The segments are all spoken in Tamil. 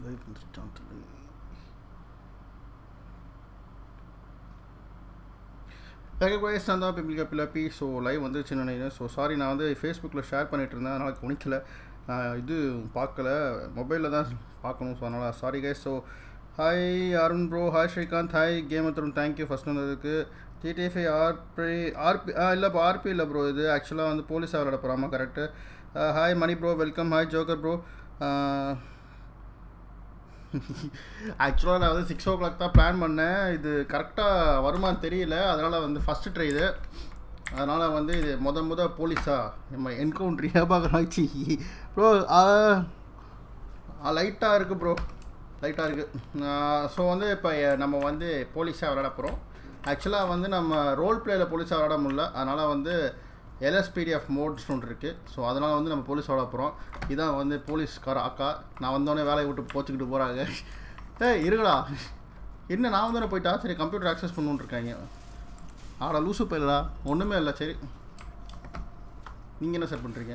லைஃப் வந்துட்டான் தலை ரெகக்வைஸ் நான் தான் பிபிள் கப்பிலாப்பி ஸோ லைவ் வந்துருச்சுன்னு நினைக்கிறேன் ஸோ சாரி நான் வந்து ஃபேஸ்புக்கில் ஷேர் பண்ணிட்டு இருந்தேன் அதனால் கவனிக்கல நான் இது பார்க்கல மொபைலில் தான் பார்க்கணும் ஸோ அதனால் sorry guys so hi Arun bro hi Srikanth hi game தரும் தேங்க்யூ ஃபஸ்ட் வந்ததுக்கு ஜிடிஎஃப்ஐ ஆர்பி ஆர்பி ஆ இல்லைப்பா ஆர்பி இல்லை ப்ரோ இது ஆக்சுவலாக வந்து போலீஸாக விளையாட போகிறாமா correct hi Mani bro welcome hi joker bro ஆக்சுவலாக நான் வந்து சிக்ஸ் ஓ கிளாக் தான் பிளான் பண்ணேன் இது கரெக்டாக வருமான்னு தெரியல அதனால் வந்து ஃபஸ்ட்டு ட்ரை இது அதனால் வந்து இது முத முத போலீஸா நம்ம என்கவுண்ட்ரி ஏபாகராச்சி ப்ரோ லைட்டாக இருக்குது ப்ரோ லைட்டாக இருக்குது ஸோ வந்து இப்போ நம்ம வந்து போலீஸாக விளையாட போகிறோம் ஆக்சுவலாக வந்து நம்ம ரோல் பிளேயில் போலீஸாக விளையாட முடியல அதனால் வந்து எல்எஸ்பிடிஎஃப் மோட்ஸ் ஒன்று இருக்குது ஸோ அதனால் வந்து நம்ம போலீஸ் விளையாட போகிறோம் இதான் வந்து போலீஸ்கார அக்கா நான் வந்தோடனே வேலையை விட்டு போச்சுக்கிட்டு போகிறாங்க ஏய் இருங்கடா என்ன நான் வந்தோடனே போயிட்டா சரி கம்ப்யூட்டர் ஆக்சஸ் பண்ணுன்னு இருக்காங்க ஆடா லூசு போயிடலா ஒன்றுமே இல்லை சரி நீங்கள் என்ன சார் பண்ணுறீங்க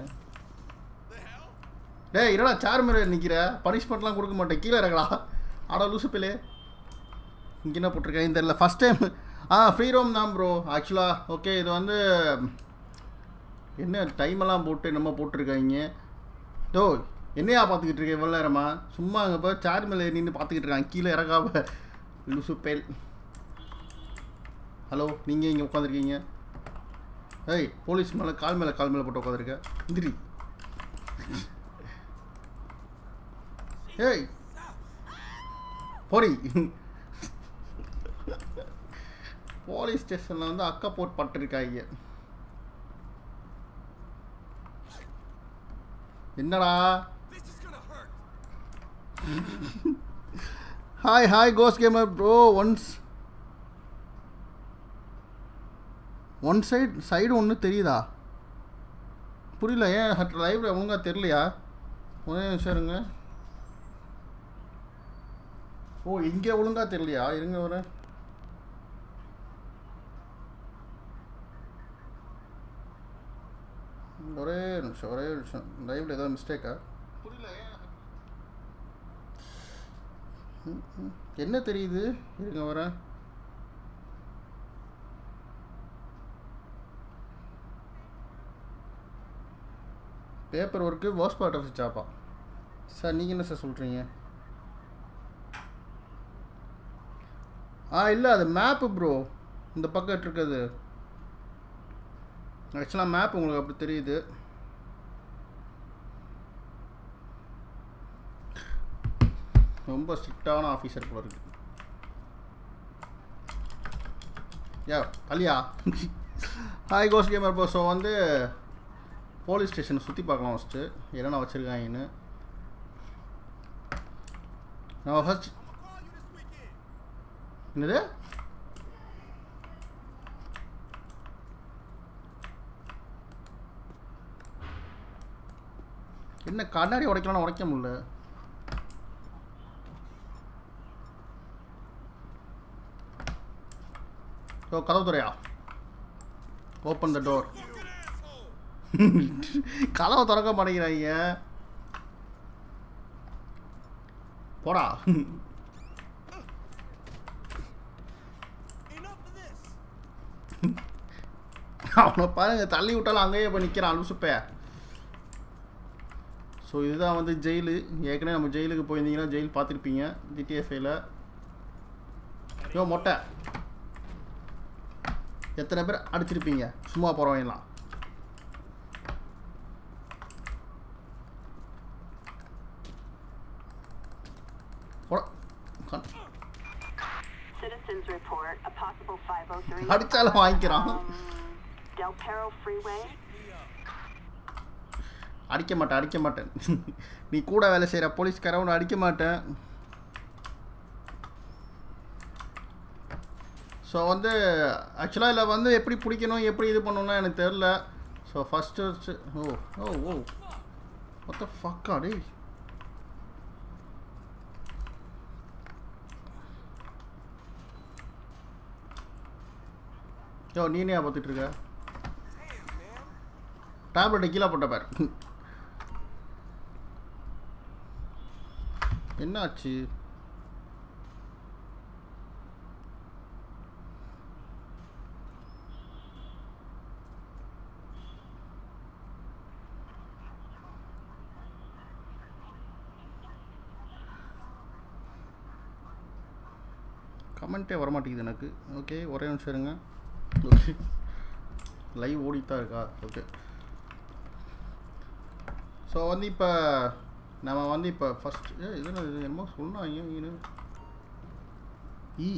டேய் இருடா சேர் மேலே நிற்கிற பனிஷ்மெண்ட்லாம் கொடுக்க மாட்டேன் கீழே இறங்கடா ஆடா லூசு பிள்ளை இங்கே என்ன போட்டிருக்கேன் இந்த இல்லை ஃபஸ்ட் டைம் ஆ ஃப்ரீ ரோம் தான் ப்ரோ ஆக்சுவலாக ஓகே இது வந்து என்ன டைமெல்லாம் போட்டு என்னமோ போட்டிருக்காங்க டோ என்னையா பார்த்துக்கிட்டு இருக்கேன் இவ்வளோ நேரமா சும்மா அங்கே போய் சேர் மேலே நின்று பார்த்துக்கிட்டு இருக்காங்க கீழே இறங்காம லூசு பேல் ஹலோ நீங்கள் இங்கே உட்காந்துருக்கீங்க ஏய் போலீஸ் மேலே கால் மேலே கால் மேலே போட்டு உட்காந்துருக்க இந்திரி ஏய் போடி போலீஸ் ஸ்டேஷனில் வந்து அக்கா போட்டு பட்டிருக்காங்க என்னடா ஹாய் ஹாய் கோஸ் gamer bro once one side side ஒன்று தெரியுதா புரியல ஏன் லைவ்ல ஒழுங்காக தெரியலையா ஒரே நிமிஷம் இருங்க ஓ இங்கே ஒழுங்காக தெரியலையா இருங்க ஒரு ஒரே நிமிஷம் ஒரே நிமிஷம் லைவ்ல ஏதாவது மிஸ்டேக்கா புரியல ஏன் ம், ம். என்ன தெரியுது இருங்க வரேன் paper work was part of ஜாப்பா சார் நீங்கள் என்ன சார் சொல்கிறீங்க ஆ இல்லை அது மேப்பு ப்ரோ இந்த பக்கம் இருக்குது ஆக்சுவலாக மேப் உங்களுக்கு அப்படி தெரியுது ரொம்ப ஸ்ட்ரிக்டான ஆஃபீஸர் போல இருக்கு யா கலியா ஹாய் கோஸ் கேமர் போ ஸோ வந்து போலீஸ் ஸ்டேஷனை சுற்றி பார்க்கலாம் ஃபஸ்ட்டு என்னென்ன வச்சுருக்காங்கன்னு நான் ஃபஸ்ட் என்னது என்ன கண்ணாடி உடைக்கலாம்னு உடைக்க முடியல ஓ கதவு துறையா ஓப்பன் த டோர் கதவை திறக்க மாட்டேங்கிறாங்க போடா அவனை பாருங்க தள்ளி விட்டாலும் அங்கேயே போய் நிற்கிறான் லூசுப்பே ஸோ இதுதான் வந்து ஜெயிலு ஏற்கனவே நம்ம ஜெயிலுக்கு போயிருந்தீங்கன்னா ஜெயில் பார்த்துருப்பீங்க ஜிடிஎஃப்ஐல யோ மொட்டை எத்தனை பேர் அடிச்சிருப்பீங்க சும்மா போகிறவங்கலாம் போடா. கண்- Citizens report a possible 503. அடிச்சாலும் வாங்கிக்கிறான் Um, Del Perro Freeway. அடிக்க மாட்டேன் அடிக்க மாட்டேன் நீ கூட வேலை செய்கிற போலீஸ்கார உன்னை அடிக்க மாட்டேன் ஸோ வந்து ஆக்சுவலாக இதில் வந்து எப்படி பிடிக்கணும் எப்படி இது பண்ணணும்னா எனக்கு தெரில ஸோ ஃபஸ்ட்டு ஓ ஓ ஓ மொத்த ஃபக்கா டேய் யோ நீனே பார்த்துட்டு இருக்க டேப்லெட்டை கீழே போட்ட பார் என்னாச்சு கமெண்ட்டே வரமாட்டேங்குது எனக்கு ஓகே ஒரே நிமிஷம் இருங்க ஓகே லைவ் ஓடித்தான் இருக்கா ஓகே ஸோ வந்து இப்போ நம்ம வந்து இப்போ ஃபஸ்ட் ஏ இது என்ன இது என்னமோ சொன்னாங்க இது இ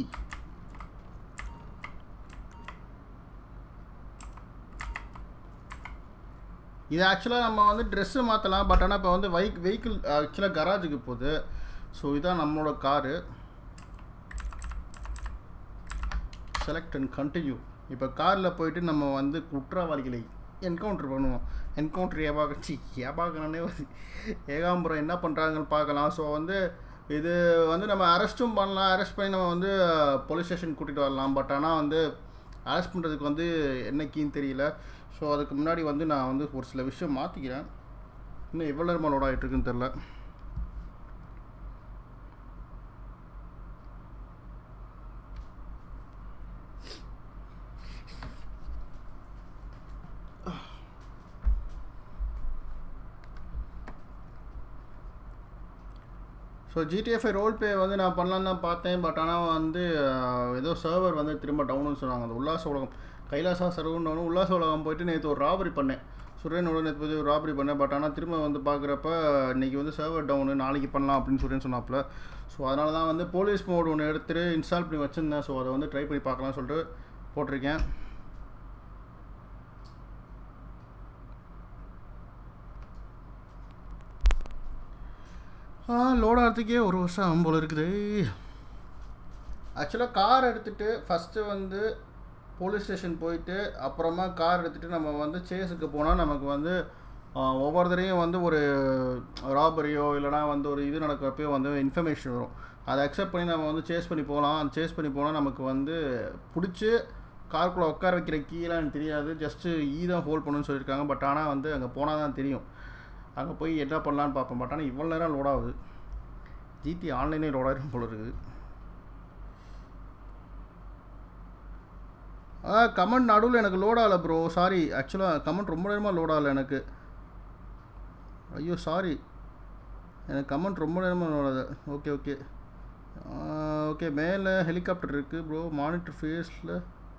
இது ஆக்சுவலாக நம்ம வந்து ட்ரெஸ்ஸு மாற்றலாம் பட் ஆனால் இப்போ வந்து வைக் வெஹிக்கிள் ஆக்சுவலாக கராஜுக்கு போகுது ஸோ இதான் நம்மளோட காரு செலக்ட் அண்ட் கண்டினியூ இப்போ காரில் போயிட்டு நம்ம வந்து குற்றவாளிகளை என்கவுண்டர் பண்ணுவோம் என்கவுண்டர் ஏபாக சி ஏபாகனே வந்து ஏகாம்பரம் என்ன பண்ணுறாங்கன்னு பார்க்கலாம் ஸோ வந்து இது வந்து நம்ம அரெஸ்ட்டும் பண்ணலாம் அரெஸ்ட் பண்ணி நம்ம வந்து போலீஸ் ஸ்டேஷன் கூட்டிகிட்டு வரலாம் பட் ஆனால் வந்து அரெஸ்ட் பண்ணுறதுக்கு வந்து என்னைக்குன்னு தெரியல ஸோ அதுக்கு முன்னாடி வந்து நான் வந்து ஒரு சில விஷயம் மாற்றிக்கிறேன் இன்னும் எவ்வளோ நேரமாக லோட் ஆகிட்டு இருக்குன்னு தெரில ஸோ ஜிடிஎஃப்ஐ ரோல் பே வந்து நான் பண்ணலான்னு தான் பார்த்தேன் பட் ஆனால் வந்து அஹ், ஏதோ சர்வர் வந்து திரும்ப டவுன்னு சொன்னாங்க அந்த உல்லாச உலகம் கைலாசா சர்வர்னு உல்லாச உலகம் போயிட்டு நேற்று ஒரு ராபரி பண்ணேன் சுரேனோட நேற்று போய் ஒரு ராபரி பண்ணேன் பட் ஆனால் திரும்ப வந்து பார்க்குறப்ப இன்றைக்கி வந்து சர்வர் டவுனு நாளைக்கு பண்ணலாம் அப்படின்னு சுரேன் சொன்னாப்புல ஸோ அதனால தான் வந்து போலீஸ் மோட் ஒன்று எடுத்துட்டு இன்ஸ்டால் பண்ணி வச்சுருந்தேன் ஸோ அதை வந்து ட்ரை பண்ணி பார்க்கலாம்னு சொல்லிட்டு போட்டிருக்கேன் ஆ லோட் ஆகிறதுக்கே ஒரு வருஷம் ஆகும் போல இருக்குது ஆக்சுவலாக கார் எடுத்துகிட்டு ஃபஸ்ட்டு வந்து போலீஸ் ஸ்டேஷன் போயிட்டு அப்புறமா கார் எடுத்துகிட்டு நம்ம வந்து சேஸுக்கு போனால் நமக்கு வந்து ஆ, ஒவ்வொரு தடையும் வந்து ஒரு ராபரியோ இல்லைனா வந்து ஒரு இது நடக்கிறப்பயோ வந்து இன்ஃபர்மேஷன் வரும் அதை அக்செப்ட் பண்ணி நம்ம வந்து சேஸ் பண்ணி போகலாம் அந்த சேஸ் பண்ணி போனால் நமக்கு வந்து பிடிச்சி காருக்குள்ளே உட்கார வைக்கிற கீழே எனக்கு தெரியாது ஜஸ்ட்டு ஈ தான் ஹோல்ட் பண்ணுன்னு சொல்லியிருக்காங்க பட் ஆனால் வந்து அங்கே போனால் தான் தெரியும் அங்கே போய் என்ன பண்ணலான்னு பார்ப்போம் பட் ஆனால் இவ்வளோ நேரம் லோட் ஆகுது ஜிடி ஆன்லைனே லோட் ஆகிரும் போல இருக்குது ஆ கமெண்ட் நடுவில் எனக்கு லோட் ஆகலை ப்ரோ சாரி ஆக்சுவலாக கமெண்ட் ரொம்ப நேரமாக லோட் ஆகலை எனக்கு ஐயோ சாரி எனக்கு கமெண்ட் ரொம்ப நேரமாக லோட் ஆகுது ஓகே ஓகே ஓகே மேலே ஹெலிகாப்டர் இருக்குது ப்ரோ மானிட்டர் ஃபேஸில்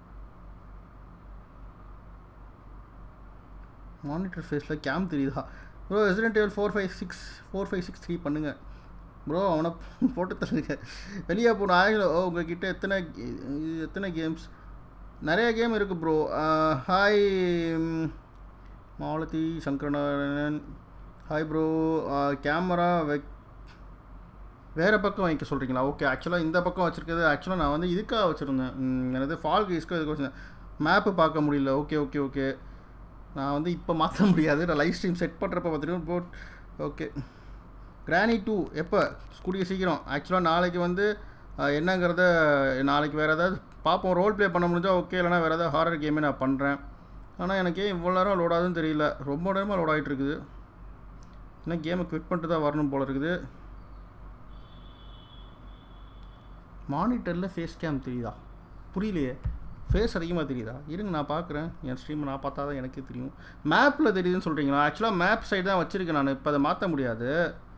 மானிட்டர் ஃபேஸில் கேம் தெரியுதா bro Resident Evil four five six four five six three பண்ணுங்கள் ப்ரோ அவனை போட்டு தருங்க வெளியே போகணும் ஆகிடும் ஓ உங்ககிட்ட எத்தனை இது எத்தனை கேம்ஸ் நிறைய கேம் இருக்குது bro hi Malathi Sankaranarayanan hi bro camera வெக் வேறு பக்கம் வைக்க சொல்கிறீங்களா ஓகே ஆக்சுவலாக இந்த பக்கம் வச்சுருக்கிறது ஆக்சுவலாக நான் வந்து இதுக்காக வச்சுருந்தேன் ம், எனது ஃபால் கீஸ்க்கு இதுக்கு வச்சுருந்தேன் மேப்பு பார்க்க முடியல ஓகே ஓகே ஓகே நான் வந்து இப்போ மாற்ற முடியாது நான் லைவ் ஸ்ட்ரீம் செட் பண்ணுறப்ப பார்த்துட்டு போட் ஓகே கிரானி டூ எப்போ கூடிய சீக்கிரம் ஆக்சுவலாக நாளைக்கு வந்து அஹ், என்னங்கிறத நாளைக்கு வேறு ஏதாவது பார்ப்போம் ரோல் ப்ளே பண்ண முடிஞ்சால் ஓகே இல்லைனா வேறு ஏதாவது ஹாரர் கேமே நான் பண்ணுறேன் ஆனால் எனக்கு ஏன் இவ்வளோ நேரம் லோட் ஆகுதுன்னு தெரியல ரொம்ப நேரமாக லோட் ஆகிட்டு இருக்குது இன்னும் கேமை குவிட் பண்ணிட்டு தான் வரணும் போல இருக்குது மானிட்டரில் ஃபேஸ் கேம் தெரியுதா புரியலையே ஃபேஸ் அதிகமாக தெரியுதா இருங்க நான் பார்க்குறேன் என் ஸ்ட்ரீம் நான் பார்த்தா தான் எனக்கே தெரியும் மேப்பில் தெரியுதுன்னு சொல்கிறீங்களா ஆக்சுவலாக மேப் சைடு தான் வச்சுருக்கேன் நான் இப்போ அதை மாற்ற முடியாது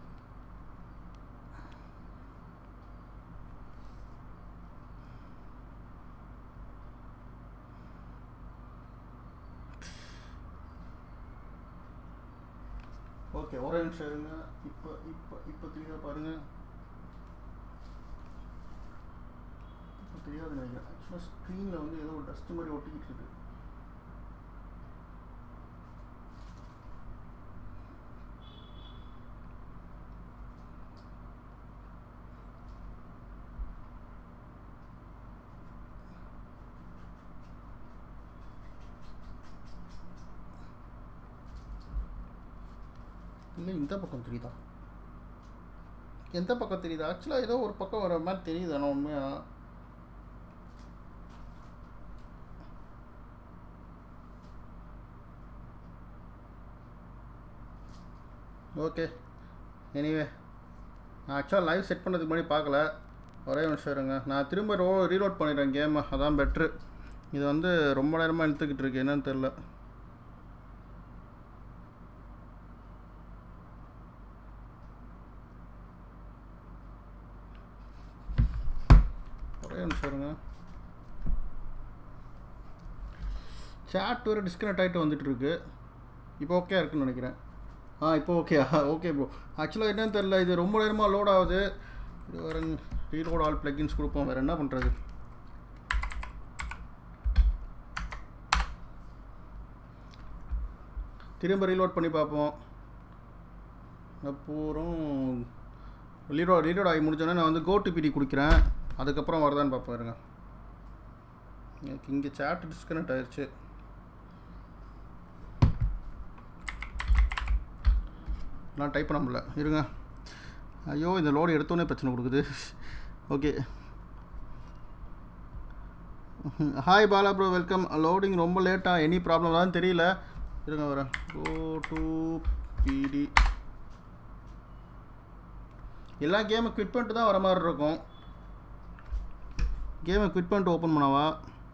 ஓகே ஒரே நிமிஷம் இருங்க இப்போ இப்போ இப்போ தெரியுதா பாருங்கள் இப்போ தெரியாது நினைக்கிறேன் ஆக்சுவலாக ஸ்க்ரீனில் வந்து ஏதோ ஒரு டஸ்ட் மாதிரி ஒட்டிக்கிட்டு இருக்கு இல்லை இந்த பக்கம் தெரியுதா எந்த பக்கம் தெரியுதா ஆக்சுவலாக ஏதோ ஒரு பக்கம் வர மாதிரி தெரியுது ஆனால் உண்மையாக ஓகே எனிவே நான் ஆக்சுவலாக லைவ் செட் பண்ணதுக்கு முன்னாடி பார்க்கல ஒரே நிமிஷம் இருங்க நான் திரும்ப ரோ ரீலோட் பண்ணிடுறேன் கேமை அதான் பெட்ரு இது வந்து ரொம்ப நேரமாக இழுத்துக்கிட்டு இருக்கு என்னன்னு தெரில ஒரே நிமிஷம் இருங்க சேட் வேறு டிஸ்கனெக்ட் ஆகிட்டு வந்துட்டு இருக்கு இப்போ ஓகே இருக்குன்னு நினைக்கிறேன் ஆ இப்போ ஓகே ஓகே ப்ரோ ஆக்சுவலாக என்னன்னு தெரில இது ரொம்ப நேரமாக லோட் ஆகுது இது வேறு ரீலோட் ஆல் ப்ளக்கின்ஸ் கொடுப்போம் வேறு என்ன பண்ணுறது திரும்ப ரீலோட் பண்ணி பார்ப்போம் அப்புறம் ரீலோட் ரீலோட் ஆகி முடிச்சோடனே நான் வந்து கோடிபிடி கொடுக்குறேன் அதுக்கப்புறம் வருதான்னு பார்ப்போம் இருங்க எனக்கு இங்கே சேட் டிஸ்கனெக்ட் ஆயிடுச்சு நான் டைப் பண்ண முடியல இருங்க ஐயோ இந்த லோடு எடுத்தோன்னே பிரச்சனை கொடுக்குது okay hi Bala bro welcome loading ரொம்ப லேட்டாக எனி ப்ராப்ளம் தான் தெரியல இருங்க வரேன் கோ டு பிடி எல்லா கேமை குவிட் பண்ணிட்டு தான் வர மாதிரி இருக்கும் கேமை குவிட் பண்ணிட்டு ஓப்பன் பண்ணவா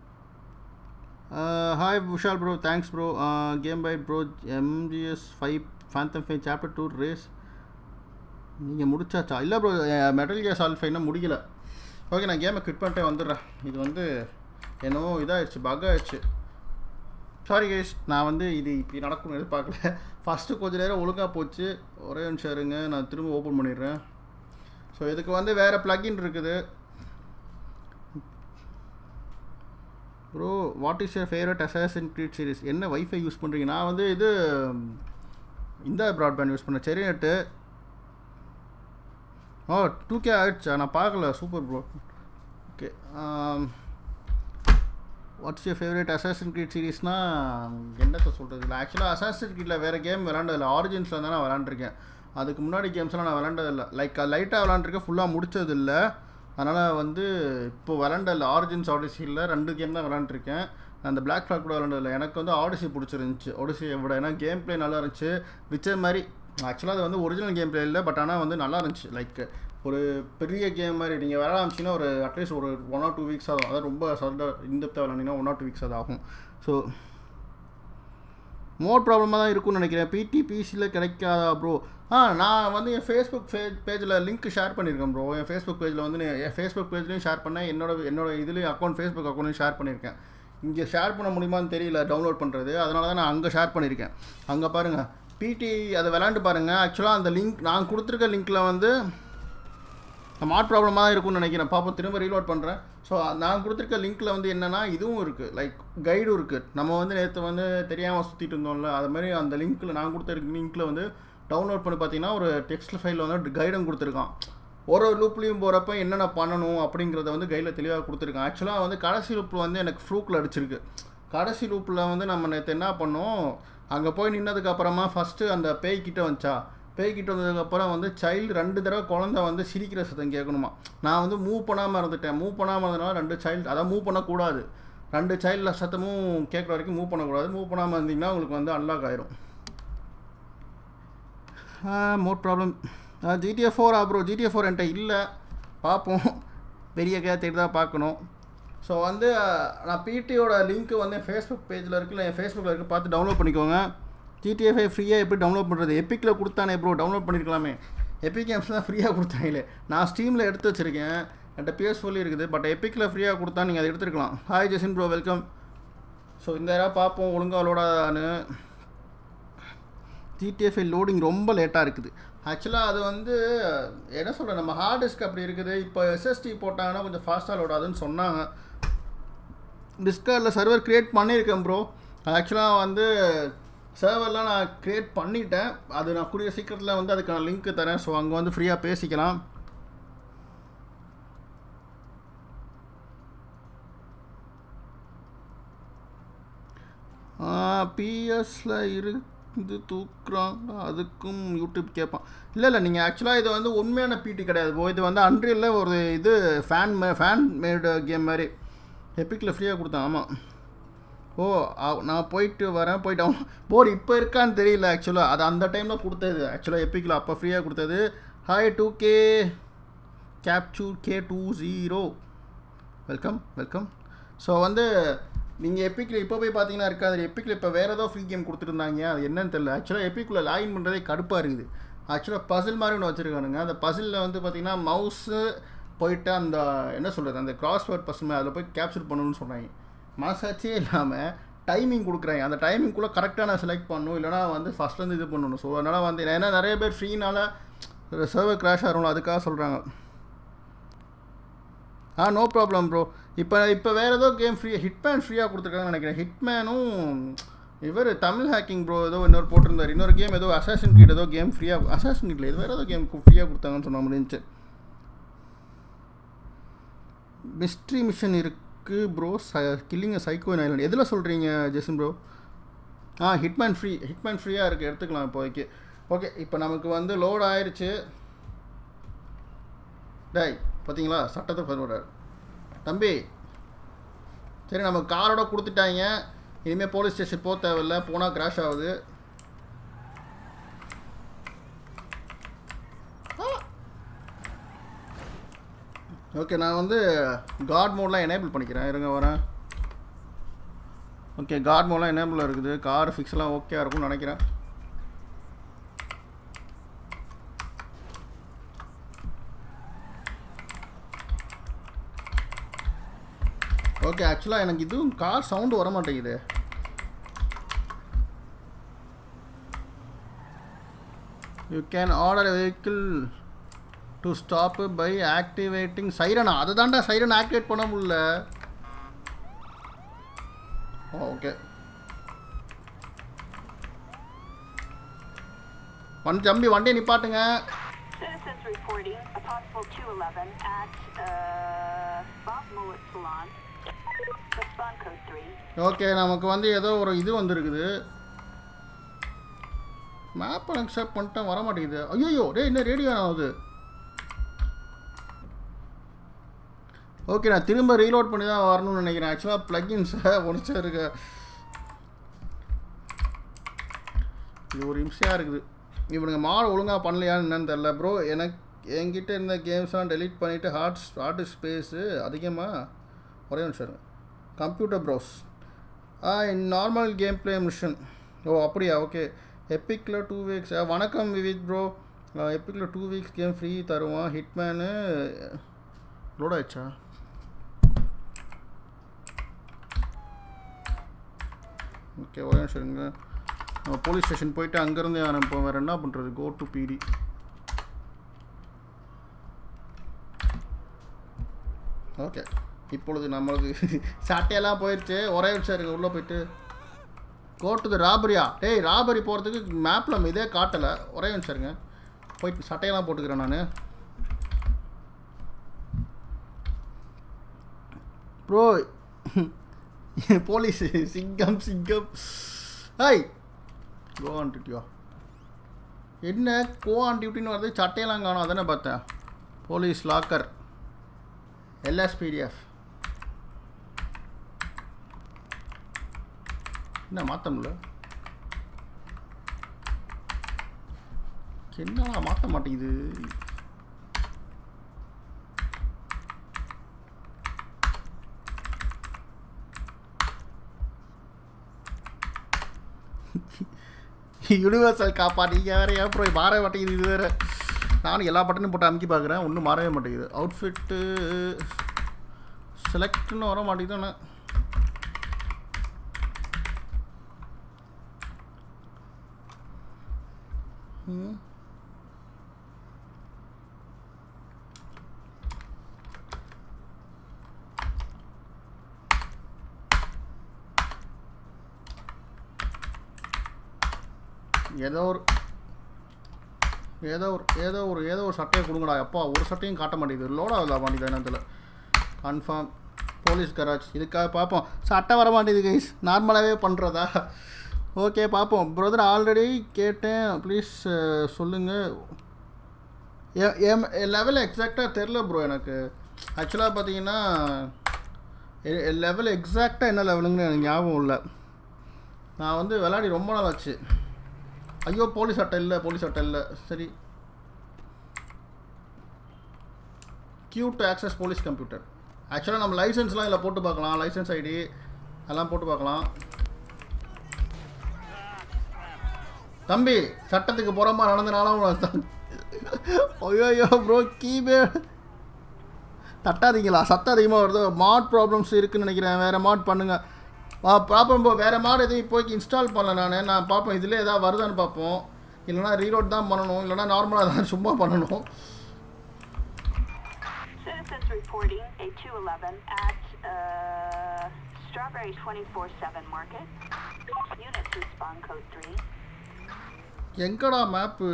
hi Vishal bro thanks bro game bye bro MGS five phantom five chapter two race நீங்கள் முடிச்சாச்சா இல்லை ப்ரோ மெட்டல் கேஸ் ஆல்ஃபைனா முடியல ஓகே நான் கேமை குவிட் பண்ணிட்டே வந்துடுறேன் இது வந்து என்னவோ இதாகிடுச்சு பக் ஆயிடுச்சு சாரி கைஸ் நான் வந்து இது இப்படி நடக்கும்னு எதிர்பார்க்கல ஃபஸ்ட்டு கொஞ்ச நேரம் ஒழுங்காக போச்சு ஒரே நிமிஷம் இருங்க நான் திரும்ப ஓப்பன் பண்ணிடுறேன் ஸோ இதுக்கு வந்து வேறு ப்ளக்கின் இருக்குது bro what is your favourite assassin creed series என்ன வைஃபை யூஸ் பண்ணுறீங்க நான் வந்து இது இந்த ப்ராட்பேண்ட் யூஸ் பண்ணேன் சரி நெட்டு ஓ டூ கே ஆயிடுச்சா நான் பார்க்கல super bro okay what's your favourite assassin creed சீரிஸ்னால் என்னத்தை சொல்கிறது இல்லை ஆக்சுவலாக அசாசன் கிரீட்டில் வேறு கேம் விளாண்டதில்ல ஆரிஜின்ஸில் தான் நான் விளாண்டுருக்கேன் அதுக்கு முன்னாடி கேம்ஸ்லாம் நான் விளாண்டதில்ல லைக் லைட்டாக விளாண்டுருக்கேன் ஃபுல்லாக முடிச்சதில்லை அதனால் வந்து இப்போ விளாண்டதில்ல ஆரிஜின்ஸ் ஆடிசியில் ரெண்டு கேம் தான் விளாண்டுருக்கேன் அந்த பிளாக் ஃப்ளாக் கூட விளாண்டதில்ல எனக்கு வந்து ஆடிசி பிடிச்சிருந்துச்சி ஆடிசியை விட ஏன்னா கேம் ப்ளே நல்லா இருந்துச்சு விச்ச மாதிரி ஆக்சுவலாக அது வந்து ஒரிஜினல் கேம் ப்ளே இல்லை பட் ஆனால் வந்து நல்லா இருந்துச்சு லைக் ஒரு பெரிய கேம் மாதிரி நீங்கள் விளாட ஆரம்பிச்சிங்கன்னா ஒரு அட்லீஸ்ட் ஒரு ஒன் ஆர் டூ வீக்ஸ் ஆகும் அதாவது ரொம்ப சர்டாக இன்டெப்த்தாக விளாண்டிங்கன்னா ஒன் ஆர் டூ வீக்ஸ் அது ஆகும் ஸோ மோர் ப்ராப்ளமாக தான் இருக்கும்னு நினைக்கிறேன் பிடி பிசியில் கிடைக்காதா ப்ரோ ஆ நான் வந்து என் ஃபேஸ்புக் ஃபே பேஜில் லிங்க் ஷேர் பண்ணியிருக்கேன் ப்ரோ என் ஃபேஸ்புக் பேஜில் வந்து நான் என் ஃபேஸ்புக் பேஜ்லேயும் ஷேர் பண்ணேன் என்னோட என்னோட இதுலேயும் அக்கௌண்ட் ஃபேஸ்புக் அக்கௌண்ட்லையும் ஷேர் பண்ணியிருக்கேன் இங்கே ஷேர் பண்ண முடியுமான்னு தெரியல டவுன்லோட் பண்ணுறது அதனால தான் நான் அங்கே ஷேர் பண்ணியிருக்கேன் அங்கே பாருங்கள் பிடி அதை விளாண்டு பாருங்கள் ஆக்சுவலாக அந்த லிங்க் நான் கொடுத்துருக்க லிங்க்கில் வந்து மாட் ப்ராப்ளமாக தான் இருக்கும்னு நினைக்கிறேன் பாப்போம் திரும்ப ரீலோட் பண்ணுறேன் ஸோ நான் கொடுத்துருக்க லிங்க்கில் வந்து என்னென்னா இதுவும் இருக்குது லைக் கைடும் இருக்குது நம்ம வந்து நேற்று வந்து தெரியாமல் சுற்றிட்டு இருந்தோம்ல அது மாதிரி அந்த லிங்க்கில் நான் கொடுத்த லிங்க்கில் வந்து டவுன்லோட் பண்ணி பார்த்தீங்கன்னா ஒரு டெக்ஸ்ட் ஃபைலில் வந்து கைடும் கொடுத்துருக்கான் ஒரு ஒரு லூப்லேயும் போகிறப்ப என்னென்ன பண்ணணும் அப்படிங்கிறத வந்து கையில் தெளிவாக கொடுத்துருக்கான் ஆக்சுவலாக வந்து கடைசி லூப்பில் வந்து எனக்கு ஃப்ளூக்கில் அடிச்சிருக்கு கடைசி லூப்பில் வந்து நம்ம நேற்று என்ன பண்ணோம் அங்கே போய் நின்னதுக்கப்புறமா ஃபஸ்ட்டு அந்த பேய் கிட்ட வந்துச்சா பேய்கிட்ட வந்ததுக்கப்புறம் வந்து சைல்டு ரெண்டு தடவை குழந்த வந்து சிரிக்கிற சத்தம் கேட்கணுமா நான் வந்து மூவ் பண்ணாமல் இருந்துட்டேன் மூவ் பண்ணாமல் இருந்தனால ரெண்டு சைல்டு அதான் மூவ் பண்ணக்கூடாது ரெண்டு சைல்டில் சத்தமும் கேட்குற வரைக்கும் மூவ் பண்ணக்கூடாது மூவ் பண்ணாமல் இருந்தீங்கன்னா உங்களுக்கு வந்து அன்லாக் ஆயிரும் more problem GTA four bro GTA four என்கிட்ட இல்லை பார்ப்போம் பெரிய கே தேடி தான் பார்க்கணும் ஸோ வந்து நான் பிடியோட லிங்க்கு வந்து என் ஃபேஸ்புக் பேஜில் இருக்குல்ல என் ஃபேஸ்புக்கில் இருக்குது பார்த்து டவுன்லோட் பண்ணிக்கோங்க ஜிடிஏ ஃபைவ் ஃப்ரீயாக எப்படி டவுன்லோட் பண்ணுறது எப்பிக்கில் கொடுத்தானே ப்ரோ டவுன்லோட் பண்ணியிருக்கலாமே எப்பிக் கேம்ஸ் தான் ஃப்ரீயாக கொடுத்தாங்களே நான் ஸ்டீமில் எடுத்து வச்சுருக்கேன் என்கிட்ட பிஎஸ்ஃபுல்லி இருக்குது பட் எப்பிக்கில் ஃப்ரீயாக கொடுத்தா நீங்கள் அதை எடுத்துருக்கலாம் hi Jesin bro welcome so இந்த யாராவது பார்ப்போம் ஒழுங்காக லோடாதான்னு ஜிடிஎஃப்ஐ லோடிங் ரொம்ப லேட்டாக இருக்குது ஆக்சுவலாக அது வந்து என்ன சொல்கிறேன் நம்ம ஹார்ட் டிஸ்க் அப்படி இருக்குது இப்போ எஸ்எஸ்டி போட்டாங்கன்னா கொஞ்சம் ஃபாஸ்ட்டாக லோட் ஆகுதுன்னு சொன்னாங்க டிஸ்கார்டில் சர்வர் க்ரியேட் பண்ணியிருக்கேன் ப்ரோ ஆக்சுவலாக வந்து சர்வர்லாம் நான் க்ரியேட் பண்ணிட்டேன் அது நான் கூடிய சீக்கிரத்தில் வந்து அதுக்கான லிங்க் தரேன் ஸோ அங்கே வந்து ஃப்ரீயாக பேசிக்கலாம் பிஎஸ்ல இருந்து தூக்குறாங்க அதுக்கும் யூடியூப் கேட்பான் இல்லை இல்லை நீங்கள் ஆக்சுவலாக இது வந்து உண்மையான பிடி கிடையாது ப்ரோ இது வந்து அன்றியில் ஒரு இது ஃபேன் மே ஃபேன் மேடு கேம் மாதிரி எப்பிக்கில் ஃப்ரீயாக கொடுத்தேன் ஆமாம் ஓ ஆ- நான் போயிட்டு வரேன் போயிட்டு அவன் போர் இப்போ இருக்கான்னு தெரியல ஆக்சுவலாக அது அந்த டைமில் கொடுத்தது ஆக்சுவலாக எப்பிக்கில் அப்போ ஃப்ரீயாக கொடுத்தது hi two K capture K two zero welcome welcome so வந்து நீங்கள் எப்பிக்கில் இப்போ போய் பார்த்தீங்கன்னா இருக்காது எப்பிக்கில் இப்போ வேறு ஏதோ ஃப்ரீ கேம் கொடுத்துருந்தாங்க அது என்னன்னு தெரியல ஆக்சுவலாக எப்பிக்குள்ளே லாகின் பண்ணுறதே கடுப்பாக இருக்குது ஆக்சுவலாக பசில் மாதிரி ஒன்று வச்சுருக்கானுங்க அந்த பசிலில் வந்து பார்த்தீங்கன்னா மவுஸு போயிட்டு அந்த என்ன சொல்கிறது அந்த கிராஸ்வேர்ட் பசுமை அதில் போய் கேப்சர் பண்ணணும்னு சொன்னாங்க மனசாட்சியே இல்லாமல் டைமிங் கொடுக்குறாங்க அந்த டைமிங்குள்ளே கரெக்டாக நான் செலக்ட் பண்ணணும் இல்லைனா வந்து ஃபஸ்ட்லேருந்து இது பண்ணணும் ஸோ அதனால் வந்து ஏன்னா நிறைய பேர் ஃப்ரீனால சர்வர் கிராஷ் ஆகிறோம்ல அதுக்காக சொல்கிறாங்க ஆ நோ ப்ராப்ளம் ப்ரோ இப்போ இப்போ வேறு ஏதோ கேம் ஃப்ரீ ஹிட்மேன் ஃப்ரீயாக கொடுத்துருக்காங்கன்னு நினைக்கிறேன் ஹிட்மேனும் இவர் தமிழ் ஹேக்கிங் ப்ரோ ஏதோ இன்னொரு போட்டிருந்தார் இன்னொரு கேம் ஏதோ அசாசன் கீட் ஏதோ கேம் ஃப்ரீயாக அசாசன் கீட்டில் இது வேறு ஏதோ கேம் ஃப்ரீயாக கொடுத்தாங்கன்னு சொன்ன முடிஞ்சுச்சு மிஸ்ட்ரி மிஷன் இருக்குது ப்ரோ ச கில்லிங்க சைக்கோ ஐலண்ட் எதில் சொல்கிறீங்க ஜெசன் ப்ரோ ஆ ஹிட்மேன் ஃப்ரீ ஹிட்மேன் ஃப்ரீயாக இருக்குது எடுத்துக்கலாம் இப்போதைக்கு ஓகே இப்போ நமக்கு வந்து லோட் ஆயிடுச்சு டேய் பார்த்தீங்களா சட்டத்தை பருவார் தம்பி சரி நம்ம காரோட கொடுத்துட்டாங்க இனிமேல் போலீஸ் ஸ்டேஷன் போக தேவையில்ல போனால் கிராஷ் ஆகுது ஓகே நான் வந்து காட் மோட்லாம் எனேபிள் பண்ணிக்கிறேன் இருங்க வரேன் ஓகே காட் மோட்லாம் எனேபிள் இருக்குது கார் ஃபிக்ஸ்லாம் ஓகே இருக்கும்னு நினைக்கிறேன் ஓகே ஆக்சுவலாக எனக்கு இதுவும் கார் சவுண்டு வர மாட்டேங்குது you can order vehicle to stop by activating சைரனா அதை தாண்டா சைரன் ஆக்டிவேட் பண்ண முடியல ஓகே வண்டி தம்பி வண்டியை நிப்பாட்டுங்க Citizens reporting a possible 211 at uh, Bob Mullet Salon. Respond code 3. Okay நமக்கு வந்து ஏதோ ஒரு இது வந்திருக்குது மேப் அக்செப்ட் பண்ணிட்டேன் வர மாட்டேங்குது ஐயோ டேய் என்ன ரேடியோ ஆகுது ஓகே நான் திரும்ப ரீலோட் பண்ணி தான் வரணும்னு நினைக்கிறேன் ஆக்சுவலாக ப்ளக்கின்ஸை ஒடிச்சா இருக்கு இது ஒரு இம்சையாக இருக்குது இவனுங்க மாடு ஒழுங்காக பண்ணலையான்னு என்னன்னு தெரில ப்ரோ எனக்கு என்கிட்ட இருந்த கேம்ஸ்லாம் டெலீட் பண்ணிவிட்டு ஹார்ட் ஹார்ட் ஸ்பேஸு அதிகமாக ஒரே நிமிஷம் கம்ப்யூட்டர் ப்ரோஸ் ஆ நார்மல் கேம் ப்ளே மிஷன் ஓ அப்படியா ஓகே எப்பிக்கில் டூ வீக்ஸ் வணக்கம் விவித் ப்ரோ எப்பிக்கில் டூ வீக்ஸ் கேம் ஃப்ரீ தருவான் ஹிட்மேனு லோட் ஆயிடுச்சா ஓகே ஒரே நிமிஷம் இருங்க நம்ம போலீஸ் ஸ்டேஷன் போயிட்டு அங்கேருந்து ஆரம்பிப்போம் வேறு என்ன பண்ணுறது கோ டு பிடி ஓகே இப்பொழுது நம்மளது சட்டையெல்லாம் போயிடுச்சு ஒரே நிமிஷம் இருங்க உள்ளே போயிட்டு கோட்டுது ராபரியா டேய் ராபரி போகிறதுக்கு மேப்பில் இதே காட்டலை ஒரே நிமிஷம் இருங்க போயிட்டு சட்டையெல்லாம் போட்டுக்கிறேன் நான் ப்ரோ போலீஸ் சிங்கம் சிங்கம் ஹாய் கோ ஆன் டியூட்டியா என்ன கோ ஆன் டியூட்டின்னு வருது சட்டையெல்லாம் காணும் அதானே பார்த்தேன் போலீஸ் லாக்கர் எல்எஸ்பிடிஎஃப் என்ன மாற்ற முடியல என்னடா மாற்ற மாட்டேங்குது யூனிவர்சல் காப்பா நீங்கள் வேறு ஏன் ப்ரோ மாறவே மாட்டேங்குது இது வேறு நானும் எல்லா பட்டனையும் போட்டு அமுக்கி பார்க்குறேன் ஒன்றும் மாறவே மாட்டேங்குது அவுட்ஃபிட்டு செலக்ட்னு வர மாட்டேங்குது ஆனால் ம் ஏதோ ஒரு ஏதோ ஒரு ஏதோ ஒரு ஏதோ ஒரு சட்டையை கொடுங்கடா அப்பா ஒரு சட்டையும் காட்ட மாட்டேங்குது லோட் ஆகுதா மாட்டேங்குது என்னத்தில் கன்ஃபார்ம் போலீஸ் கராஜ் இதுக்காக பார்ப்போம் சட்டை வர மாட்டேங்குது கைஸ் நார்மலாகவே பண்ணுறதா ஓகே பார்ப்போம் பிரதர் ஆல்ரெடி கேட்டேன் ப்ளீஸ் சொல்லுங்கள் என் லெவல் எக்ஸாக்டாக தெரில ப்ரோ எனக்கு ஆக்சுவலாக பார்த்தீங்கன்னா லெவல் எக்ஸாக்டாக என்ன லெவலுங்கன்னு எனக்கு ஞாபகம் இல்லை நான் வந்து விளையாடி ரொம்ப நாள் ஆச்சு ஐயோ போலீஸ் அட்டை இல்லை போலீஸ் அட்டை இல்லை சரி Q to access police computer ஆக்சுவலாக நம்ம லைசன்ஸ்லாம் இதில் போட்டு பார்க்கலாம் லைசன்ஸ் ஐடி அதெல்லாம் போட்டு பார்க்கலாம் தம்பி சட்டத்துக்கு புறமா நடந்தனாலும் ஐயோ ப்ரோ கீபேர்டு தட்டாதீங்களா சத்தம் அதிகமாக வருது மாட் ப்ராப்ளம்ஸ் இருக்குன்னு நினைக்கிறேன் வேறு மாட் பண்ணுங்கள் ப்ராப்ளம் இப்போ வேறு மாட் எதுவும் இப்போதைக்கு இன்ஸ்டால் பண்ணல நான் நான் பார்ப்பேன் இதில் ஏதாவது வருதான்னு பார்ப்போம் இல்லைனா ரீலோட் தான் பண்ணணும் இல்லைனா நார்மலாக தான் சும்மா பண்ணணும் Citizens reporting a 211 at uh, Strawberry 24-7 Market. Units respond code 3. எங்கடா மேப்பு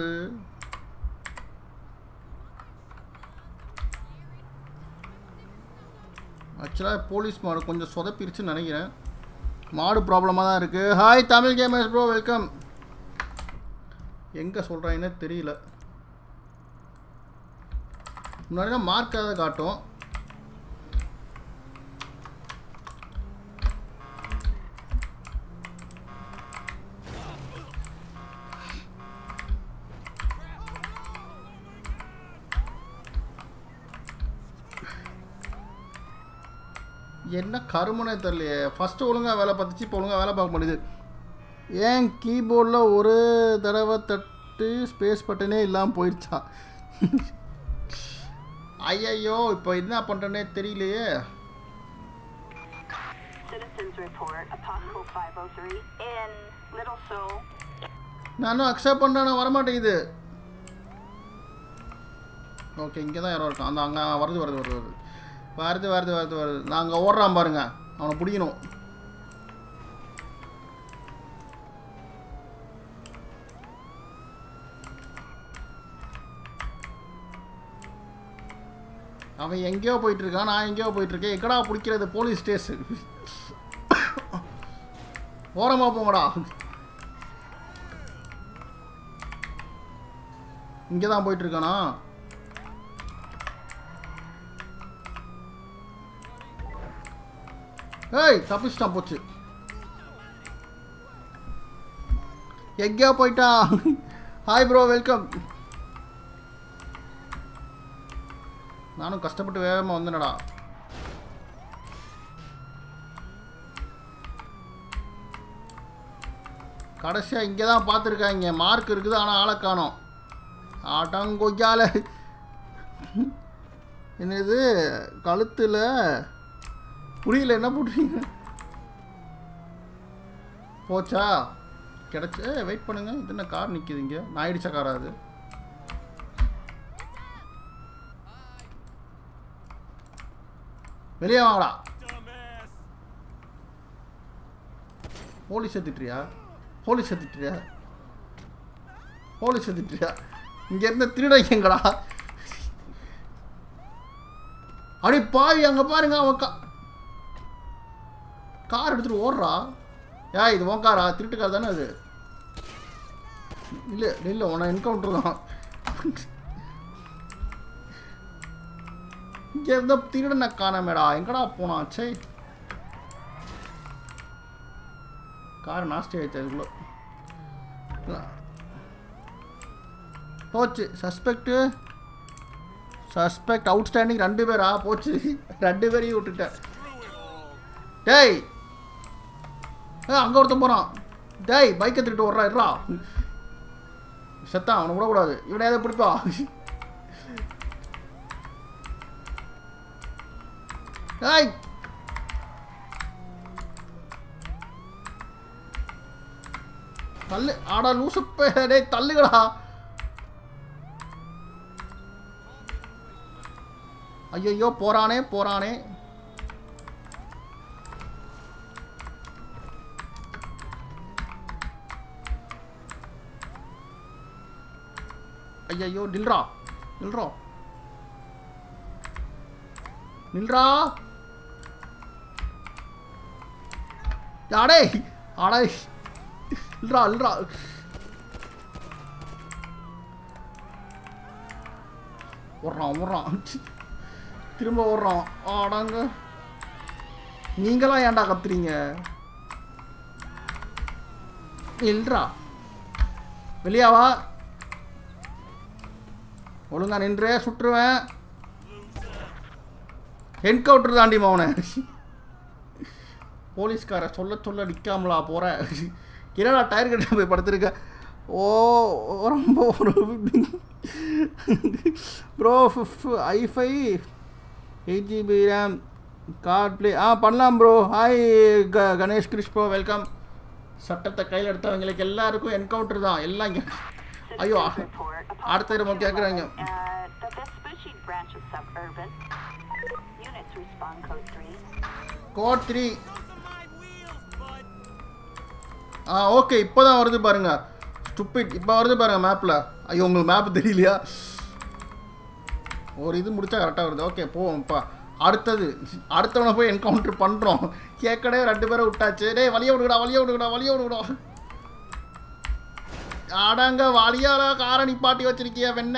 ஆக்சுவலாக போலீஸ் மாடு கொஞ்சம் சொதப்பிருச்சுன்னு நினைக்கிறேன் மாடு ப்ராப்ளமாக தான் இருக்குது hi Tamil gamers bro welcome எங்கே சொல்கிறாங்கன்னே தெரியல முன்னாடி மார்க்காக காட்டும் என்ன கருமனே தெரியலையே ஃபஸ்ட்டு ஒழுங்காக வேலை பார்த்துச்சு இப்போ ஒழுங்காக வேலை பார்க்க மாட்டேங்குது ஏன் கீபோர்டில் ஒரு தடவை தட்டு ஸ்பேஸ் பட்டனே இல்லாமல் போயிடுச்சா ஐயையோ இப்போ என்ன பண்ணுறேனே தெரியலையே Citizens report a possible 503 in Little Seoul. நானும் அக்செப்ட் பண்ணுறேன் வரமாட்டேங்குது ஓகே இங்கே தான் யாரோ இருக்கான் அந்த அங்கே வருது வருது வருது வருது வருது வருது வருது வருது நான் அங்கே ஓடுறான் பாருங்க அவனை பிடிக்கணும் அவன் எங்கேயோ போயிட்டு இருக்கான் நான் எங்கேயோ போயிட்டு இருக்கேன் எங்கடா பிடிக்கிறது போலீஸ் ஸ்டேஷன் ஓரமா போங்கடா இங்கே தான் போயிட்டு இருக்கானா ஏய் தப்பிச்சிட்டான் போச்சு எங்கேயோ போயிட்டான் ஹாய் ப்ரோ வெல்கம் நானும் கஷ்டப்பட்டு வேகமாக வந்தேனடா கடைசியாக இங்கே தான் பார்த்துருக்காங்க மார்க் இருக்குது ஆனால் ஆளை காணோம் ஆட்டங்கொய்யால என்னது கழுத்தில் புரியல என்ன போட்டுறீங்க போச்சா கிடச்சி வெயிட் பண்ணுங்க இது என்ன கார் நிற்கிது இங்கே நான் ஆயிடுச்சா காரா அது வெளியே வாங்கடா போலீஸ் திட்டுறியா போலீஸ் திட்டுறியா போலீஸ் திட்டுறியா இங்க இருந்த திருடன் எங்கடா அடி பாவி அங்க பாருங்க அவன் கா கார் எடுத்துட்டு ஓடுறா ஏ இது உன் காரா திருட்டு கார் தானே அது இல்லை இல்லை உன என்கவுண்டர் தான் இங்க இருந்த திருடனை காணாமேடா எங்கடா போனான் சே கார் நாஸ்டி ஆயிடுச்சு அதுக்குள்ள போச்சு சஸ்பெக்ட்டு சஸ்பெக்ட் அவுட்ஸ்டாண்டிங் ரெண்டு பேரா போச்சு ரெண்டு பேரையும் விட்டுட்டேன் டேய் ஏ அங்கே ஒருத்தன் போகிறான் டேய் பைக்கை திருட்டு ஓடுறா இருறா செத்தான் அவனை விடக்கூடாது இவனை எதை பிடிப்பா டேய் தள்ளு ஆடா லூசு பே- டேய் தள்ளுகடா ஐயையோ போறானே போறானே ஐயையோ நில்றா நில்றா நில்றா யாடே ஆடே இல்லடா இல்லடா ஓடுறான் ஓடுறான் திரும்ப ஓடுறான் ஆடாங்க நீங்களாம் ஏன்டா கத்துறீங்க இல்லடா வெளியாவா ஒழுங்கா நின்று சுட்டுருவேன் என்கவுண்டர் தாண்டி மவனை போலீஸ்கார சொல்ல சொல்ல நிற்காமலா போகிற என்னடா டயர் கட்ட போய் படுத்துருக்க ஓ ரொம்ப ஒரு ப்ரோ ஃபிஃப் ஐஃபை eight GB RAM card play ஆ பண்ணலாம் ப்ரோ ஹாய் க கணேஷ் கிரிஷ் ப்ரோ வெல்கம் சட்டத்தை கையில் எடுத்தவங்களுக்கு எல்லாருக்கும் என்கவுண்டர் தான் எல்லாம் இங்கே ஐயோ Citizens report a அடுத்த possible நம்ம கேட்குறாங்க Uh, the Vespucci branch of suburban. Units respond code 3. Code three ஆ ஓகே இப்போ தான் வருது பாருங்க ஸ்டுப்பிட் இப்போ வருது பாருங்க மேப்பில் ஐயோ உங்களுக்கு மேப் தெரியலையா ஒரு இது முடிச்சா கரெக்டாக வருது ஓகே போவோம்ப்பா அடுத்தது அடுத்தவனை போய் என்கவுண்டர் பண்ணுறோம் கேட்கடே ரெண்டு பேரை விட்டாச்சு டேய் வழிய விடுங்கடா வழிய விடுங்கடா வழிய விடுங்கடா அடங்க வழியால காரை நிப்பாட்டி வச்சிருக்கிய வெண்ண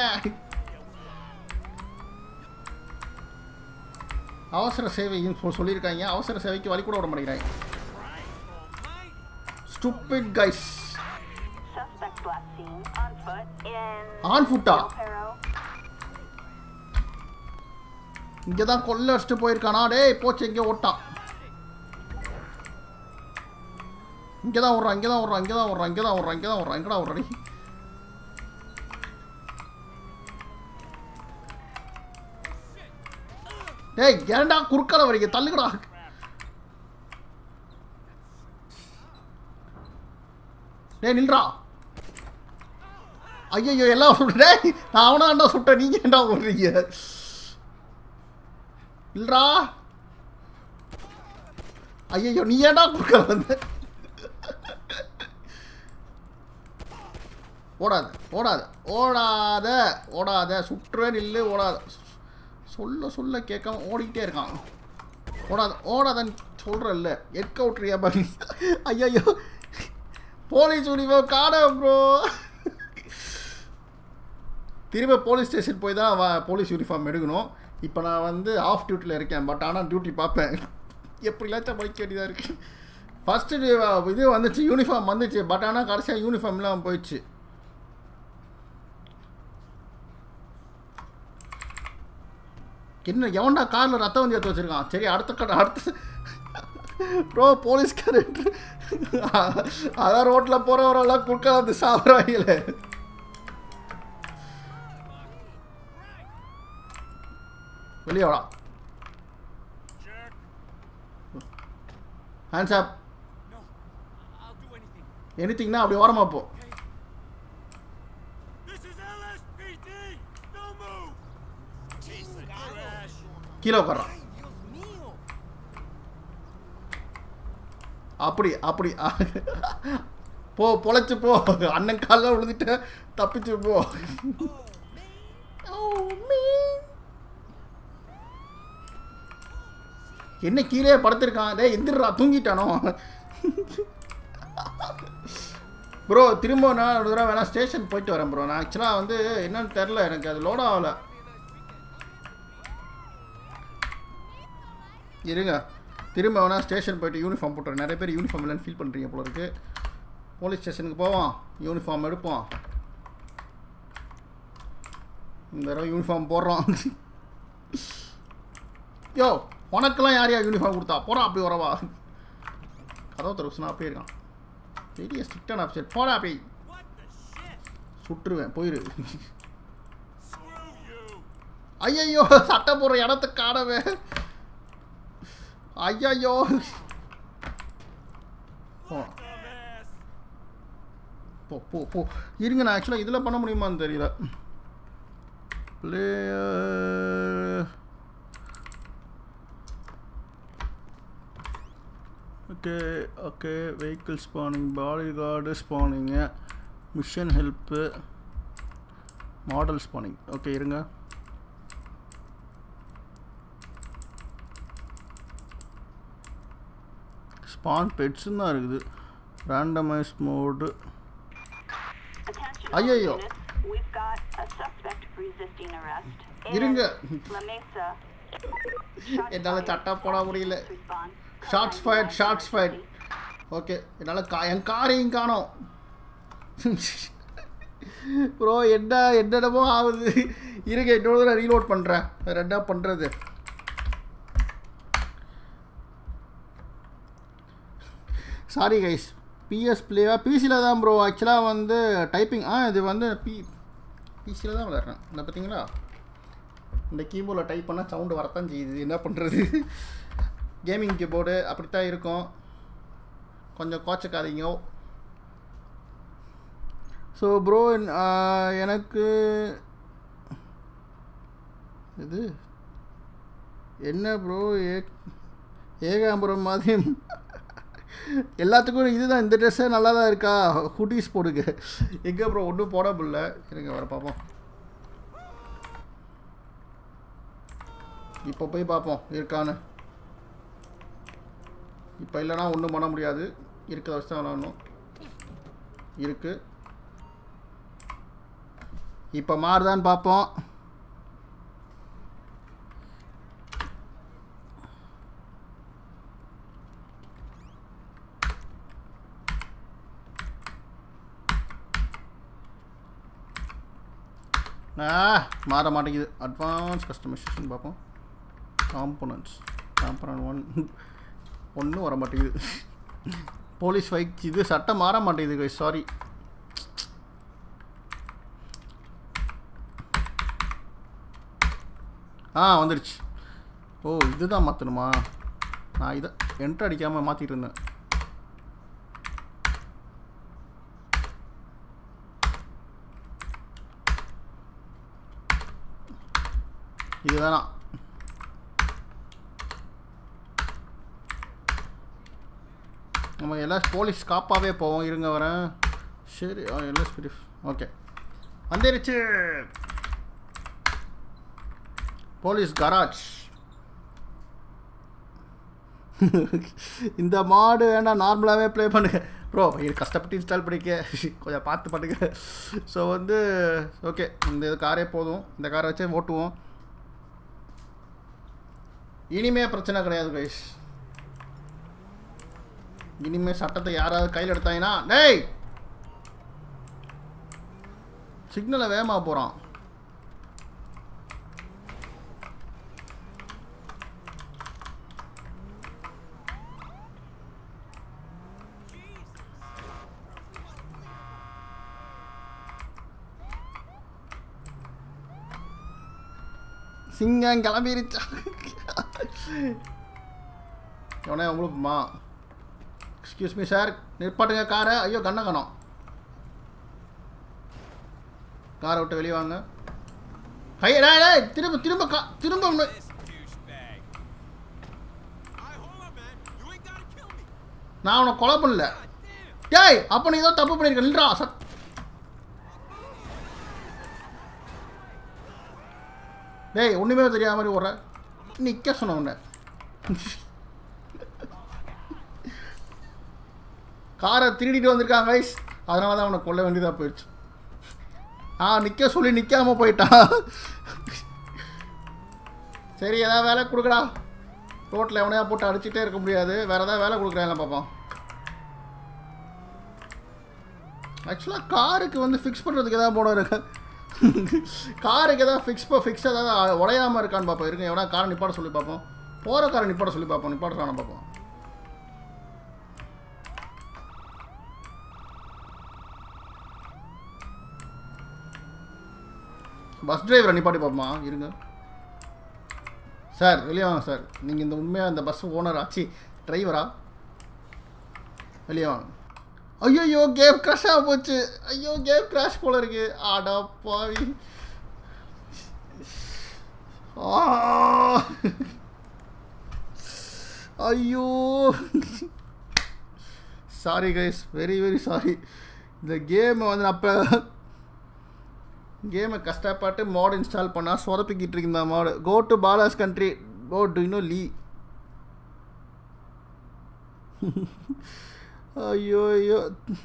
அவசர சேவைன்னு சொ- சொல்லியிருக்காங்க அவசர சேவைக்கு வழி கூட விட மாட்டேங்கிறாங்க stupid guys Suspect last seen on foot in on ஃபுட்டா El Perro. இங்கே தான் கொள்ள அடிச்சுட்டு போயிருக்கானா டேய் போச்சு எங்கே ஓட்டான் இங்கே தான் விட்றான் இங்கே தான் விட்றான் இங்கே தான் விட்றான் இங்கே தான் விட்றான் இங்கே தான் விட்றான் எங்கடா விட்றடி டேய் ஏன்டா குறுக்கால வரீங்க தள்ளுங்கடா டேய் நில்றா ஐயோ எல்லாம் சுட்டு டேய் நான் அவனை தான்டா சுட்டேன் நீங்கள் ஏன்டா விட்றீங்க இல்லடா ஐயோ நீ ஏன்டா குறுக்க வந்த ஓடாத ஓடாத ஓடாத ஓடாத சுற்றுவே நில்லு ஓடாத சொல்ல சொல்ல கேட்காம ஓடிக்கிட்டே இருக்கான் ஓடாத ஓடாதன்னு சொல்கிறல்ல எக் அவுட்ரியா பாரு ஐயோ போலீஸ் யூனிஃபார்ம் காண ப்ரோ திரும்ப போலீஸ் ஸ்டேஷன் போய் தான் வா போலீஸ் யூனிஃபார்ம் எடுக்கணும் இப்போ நான் வந்து ஆஃப் டியூட்டியில் இருக்கேன் பட் ஆனால் டியூட்டி பார்ப்பேன் எப்படிலாச்சும் படிக்க வேண்டியதாக இருக்கு ஃபஸ்ட்டு இது வந்துச்சு யூனிஃபார்ம் வந்துச்சு பட் ஆனால் கடைசியாக யூனிஃபார்ம் இல்லாமல் போயிடுச்சு என்ன எவன்டா காரில் ரத்தம் வந்து எடுத்து வச்சிருக்கான் சரி அடுத்த கடை அடுத்த ப்ரோ போலீஸ்கார் அதான் ரோட்டில் போகிறவரெல்லாம் குறுக்க வந்து சாப்பிட்றாங்களே வெளியே வாடா hands up No, I'll do anything. எனித்திங்னா அப்படி ஓரமாக போ This is LSPD. No move. Piece of trash. கீழே உட்காரான் அப்படி அப்படி போ பொழைச்சு போ அண்ணன் காலில் விழுந்துட்டு தப்பிச்சு போ என்ன கீழே படுத்திருக்கான் டேய் எந்திரா தூங்கிட்டானோ ப்ரோ திரும்ப நான் ஒரு தடவை வேணா ஸ்டேஷன் போயிட்டு வரேன் ப்ரோ நான் ஆக்சுவலாக வந்து என்னன்னு தெரில எனக்கு அது லோட் ஆகலை இருங்க திரும்ப வேணா ஸ்டேஷன் போயிட்டு யூனிஃபார்ம் போட்டுறேன் நிறைய பேர் யூனிஃபார்ம் இல்லைன்னு ஃபீல் பண்ணுறீங்க போல இருக்கு போலீஸ் ஸ்டேஷனுக்கு போவோம் யூனிஃபார்ம் எடுப்போம் இந்த தடவை யூனிஃபார்ம் போடுறோம் யோ உனக்கெல்லாம் யார் யார் யூனிஃபார்ம் கொடுத்தா போடா அப்படி வரவா கதவு தரப்புனா அப்படியே இருக்கான் பெரிய ஸ்ட்ரிக்டான ஆஃபீஸர் போடா அப்படி What the shit? சுட்டுருவேன் போயிரு Screw you. ஐயையோ சட்டை போடுற இடத்த காணவே ஐயையோ போ Dumbass. போ போ போ இருங்க நான் ஆக்சுவலாக இதில் பண்ண முடியுமான்னு தெரியல player okay okay vehicle spawning body guard spawning mission help model spawning okay இருங்க ஸ்பான் பெட்ஸுன்னு தான் இருக்குது randomize mode Attention Ay, all ay, yo. units. We've got a suspect resisting arrest. in இருங்க La Mesa. Shots என்னால் fired. சட்டை போட முடியல Respond. Shots fired shots fired okay என்னால் கா என் காரையும் காணோம் ப்ரோ என்ன என்னென்னமோ ஆகுது இருங்க இன்னொரு தடவை ரீலோட் பண்ணுறேன் வேறு என்ன பண்ணுறது சாரி கைஸ் பிஎஸ் பிளேவா பிசியில் தான் ப்ரோ ஆக்சுவலாக வந்து டைப்பிங் ஆ இது வந்து பி பிசியில் தான் விளையாடுறேன் இந்த பார்த்தீங்களா இந்த கீபோர்டில் டைப் பண்ணால் சவுண்டு வரத்தான் செய்யுது என்ன பண்ணுறது கேமிங் கீபோர்டு அப்படித்தான் இருக்கும் கொஞ்சம் கோச்சக்காதீங்க ஸோ ப்ரோ எனக்கு இது என்ன ப்ரோ ஏ ஏகாம்பரம் மாதிரி எல்லாத்துக்கும் இதுதான் இந்த ட்ரெஸ்ஸே நல்லா தான் இருக்கா ஹுட்டீஸ் போடுங்க எங்கே ப்ரோ ஒன்றும் போட முடியல இருங்க வர பார்ப்போம் இப்போ போய் பார்ப்போம் இருக்கான்னு இப்போ இல்லைனா ஒன்றும் பண்ண முடியாது இருக்கிறத வச்சு தான் விளாடணும் இருக்கு இப்போ மாறுதான்னு பார்ப்போம் ஆ மாற மாட்டேங்குது அட்வான்ஸ் கஸ்டமைசேஷன் பார்ப்போம் காம்பனன்ட்ஸ் காம்பனன்ட் ஒன் ஒன்றும் வர மாட்டேங்குது போலீஸ் ஃபைக் இது சட்டம் மாற மாட்டேங்குது சாரி ஆ வந்துடுச்சு ஓ இதுதான் மாற்றணுமா நான் இதை என்ட்ரு அடிக்காமல் மாற்றிட்டு இருந்தேன் இது வேணாம் நம்ம எல்லாம் போலீஸ் காப்பாவே போவோம் இருங்க வரேன் சரி ஆ எல்லாம் ஸ்பிரிஃப் ஓகே வந்துருச்சு போலீஸ் கராஜ் இந்த மாடு வேணால் நார்மலாகவே ப்ளே பண்ணுங்க ப்ரோ இது கஷ்டப்பட்டு இன்ஸ்டால் பண்ணிக்க கொஞ்சம் பார்த்து பண்ணுங்க ஸோ வந்து ஓகே இந்த காரே போதும் இந்த காரை வச்சே ஓட்டுவோம் இனிமே பிரச்சனை கிடையாது கைஸ் இனிமே சட்டத்தை யாராவது கையில் எடுத்தாங்கன்னா டேய் சிக்னலை வேகமாக போகிறான் சிங்கம் கிளம்பிருச்சா எவனே உங்களுக்குமா எக்ஸ்கியூஸ் மீ சார் நிற்பாட்டுங்க காரை ஐயோ கண்ண கணம் காரை விட்டு வெளியே வாங்க ஐயா டேய், டேய், திரும்ப திரும்ப கா திரும்ப உன்னை- This douchebag. Alright, hold up, man. You ain't gotta kill me. நான் உன்னை கொலை பண்ணல God damn. டேய் அப்போ நீ ஏதோ தப்பு பண்ணியிருக்க நின்றா சட் டேய் ஒன்றுமே தெரியாத மாதிரி ஓடுற நிற்க சொன்ன உன்னை காரை திருடிட்டு வந்திருக்காங்க கைஸ் அதனால தான் அவனை கொல்ல வேண்டியதாக போயிடுச்சு ஆ நிற்க சொல்லி நிற்காம போயிட்டான் சரி ஏதாவது வேலை கொடுக்கடா ரோட்டில் எவனையா போட்டு அடிச்சுட்டே இருக்க முடியாது வேறு ஏதாவது வேலை கொடுக்குறாங்க பார்ப்போம் ஆக்சுவலாக காருக்கு வந்து ஃபிக்ஸ் பண்ணுறதுக்கு எதாவது போட இருக்கு காருக்கு எதாவது ஃபிக்ஸ் ஃபிக்ஸ் ஏதாவது உடையாமல் இருக்கான்னு பார்ப்போம் இருங்க எவனா காரை நிப்பாட சொல்லி பார்ப்போம் போகிற காரை நிப்பாட சொல்லி பார்ப்போம் நிப்பாடுறான்னு பார்ப்போம் பஸ் டிரைவரை நிப்பாட்டி பார்ப்போமா இருங்க சார் வெளியே வாங்க சார் நீங்கள் இந்த உண்மையாக இந்த பஸ் ஓனர் ஆச்சு டிரைவரா வெளியே வாங்க ஐயோ கேம் கிராஷாக போச்சு ஐயோ கேம் கிராஷ் போல இருக்கு ஆடா பாவி ஆ! ஐயோ sorry guys very very sorry இந்த கேமை வந்து நான் அப்போ கேமை கஷ்டப்பட்டு மாட் இன்ஸ்டால் பண்ணால் சொதப்பிக்கிட்டு இருக்கு இந்த மாடு go to palace country go to இன்னும் லீ ஐயோ ஐயோ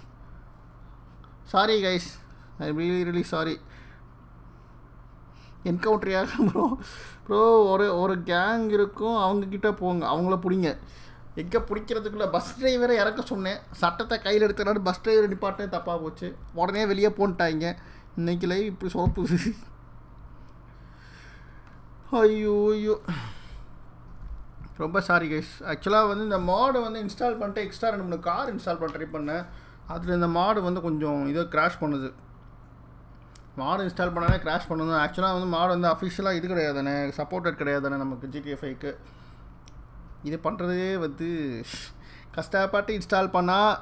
sorry guys I really really sorry என்கவுண்ட்ரியாக ப்ரோ ப்ரோ ஒரு ஒரு கேங் இருக்கும் அவங்கக்கிட்ட போங்க அவங்கள பிடிங்க எங்கே பிடிக்கிறதுக்குள்ளே பஸ் டிரைவரை இறக்க சொன்னேன் சட்டத்தை கையில் எடுத்துனாலும் பஸ் டிரைவர் நிப்பாட்டே தப்பாக போச்சு உடனே வெளியே போன்ட்டாங்க இன்னைக்கு லைவ் இப்படி சொதப்புது ஐயோ ஐயோ ரொம்ப சாரி கைஸ் ஆக்சுவலாக வந்து இந்த மாடு வந்து இன்ஸ்டால் பண்ணிட்டு எக்ஸ்ட்ரா ரெண்டு மூணு கார் இன்ஸ்டால் பண்ண ட்ரை பண்ணேன் அதில் இந்த மாடு வந்து கொஞ்சம் இதை கிராஷ் பண்ணுது மாடு இன்ஸ்டால் பண்ணாலே கிராஷ் பண்ணுது ஆக்சுவலாக வந்து மாடு வந்து அஃபிஷியலாக இது கிடையாதுண்ணே சப்போர்ட்டட் கிடையாதுண்ணே நமக்கு ஜிடிஎஃப்ஐக்கு இது பண்ணுறதே வந்து கஷ்டப்பட்டு இன்ஸ்டால் பண்ணால்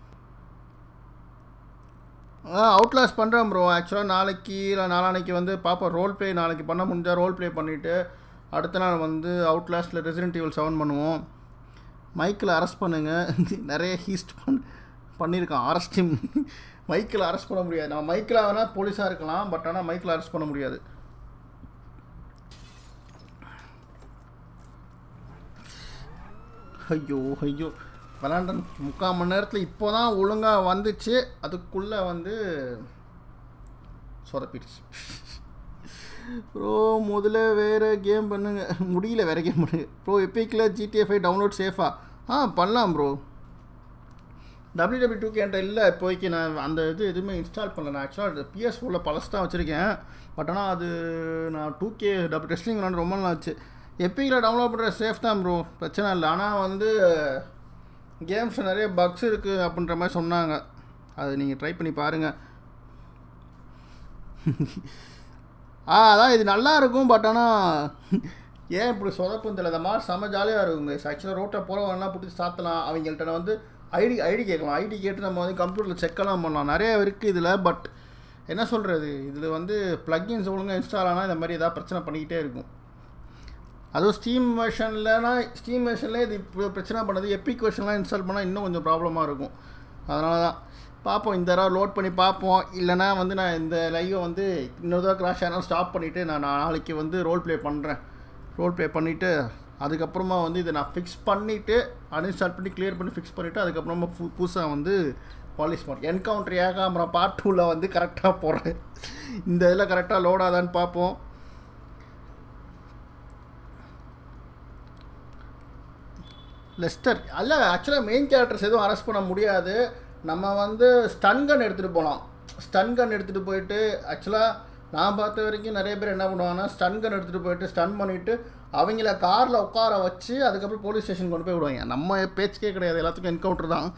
ஆ அவுட்லாஸ் பண்ணுறேன் ப்ரோ ஆக்சுவலாக நாளைக்கு இல்லை நாளானைக்கு வந்து பார்ப்போம் ரோல் ப்ளே நாளைக்கு பண்ண முடிஞ்சால் ரோல் ப்ளே பண்ணிவிட்டு அடுத்த நாள் வந்து அவுட்லாஸ்ட்டில் ரெசிடென்ட் ஈவல் செவன் பண்ணுவோம் மைக்கில் அரெஸ்ட் பண்ணுங்கள் நிறைய ஹீஸ்ட் பண் பண்ணியிருக்கான் அரெஸ்ட் மைக்கில் அரெஸ்ட் பண்ண முடியாது நான் மைக்கில் வேணால் போலீஸாக இருக்கலாம் பட் ஆனால் மைக்கில் அரெஸ்ட் பண்ண முடியாது ஐயோ ஐயோ விளாண்ட முக்கால் மணி நேரத்தில் இப்போ தான் ஒழுங்காக வந்துச்சு அதுக்குள்ளே வந்து சொதப்பிடுச்சு ப்ரோ முதல்ல வேறு கேம் பண்ணுங்க முடியல வேறு கேம் பண்ணுங்க ப்ரோ எப்பிக்கில் ஜிடிஎஃப்ஐ டவுன்லோட் சேஃபா ஆ பண்ணலாம் ப்ரோ டபிள்யூ டபிள்யூ டூ கேன்ட்ட இல்லை இப்போதைக்கு நான் அந்த இது எதுவுமே இன்ஸ்டால் பண்ணல நான் ஆக்சுவலாக பிஎஸ் ஃபோரில் பழசு தான் வச்சுருக்கேன் பட் ஆனால் அது நான் டூ கே டபுள் டெஸ்டிங் விளாண்டு ரொம்ப நாள் ஆச்சு எப்பிக்கில் டவுன்லோட் பண்ணுற சேஃப் தான் ப்ரோ பிரச்சனை இல்லை ஆனால் வந்து கேம்ஸில் நிறைய பக்ஸ் இருக்குது அப்படின்ற மாதிரி சொன்னாங்க அது நீங்கள் ட்ரை பண்ணி பாருங்கள் ஆ அதான் இது நல்லா இருக்கும் பட் ஆனால் ஏன் இப்படி சொதப்பும் தெரியல இந்த மாதிரி செம்ம ஜாலியாக இருக்குங்க ஆக்சுவலாக ரோட்டில் போகிறவங்கலாம் பிடிச்சி சாத்தலாம் அவங்கள்ட்ட வந்து ஐடி ஐடி கேட்கலாம் ஐடி கேட்டு நம்ம வந்து கம்ப்யூட்டரில் செக்கெல்லாம் பண்ணலாம் நிறைய இருக்குது இதில் பட் என்ன சொல்கிறது இதில் வந்து ப்ளக்இன்ஸ் ஒழுங்காக இன்ஸ்டால் ஆனால் இந்த மாதிரி ஏதாவது பிரச்சனை பண்ணிக்கிட்டே இருக்கும் அதுவும் ஸ்டீம் வெர்ஷன்லனா ஸ்டீம் வெர்ஷனில் இது இப்போ பிரச்சனை பண்ணுது எப்பிக் வெர்ஷன்லாம் இன்ஸ்டால் பண்ணால் இன்னும் கொஞ்சம் ப்ராப்ளமாக இருக்கும் அதனால தான் பார்ப்போம் இந்த தடவை லோட் பண்ணி பார்ப்போம் இல்லைனா வந்து நான் இந்த லைவை வந்து இன்னொரு தடவை கிராஷ் ஆனால் ஸ்டாப் பண்ணிவிட்டு நான் நாளைக்கு வந்து ரோல் ப்ளே பண்ணுறேன் ரோல் ப்ளே பண்ணிவிட்டு அதுக்கப்புறமா வந்து இதை நான் ஃபிக்ஸ் பண்ணிவிட்டு அன்இன்ஸ்டால் பண்ணி க்ளியர் பண்ணி ஃபிக்ஸ் பண்ணிவிட்டு அதுக்கப்புறமா பு புதுசாக வந்து பாலிஷ் பண்ணுறேன் என்கவுண்டர் ஏகாமரம் பார்ட் டூவில் வந்து கரெக்டாக போடுறேன் இந்த இதில் கரெக்டாக லோட் ஆதான்னு பார்ப்போம் லெஸ்டர் அல்ல ஆக்சுவலாக மெயின் கேரக்டர்ஸ் எதுவும் அரெஸ்ட் பண்ண முடியாது நம்ம வந்து ஸ்டன் கன் எடுத்துகிட்டு போகலாம் ஸ்டன் கன் எடுத்துகிட்டு போயிட்டு ஆக்சுவலாக நான் பார்த்த வரைக்கும் நிறைய பேர் என்ன பண்ணுவாங்கன்னா ஸ்டன் கன் எடுத்துகிட்டு போயிட்டு ஸ்டன் பண்ணிவிட்டு அவங்கள காரில் உட்கார வச்சு அதுக்கப்புறம் போலீஸ் ஸ்டேஷன் கொண்டு போய் விடுவாங்க நம்ம பேச்சுக்கே கிடையாது எல்லாத்துக்கும் என்கவுண்டர் தான்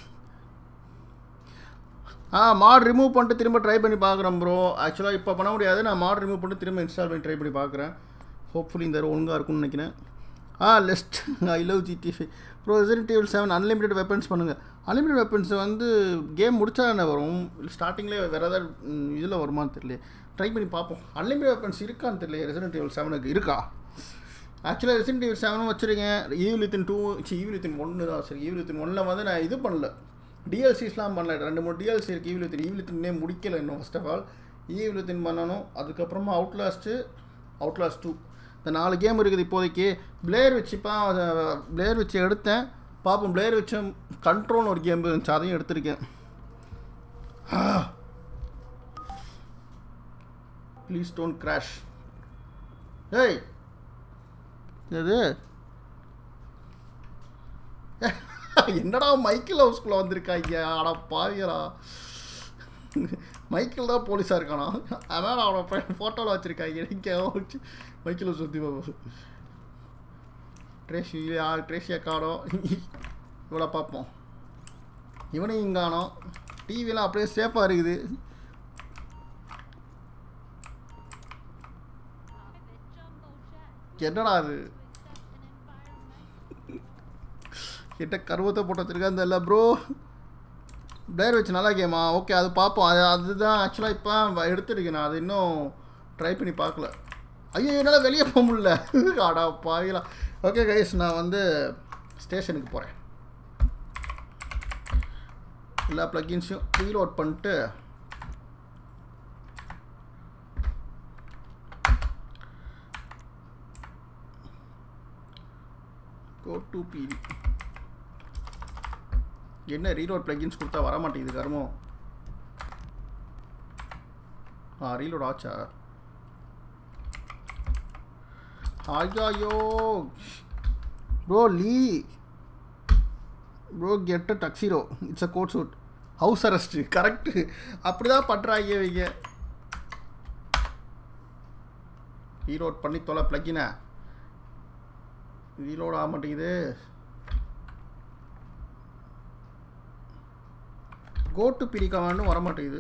ஆ மாட் ரிமூவ் பண்ணிட்டு திரும்ப ட்ரை பண்ணி பார்க்குறேன் ப்ரோ ஆக்சுவலாக இப்போ பண்ண முடியாது நான் மாட் ரிமூவ் பண்ணிட்டு திரும்ப இன்ஸ்டால் பண்ணி ட்ரை பண்ணி பார்க்குறேன் ஹோப்ஃபுல்லி இந்த தடவை ஒழுங்காக இருக்கும்னு நினைக்கிறேன் ஆ last I love GT five bro resident evil seven unlimited weapons பண்ணுங்கள் அன்லிமிட்டட் வெப்பன்ஸ் வந்து கேம் முடிச்சா என்ன வரும் ஸ்டார்டிங்லேயே வேறு ஏதாவது இதில் வருமான்னு தெரியல ட்ரை பண்ணி பார்ப்போம் அன்லிமிட்டட் வெப்பன்ஸ் இருக்கான்னு தெரியல ரெசிடென்ட் ஈவல் செவனுக்கு இருக்கா ஆக்சுவலாக ரெசிடென்ட் ஈவல் செவனும் வச்சுருக்கேன் evil within two see evil within ஒன்று தான் சரி ஈவில் வித்தின் ஒன்றில் வந்து நான் இது பண்ணல டிஎல்சிஸ்லாம் பண்ணல ரெண்டு மூணு டிஎல்சி இருக்குது ஈவில் வித்தின் ஈவில் வித்தின்னே முடிக்கல இன்னும் first of all evil within பண்ணணும் அதுக்கப்புறமா அவுட்லாஸ்ட்டு அவுட்லாஸ்ட் டூ இந்த நாலு கேம் இருக்குது இப்போதைக்கு பிளேயர் வச்சுப்பா பிளேயர் வச்சு எடுத்தேன் பார்ப்போம் பிளேயர் வச்சு கண்ட்ரோல்னு ஒரு கேம் இருந்துச்சு அதையும் எடுத்திருக்கேன் ப்ளீஸ் டோன்ட் கிராஷ் ஏய் இது என்னடா மைக்கிள் ஹவுஸ்குள்ளே வந்திருக்காங்க ஆடா பாவியரா மைக்கிள் தான் போலீஸாக இருக்கானா அதான் அவனை ஃபோட்டோவில் வச்சுருக்காங்க இங்கே வச்சு மைக்கிள் சுற்றி ட்ரேஷி ஆ ட்ரேஷியை காணோம் இவ்வளோ பார்ப்போம் இவனையும் காணோம் டிவிலாம் அப்படியே சேஃபாக இருக்குது என்னடா அது கிட்ட கருவத்தை போட்டு வச்சிருக்கா இந்த இல்லை ப்ரோ பிளேயர் வச்சு நல்லா கேமா ஓகே அது பார்ப்போம் அது அதுதான் ஆக்சுவலாக இப்போ எடுத்துருக்கேன் நான் அது இன்னும் ட்ரை பண்ணி பார்க்கல ஐயோ என்னால் வெளியே போக முடியல ஆடா பாயிலாம் ஓகே கைஸ் நான் வந்து ஸ்டேஷனுக்கு போகிறேன் எல்லா ப்ளக்கின்ஸையும் ரீலோட் பண்ணிட்டு கோ டு பிடி என்ன ரீலோட் ப்ளகின்ஸ் கொடுத்தா வர மாட்டேங்குது கருமம் ஆ ரீலோட் ஆச்சா ஐயோ ப்ரோ லீ ப்ரோ கெட் அ டக்ஸிரோ it's a code shoot house arrest correct அப்படி தான் பண்ணுறாங்க இவங்க ரீலோட் பண்ணி தொலை ப்ளக்கின ரீலோட் ஆக மாட்டேங்குது கோட்டு பிரிக்காமன்னு வர மாட்டேங்குது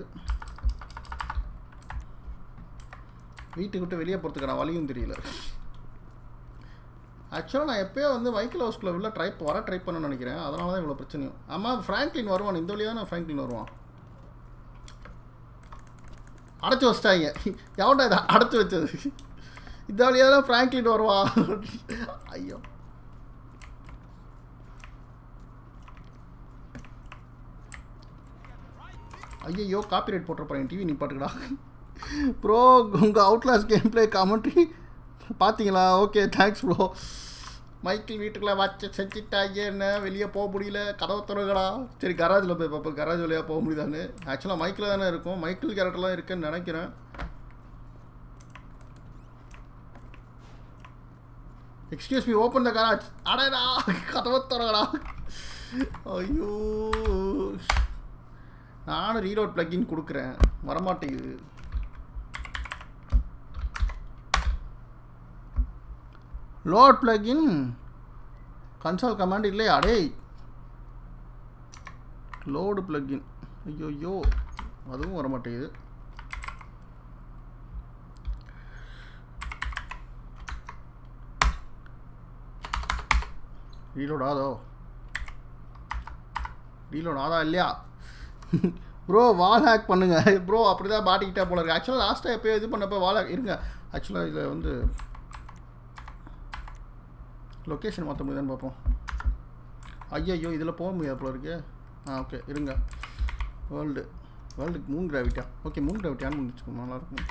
வீட்டுக்கு விட்டு வெளியே போகிறதுக்கு நான் வழியும் தெரியல ஆக்சுவலாக நான் எப்போயோ வந்து மைக்கேல் ஹவுஸ்குள்ளே உள்ள ட்ரை வர ட்ரை பண்ண நினைக்கிறேன் அதனால தான் இவ்வளோ பிரச்சனையும் ஆமாம் ஃப்ராங்க்லின் வருவான் இந்த வழியாக தான் ஃப்ராங்க்லின் வருவான் அடைச்சி வச்சிட்டாங்க எவன்டா இதை அடைச்சி வச்சது இந்த வழியாக தான் ஃப்ராங்க்லின் வருவான் ஐயோ ஐயோ காப்பிரைட் போட்டிருப்பாங்க டிவி நிப்பாட்டுக்கடா ப்ரோ உங்கள் அவுட்லாஸ் கேம் பிளே காமெண்ட்ரி பார்த்தீங்களா ஓகே தேங்க்ஸ் ப்ரோ மைக்கிள் வீட்டுக்குள்ளே வச்சு செஞ்சுட்டாங்க என்ன வெளியே போக முடியல கதவை திறங்கடா சரி கராஜில் போய் பார்ப்போம் கராஜ் வழியாக போக முடியுதான்னு ஆக்சுவலாக மைக்கில் தானே இருக்கும் மைக்கிள் கேரக்டர்லாம் இருக்குன்னு நினைக்கிறேன் excuse me open the garage அடடா கதவை திறங்கடா ஐயோ நானும் ரீலோட் ப்ளக்கின் கொடுக்குறேன் வரமாட்டேங்குது லோட் ப்ளக்கின் கன்சோல் கமாண்ட் இல்லையா டேய் லோடு ப்ளக்கின் ஐயோ அதுவும் வர மாட்டேங்குது ரீலோட் ஆதோ ரீலோட் ஆதா இல்லையா ப்ரோ வால் ஹேக் பண்ணுங்க ப்ரோ அப்படி தான் மாட்டிக்கிட்டா போல இருக்கு ஆக்சுவலாக லாஸ்ட்டாக எப்போயோ இது பண்ணப்போ வால் ஹேக் இருங்க ஆக்சுவலாக இதில் வந்து லொக்கேஷன் மாற்ற முடியுதான்னு பார்ப்போம் ஐயோ இதில் போக முடியாது போல இருக்கு ஆ ஓகே இருங்க வேர்ல்டு வேர்ல்டுக்கு மூன் கிராவிட்டா ஓகே மூன் கிராவிட்டி ஆன் பண்ணி வச்சுக்கோங்க நல்லாயிருக்கும்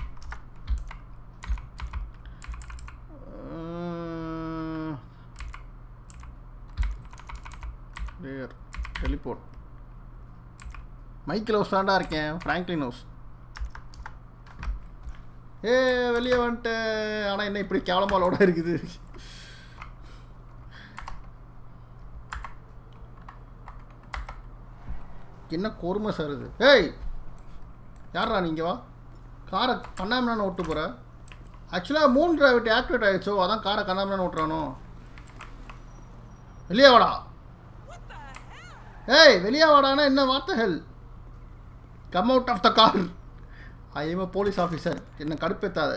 ரேர் டெலிபோர்ட் மைக்கில் ஹவுஸ் தாண்டா இருக்கேன் ஃப்ராங்க்லின் ஹவுஸ் ஏ வெளியே வந்துட்டேன் ஆனால் என்ன இப்படி கேவலமாலோட இருக்குது என்ன கொடுமை சார் இது ஏய் யாரா நீங்கள் வா காரை கண்ணாமண்ணு ஓட்டு போகிற ஆக்சுவலாக மூன் டிராவிட்டி ஆக்டிவேட் ஆகிடுச்சோ அதான் காரை கண்ணாமண்ணு ஓட்டுறானோ வெளியே வாடா ஏய் வெளியே வாடானா என்ன வார்த்தை hell come out of the car I am police officer என்ன கடுப்பேத்தாத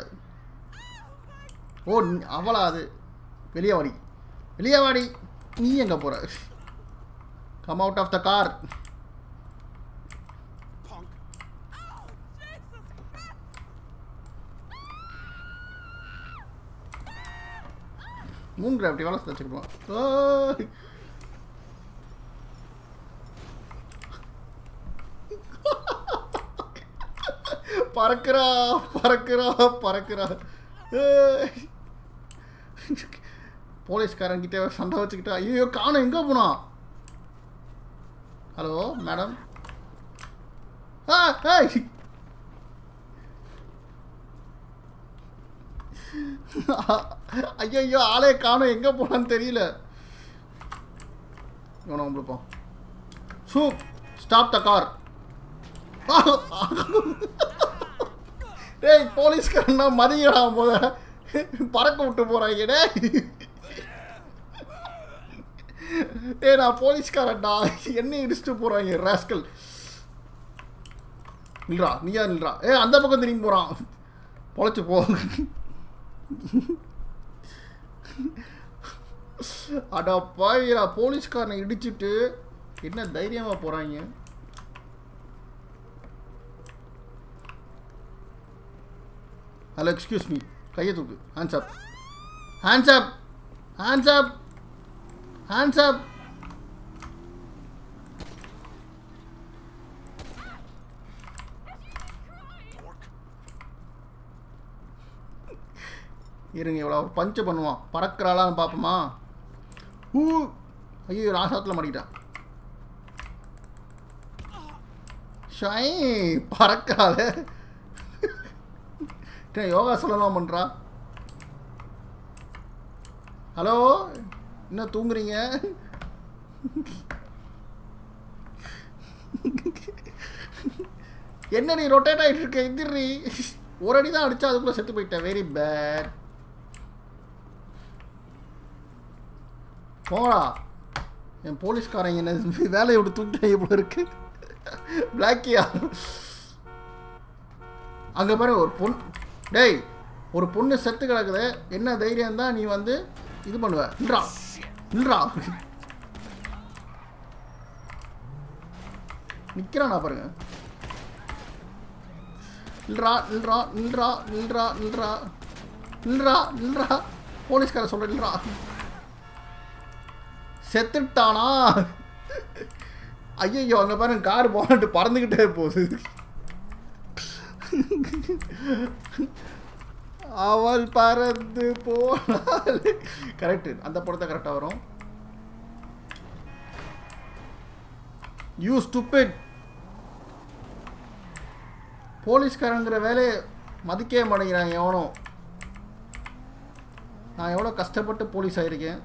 ஓ நீ- அவளா அது வெளியே வாடி வெளியே வாடி நீ எங்கே போகிற come out of the car Punk. Moon gravity வேலை வச்சுக்கிடுவான் ஏய். பறக்குறா பறக்குறா பறக்குறா ஏய். போலீஸ்காரன் கிட்ட சண்டை வச்சுக்கிட்டா ஐயோ காணும் எங்கே போனா ஹலோ மேடம் ஆ ஏய் ஐயோ ஆளே காணும் எங்கே போனான்னு தெரியல இவனை கும்பிடுப்போம் சூப் ஸ்டாப் த கார் டேய் போலீஸ்காரனா மதியடா போத பறக்க விட்டு போறாங்க டேய் டேய் நான் போலீஸ்காரன்டா என்ன இடிச்சுட்டு போறாங்க ராஸ்கல் நில்றா நீயா நில்றா ஏ அந்த பக்கம் திரும்பி போறான் பொழைச்சு போ அடா பாவிரா போலீஸ்காரனை இடிச்சிட்டு என்ன தைரியமா போறாங்க ஹலோ எக்ஸ்கியூஸ் மீ கையை தூக்கு hands up hands up hands up hands up இருங்க இவ்வளோ ஒரு பஞ்சு பண்ணுவான் பறக்கிறாளான்னு பார்ப்போமா ஊ ஐயோ ராசாத்தில் மாட்டிக்கிட்டான் ஷை பறக்கிறாள யோகா சொல்லலாம் பண்ணுறா ஹலோ என்ன தூங்குறீங்க என்ன நீ ரொட்டேட் ஆகிட்டு இருக்க எந்திரி ஒரு அடி தான் அடிச்சா அதுக்குள்ளே செத்து போயிட்டேன் வெரி பேட் போடா என் போலீஸ்காரங்க என்ன வேலையை விட்டு தூக்கிட்டாங்க இவ்வளோ இருக்கு பிளாக்கியா அங்கே பாரு ஒரு பொண் டேய் ஒரு பொண்ணு செத்து கிடக்குது என்ன தைரியம் தான் நீ வந்து இது பண்ணுவ நின்றா நின்றா நிற்கிறானா பாருங்க நில்றா நில்றா நில்றா நில்றா நில்றா நில்றா நில்றா போலீஸ்கார சொல்ற நில்றா செத்துட்டானா ஐயோ அங்கே பாருங்க கார் போனட்டு பறந்துக்கிட்டே போகுது அவள் பறந்து போனாள் கரெக்டு அந்த படத்தை கரெக்டாக வரும் யூ ஸ்டூபிட் போலீஸ்காரங்கிற வேலையை மதிக்கவே மாட்டேங்கிறாங்க எவனும் நான் எவ்வளோ கஷ்டப்பட்டு போலீஸ் ஆயிருக்கேன்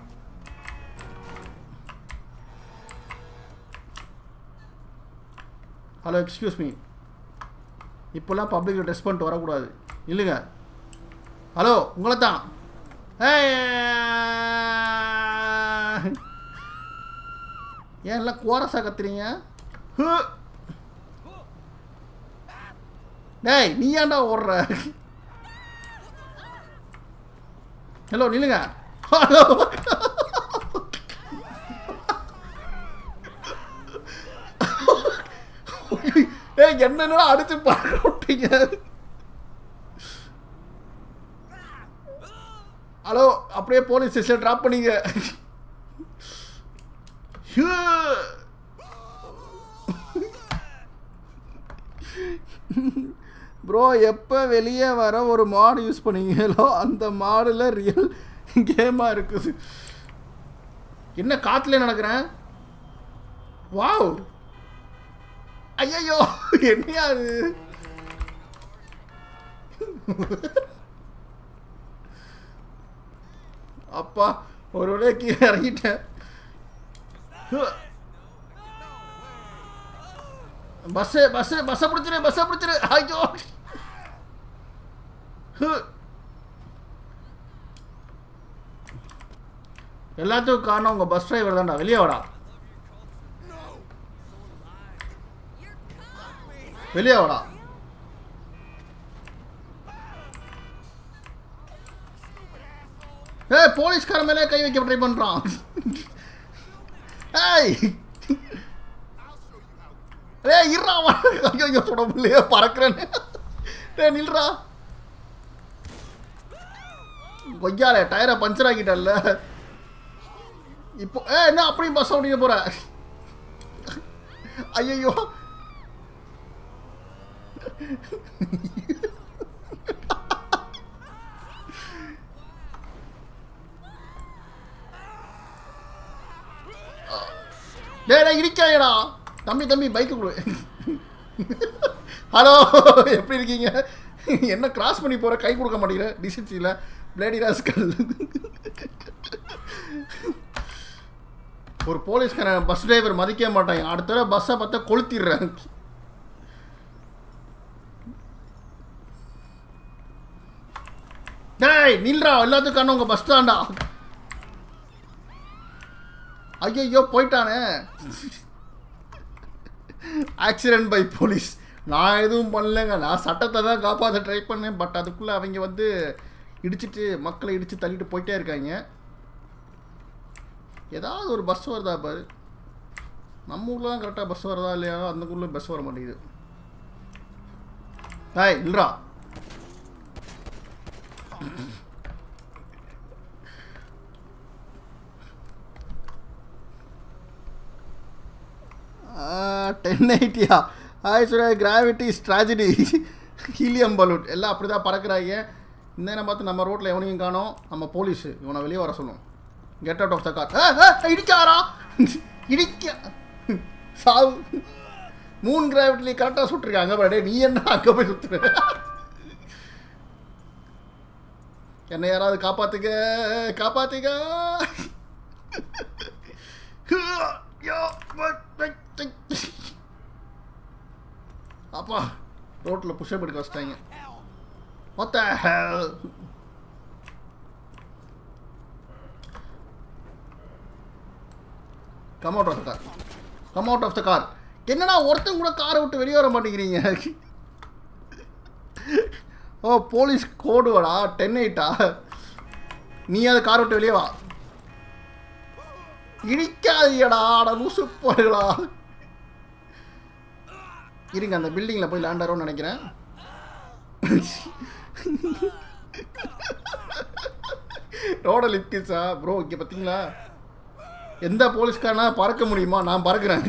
ஹலோ எக்ஸ்கியூஸ் மீ இப்போல்லாம் பப்ளிக் ட்ரெஸ் பண்ணிட்டு வரக்கூடாது இல்லைங்க ஹலோ உங்களை தான் ஏன் எல்லாம் கோரஸாக கத்துறீங்க ஹு. டேய் நீ ஏன்டா ஓடுற ஹலோ நில்லுங்க ஹலோ ஏய் என்னன்னா அடிச்சு பார்க்க விட்டீங்க ஹலோ அப்படியே போலீஸ் ஸ்டேஷன் ட்ராப் பண்ணீங்க ஹியூ. ப்ரோ எப்போ வெளியே வர ஒரு மாடு யூஸ் பண்ணீங்களோ அந்த மாடில் ரியல் கேமாக இருக்குது என்ன காற்றுல நடக்கிறேன் வாவ் ஐயோ என்னையா அது அப்பா ஒரு வழியா கீழே இறங்கிட்டேன் பஸ்ஸு பஸ்ஸு பஸ்ஸை பிடிச்சிரு பஸ்ஸை பிடிச்சிரு ஐயோ ஹு. எல்லாத்துக்கும் காரணம் உங்கள் பஸ் டிரைவர் தான்டா வெளியே வாடா வெளியே வாடா ஏய் போலீஸ்கார மேலே கை வைக்க ட்ரை பண்ணுறான் ஏய் ஏய் இருறா ஐயோ ஐயோ தொட முடியலையே பறக்கிறேன்னு டேய் நில்றா கொய்யாலே டயரை பஞ்சர் ஆக்கிட்டல்ல இப்போ ஏ என்ன அப்படியும் பஸ் ஓட்டிட்டு போற ஐயோ டேய் டேய் இடிக்காதடா தம்பி தம்பி பைக்கு கொடு ஹலோ எப்படி இருக்கீங்க என்ன கிராஸ் பண்ணி போற கை கொடுக்க மாட்டேங்கிற டிசிசியில் பிளேடி ராஸ்கல் ஒரு போலீஸ்காரன் பஸ் டிரைவர் மதிக்க மாட்டாங்க அடுத்த தடவை பஸ்ஸை பார்த்தா கொளுத்திடுறேன் டேய் நில்றா எல்லாத்துக்கும் உங்க பஸ் தான்டா ஐயோ போயிட்டானே ஆக்சிடென்ட் பை போலீஸ் நான் எதுவும் பண்ணலைங்க நான் சட்டத்தை தான் காப்பாற்ற ட்ரை பண்ணேன் பட் அதுக்குள்ளே அவங்க வந்து இடிச்சிட்டு மக்களை இடித்து தள்ளிட்டு போயிட்டே இருக்காங்க ஏதாவது ஒரு பஸ் வருதா பாரு நம்ம ஊரில் தான் கரெக்டாக பஸ் வருதா இல்லையா அந்த ஊரில் பஸ் வர மாட்டேங்குது ஹாய் இல்லரா டென் எயிட்டியா hi sure gravity strategy helium பலூட் எல்லாம் அப்படி தான் பறக்கிறாங்க இந்த நேரம் பார்த்து நம்ம ரோட்டில் எவனையும் காணோம் நம்ம போலீஸு இவனை வெளியே வர சொல்லும் get out of the car இடிச்சாரா இடிக்க சாவு மூன் கிராவிட்டிலி கரெக்டாக சுட்டுருக்காங்க பாரு நீ என்ன அங்கே போய் சுற்றுற என்னை யாராவது காப்பாத்துக்க காப்பாத்துக்க அப்பா ரோட்டில் புஷ்அப் எடுக்க வச்சிட்டாங்க மொத்த come out of the car come out of the car என்னடா ஒருத்தன் கூட காரை விட்டு வெளியே வர மாட்டேங்கிறீங்க ஓ போலீஸ் கோடுவாடா டென் எயிட்டா நீ அதை கார் விட்டு வெளியே வா இடிக்காதீங்கடா அட லூசு போடுகளா இருங்க அந்த பில்டிங்கில் போய் லேண்ட் ஆகிறோம்னு நினைக்கிறேன் ரோட லிப்கிஸா ப்ரோ இங்கே பார்த்தீங்களா எந்த போலீஸ்காரனா பறக்க முடியுமா நான் பறக்கிறேன்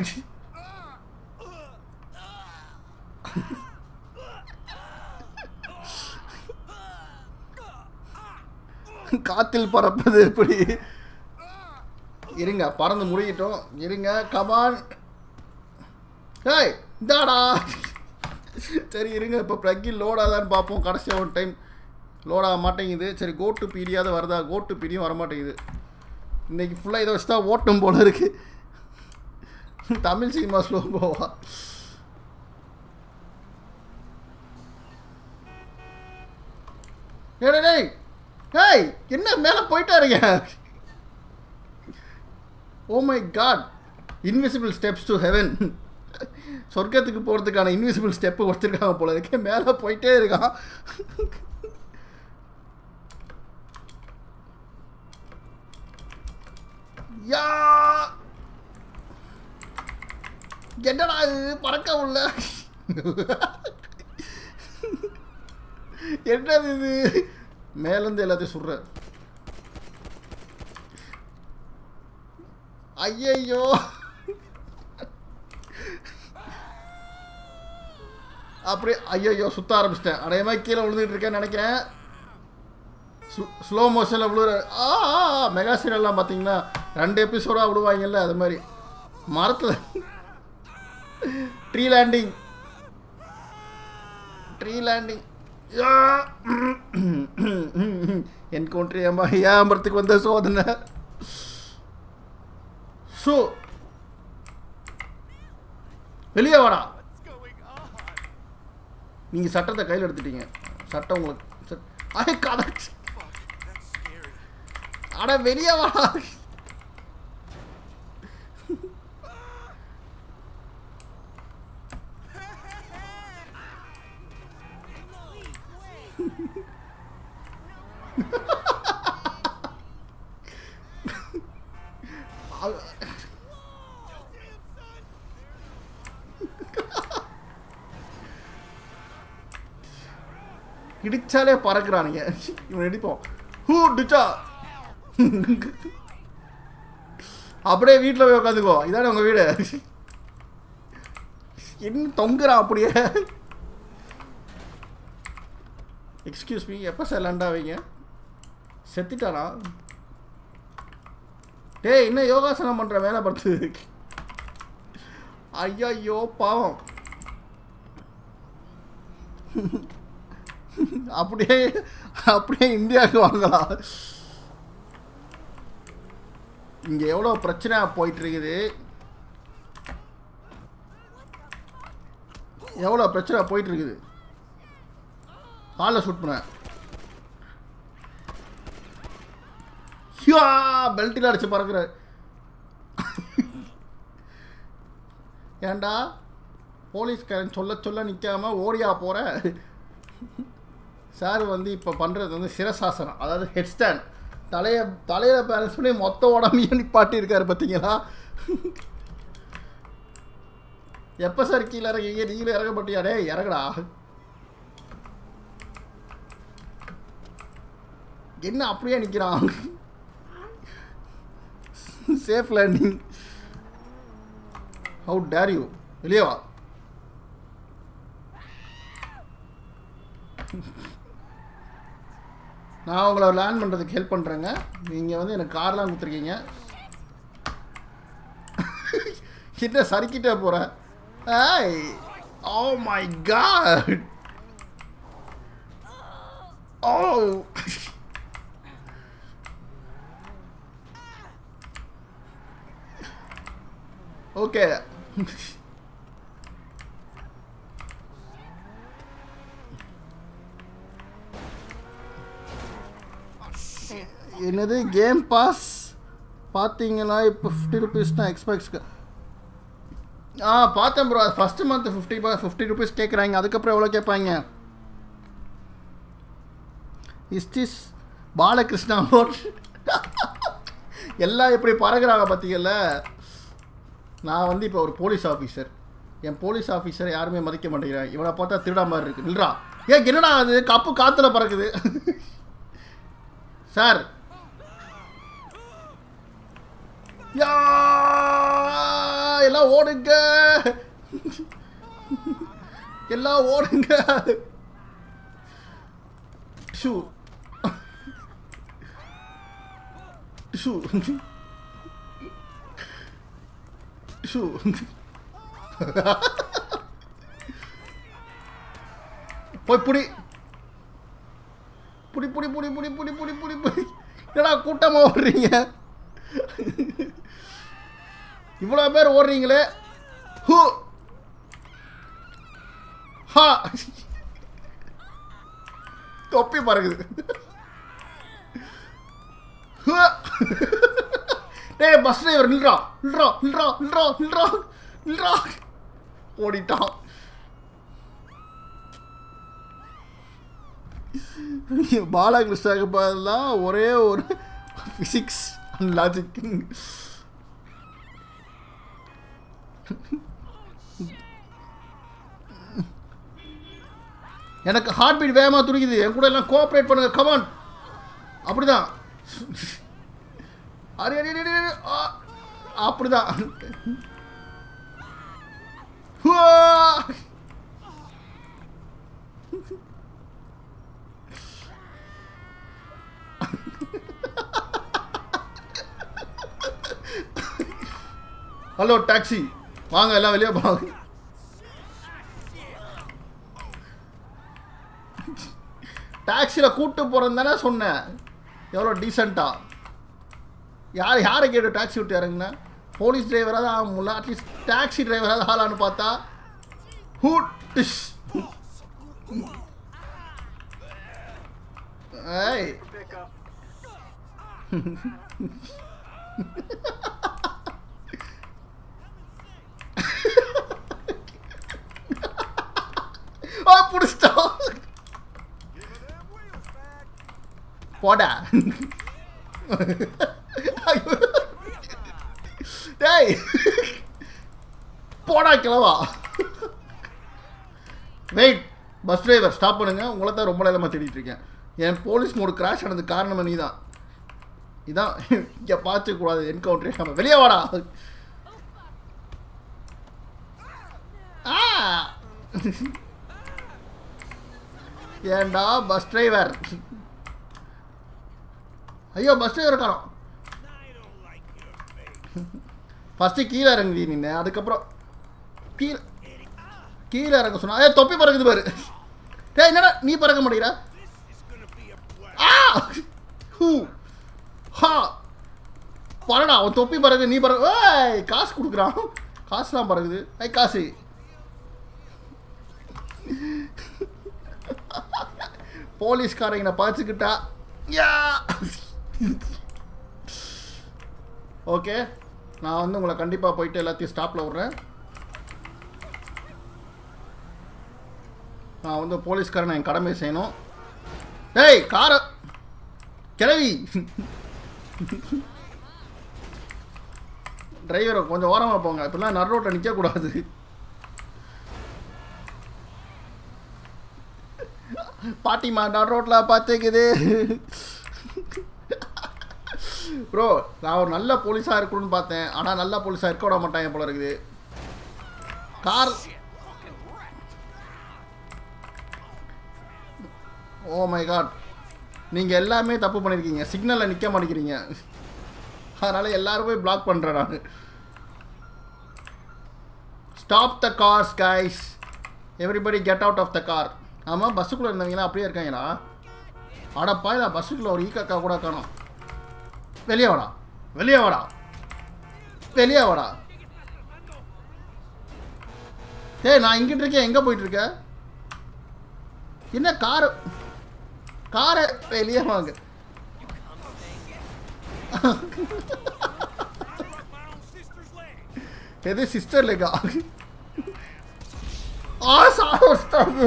காத்தில் பறப்பது எப்படி இருங்க பறந்து முடியட்டும் இருங்க கமான் ஏய் இந்தாடா சரி இருங்க இப்போ ப்ளக்கில் லோட் ஆகுதான்னு பார்ப்போம் கடைசியாக ஒரு டைம் லோட் ஆக மாட்டேங்குது சரி கோ டு பீடியாவது வருதா கோ டு பீடியும் வர மாட்டேங்குது இன்னைக்கு ஃபுல்லாக இதை வச்சு தான் ஓட்டும் போல இருக்கு தமிழ் சினிமா ஸ்லோ போவா ஏடா டேய் டேய் என்ன மேலே போயிட்டாருங்க oh my god invisible steps to heaven சொர்க்கத்துக்கு போகிறதுக்கான இன்விசிபிள் ஸ்டெப்பு வச்சுருக்காங்க போல இருக்கு மேலே போயிட்டே இருக்கான் யா என்னடா இது பறக்க உள்ள என்னது இது மேலேருந்து எல்லாத்தையும் சுடுற ஐயையோ அப்படியே ஐயையோ சுத்த ஆரம்பிச்சிட்டேன் அடையமா கீழே விழுந்துட்டு இருக்கேன்னு நினைக்கிறேன் ஸ்லோ மோஷனில் விழுற ஆ ஆ, ஆ, மெகா சீரியல்லாம் பார்த்தீங்கன்னா ரெண்டு எபிசோடாக விடுவாங்கல்ல அது மாதிரி மரத்தில் ட்ரீ லேண்டிங் ட்ரீ லேண்டிங் என் கோன்ட்ரி ஏமா ஏம்பரத்துக்கு வந்த சோதனை ஸோ வெளியே வாடா நீங்கள் சட்டத்தை கையில் எடுத்துட்டீங்க சட்டம் உங்களுக்கு சட்- அடே கதை அட வெளியே வாடா இடிச்சாலே பறக்குறானுங்க இவன் இடிப்போம் ஹூ டிச்சா அப்படியே வீட்டில் போய் உட்காந்துக்கோ இதானே உங்கள் வீடு என்ன தொங்குறான் அப்படியே எக்ஸ்கியூஸ் மீ எப்போ சார் லேண்ட் ஆவீங்க செத்துட்டானா டேய் இன்னும் யோகாசனம் பண்ணுற வேலை பார்த்து ஐயோ பாவம் அப்படியே அப்படியே இந்தியாவுக்கு வாங்கலாம் இங்கே எவ்வளோ பிரச்சனை போயிட்டு இருக்குது எவ்வளோ பிரச்சனை போயிட்டு இருக்குது காலை ஷூட் பண்ணேன் ஹியா பெல்ட்டில் அடிச்சு பறக்குற ஏன்டா போலீஸ்காரன் சொல்ல சொல்ல நிற்காம ஓடியா போகிற சார் வந்து இப்போ பண்ணுறது வந்து சிரசாசனம் அதாவது ஹெட் ஸ்டாண்ட் தலையை தலையில் பேலன்ஸ் பண்ணி மொத்த உடம்பையும் நிப்பாட்டி இருக்காரு பார்த்தீங்களா எப்போ சார் கீழே இறங்கிங்க நீங்களும் இறங்க மாட்டியா டேய் இறங்கடா என்ன அப்படியே நிற்கிறான் safe landing how dare you வெளியே வா நான் உங்களை லேர்ன் பண்ணுறதுக்கு ஹெல்ப் பண்ணுறேங்க நீங்கள் வந்து எனக்கு கார்லாம் கொடுத்துருக்கீங்க என்ன சறுக்கிட்டே போகிறேன் ஏய் oh my god oh okay என்னது கேம் பாஸ் பார்த்தீங்கன்னா இப்போ ஃபிஃப்டி ருபீஸ்னா எக்ஸ்பெக்ட்ஸ்க்கு ஆ பார்த்தேன் bro first month fifty fifty rupees கேட்குறாங்க அதுக்கப்புறம் எவ்வளோ கேட்பாங்க இஸ் திஸ் பாலகிருஷ்ணா மோட் எல்லாம் எப்படி பறகுறாங்க பார்த்தீங்கல்ல நான் வந்து இப்போ ஒரு போலீஸ் ஆஃபீஸர் என் போலீஸ் ஆஃபீஸரை யாருமே மதிக்க மாட்டேங்கிறாங்க இவனை பார்த்தா திருடா மாதிரி இருக்கு நில்றா ஏன் என்னடா அது கப்பு காற்றுல பறக்குது சார் யா எல்லாம் ஓடுங்க எல்லாம் ஓடுங்க ஷூ ஷூ ஷூ போய் புடி புடி புடி புடி புடி புடி புடி புடி புடி என்னடா கூட்டமாக ஓடுறீங்க இவ்வளோ பேர் ஓடுறீங்களே ஹூ ஹா தொப்பி பறக்குது ஹுவா. டேய் பஸ் டிரைவர் நில்றா நில்றா நில்றா நில்றா நில்றா நில்றா ஓடிட்டான் பாலகிருஷ்ணாக்கு பதிலாக ஒரே ஒரு ஃபிசிக்ஸ் அண்ட் லாஜிக் எனக்கு ஹார்ட் பீட் வேகமாக துடிக்குது என் கூட எல்லாம் கோஆப்ரேட் பண்ணுங்க கமான் அப்படிதான் அரி அரி அரி, அரி, ஆ, அப்படிதான் ஹுவா. ஹலோ டாக்ஸி வாங்க எல்லாம் வெளியே போங்க டாக்ஸியில் கூப்பிட்டு போகிறேன்னு தானே சொன்னேன் எவ்வளோ டீசெண்டாக யார் யாரை கேட்டு டாக்ஸி விட்டு இறங்குனா போலீஸ் டிரைவராக தான் ஆக முடியல அட்லீஸ்ட் டாக்ஸி டிரைவராக தான் ஆளான்னு பார்த்தா ஹூ டிஷ் ஏய் ஆ பிடிச்சிட்டோம் போடா ஐயோ. டேய் போடா கிளவா வெயிட் பஸ் டிரைவர் ஸ்டாப் பண்ணுங்க உங்களை தான் ரொம்ப நேரமாக தேடிட்டு இருக்கேன் என் போலீஸ் மோடு கிராஷ் ஆனது காரணமே நீ தான் இதான் இங்கே பார்த்துக்கூடாது என்கவுண்டரே நம்ம வெளியே வாடா ஆ ஏண்டா பஸ் டிரைவர் ஐயோ பஸ் டிரைவர் காணோம் I don't like your face. First கீழே இறங்குதி நின்று அதுக்கப்புறம் கீழே கீழே இறங்க சொன்னா ஏ தொப்பி பறக்குது பாரு டேய் என்னடா நீ பறக்க மாட்டேங்கிற This is gonna be a blast. ஆ ஹூ ஹா பறடா அவன் தொப்பி பறகு நீ பறகு ஏய் காசு கொடுக்குறான் காசுலாம் பறகுது ஐ காசு போலீஸ்காரங்க பார்த்துக்கிட்டா யா ஓகே நான் வந்து உங்களை கண்டிப்பாக போயிட்டு எல்லாத்தையும் ஸ்டாப்பில் விட்றேன் நான் வந்து போலீஸ்காரன் என் கடமை செய்யணும் டேய் காரை கிளவி டிரைவரை கொஞ்சம் ஓரமாக போங்க இப்படிலாம் நடு ரோட்டில் நிற்கக்கூடாது பாட்டிமா நடு ரோட்டில் பார்த்துக்குது ப்ரோ நான் ஒரு நல்ல போலீஸாக இருக்கணும்னு பார்த்தேன் ஆனால் நல்ல போலீஸாக இருக்க விட மாட்டாங்க போல இருக்குது கார் ஓ மை காட் நீங்கள் எல்லாமே தப்பு பண்ணியிருக்கீங்க சிக்னலில் நிற்க மாட்டேங்கிறீங்க அதனால் எல்லாரும் போய் பிளாக் பண்ணுறேன் நான் stop the cars guys everybody get out of the car ஆமாம் பஸ்ஸுக்குள்ளே இருந்தவங்களாம் அப்படியே இருக்காங்களா அடப்பா இதான் பஸ்ஸுக்குள்ளே ஒரு ஈக்காக்கா கூட காணோம் வெளியே வாடா வெளியே வாடா வெளியே வாடா ஏய் நான் இங்கிட்டு இருக்கேன் எங்கே போயிட்டு இருக்க என்ன கார் காரை வெளியே வாங்க எது சிஸ்டர் லெக்கா ஆ சாப்பிட்டாங்க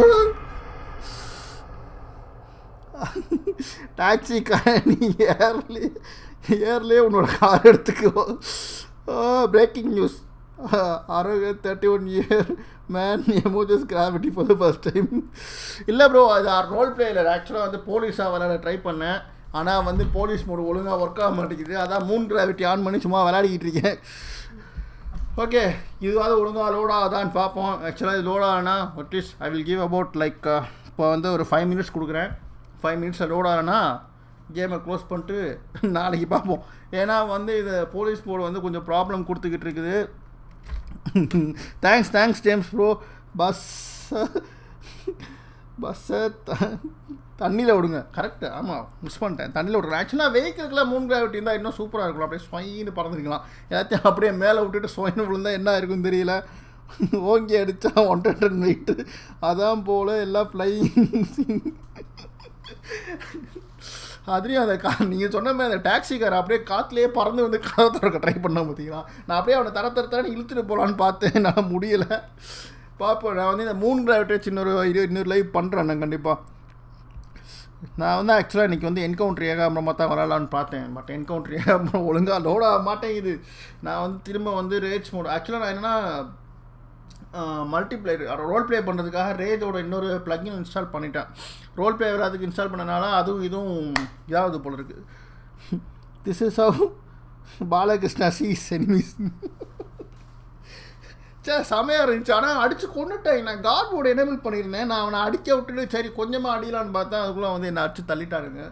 டாக்ஸி நீ ஏர்லி ஏர்லேயே உன்னோட கார் எடுத்துக்கோ பிரேக்கிங் நியூஸ் ஆரோக்கிய thirty one year man emojis gravity for the first time இல்லை ப்ரோ அது ரோல் பிளேயில் ஆக்சுவலாக வந்து போலீஸாக விளையாட ட்ரை பண்ணேன் ஆனால் வந்து போலீஸ் மோடு ஒழுங்காக ஒர்க் ஆக மாட்டேங்குது அதான் மூன் கிராவிட்டி ஆன் பண்ணி சும்மா விளையாடிக்கிட்டு இருக்கேன் ஓகே இதுவாவது ஒழுங்காக லோட் ஆகுதான்னு பார்ப்போம் ஆக்சுவலாக இது லோட் ஆகுனா at least I will give about like இப்போ வந்து ஒரு ஃபைவ் மினிட்ஸ் கொடுக்குறேன் ஃபைவ் மினிட்ஸில் லோட் ஆகுனா கேமை க்ளோஸ் பண்ணிட்டு நாளைக்கு பார்ப்போம் ஏன்னா வந்து இது போலீஸ் போர்டு வந்து கொஞ்சம் ப்ராப்ளம் கொடுத்துக்கிட்டு இருக்குது thanks thanks James bro bus பஸ்ஸை த தண்ணியில் விடுங்க கரெக்டு ஆமாம் மிஸ் பண்ணிட்டேன் தண்ணியில் விடுறேன் ஆக்சுவலாக வெஹிக்கிளுக்குலாம் மூன் கிராவிட்டி இருந்தால் இன்னும் சூப்பராக இருக்கும் அப்படியே ஸ்வைன்னு பறந்துருக்கலாம் எல்லாத்தையும் அப்படியே மேலே விட்டுட்டு ஸ்வைன்னு விழுந்தால் என்ன இருக்குன்னு தெரியல ஓங்கி அடித்தா ஒன் ஹண்ட்ரட் வெயிட்டு அதான் போல் எல்லாம் ஃப்ளைங் அதுலேயும் அந்த கா நீங்கள் சொன்ன மாதிரி அந்த டாக்ஸிக்கார அப்படியே காற்றுலேயே பறந்து வந்து கதை திறக்க ட்ரை பண்ண பார்த்தீங்களா நான் அப்படியே அவனை தர தர தரன்னு இழுத்துட்டு போகலான்னு பார்த்தேன் நான் முடியலை பார்ப்போம் நான் வந்து இந்த மூணு கிராவிட்டேஜ் இன்னொரு இது இன்னொரு லைவ் பண்ணுறேன் நான் கண்டிப்பாக நான் வந்து ஆக்சுவலாக இன்றைக்கி வந்து என்கவுண்டர் ஏகாமரமாக தான் வரலான்னு பார்த்தேன் பட் என்கவுண்டர் ஏகாமரம் ஒழுங்காக லோட் ஆக மாட்டேங்குது நான் வந்து திரும்ப வந்து ரேஜ் மோட் ஆக்சுவலாக நான் என்னென்னா மல்டிப்ளேயர் ரோல் ப்ளே பண்ணுறதுக்காக ரேஜோட இன்னொரு ப்ளக்கின் இன்ஸ்டால் பண்ணிட்டேன் ரோல் ப்ளே அதுக்கு இன்ஸ்டால் பண்ணனால அதுவும் இதுவும் இதாவது போல இருக்குது this is how Balakrishna sees enemies say செமையாக இருந்துச்சு ஆனால் அடித்து கொண்டுட்டேன் நான் காட் மோட் எனேபிள் பண்ணியிருந்தேன் நான் அவனை அடிக்க விட்டுட்டு சரி கொஞ்சமாக அடிலான்னு பார்த்தேன் அதுக்குள்ளே வந்து என்னை அடிச்சு தள்ளிட்டாருங்க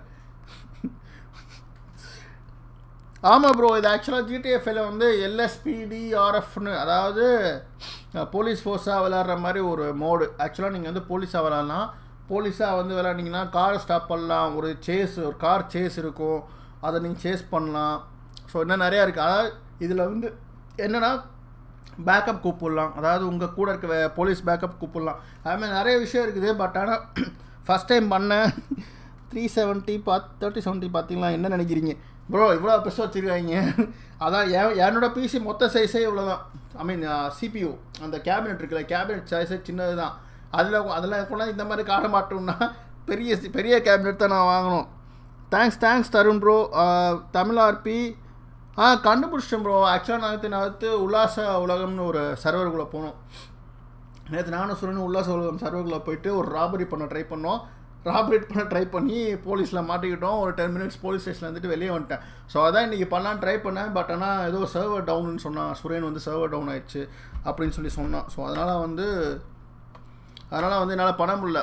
ஆமாம் ப்ரோ இது ஆக்சுவலாக ஜிடிஎஃப்ல வந்து எல்எஸ்பிடி ஆர்எஃப்னு அதாவது போலீஸ் ஃபோர்ஸாக விளாட்ற மாதிரி ஒரு மோடு ஆக்சுவலாக நீங்கள் வந்து போலீஸாக விளாட்லாம் போலீஸாக வந்து விளாண்டிங்கன்னா காரை ஸ்டாப் பண்ணலாம் ஒரு சேஸ் ஒரு கார் சேஸ் இருக்கும் அதை நீங்கள் சேஸ் பண்ணலாம் ஸோ இன்னும் நிறையா இருக்குது அதாவது இதில் வந்து என்னென்னா பேக்கப் கூப்பிடலாம் அதாவது உங்கள் கூட இருக்க வே- போலீஸ் பேக்கப் கூப்பிடலாம் அது மாதிரி நிறைய விஷயம் இருக்குது பட் ஆனால் ஃபஸ்ட் டைம் பண்ணேன் த்ரீ செவன்ட்டி பாத் தேர்ட்டி செவன்ட்டி பார்த்தீங்களா என்ன நினைக்கிறீங்க ப்ரோ இவ்வளோ பெருசாக வச்சுருக்காங்க அதான் என் என்னோட பிசி மொத்த சைஸே இவ்வளோ தான் ஐ மீன் சிபியூ அந்த கேபினெட் இருக்குல்ல கேபினெட் சைஸே சின்னது தான் அதில் அதில் கூட இந்த மாதிரி காண மாட்டோம்னா பெரிய பெரிய கேபினெட் தான் நான் வாங்கணும் thanks thanks Tarun bro Tamil RP ஆ கண்டுபிடிச்சிட்டேன் ப்ரோ ஆக்சுவலாக நேற்று நேற்று உல்லாச உலகம்னு ஒரு சர்வருக்குள்ளே போனோம் நேற்று நானும் சுரனும் உல்லாச உலகம் சர்வருக்குள்ளே போயிட்டு ஒரு ராபரி பண்ண ட்ரை பண்ணோம் ராபரேட் பண்ண ட்ரை பண்ணி போலீஸில் மாட்டிக்கிட்டோம் ஒரு டென் மினிட்ஸ் போலீஸ் ஸ்டேஷனில் வந்துட்டு வெளியே வந்துட்டேன் ஸோ அதான் இன்றைக்கி பண்ணலான்னு ட்ரை பண்ணேன் பட் ஆனால் ஏதோ சர்வர் டவுன்னு சொன்னான் சுரேன் வந்து சர்வர் டவுன் ஆயிடுச்சு அப்படின்னு சொல்லி சொன்னான் ஸோ அதனால் வந்து அதனால் வந்து என்னால் பண்ண முடியல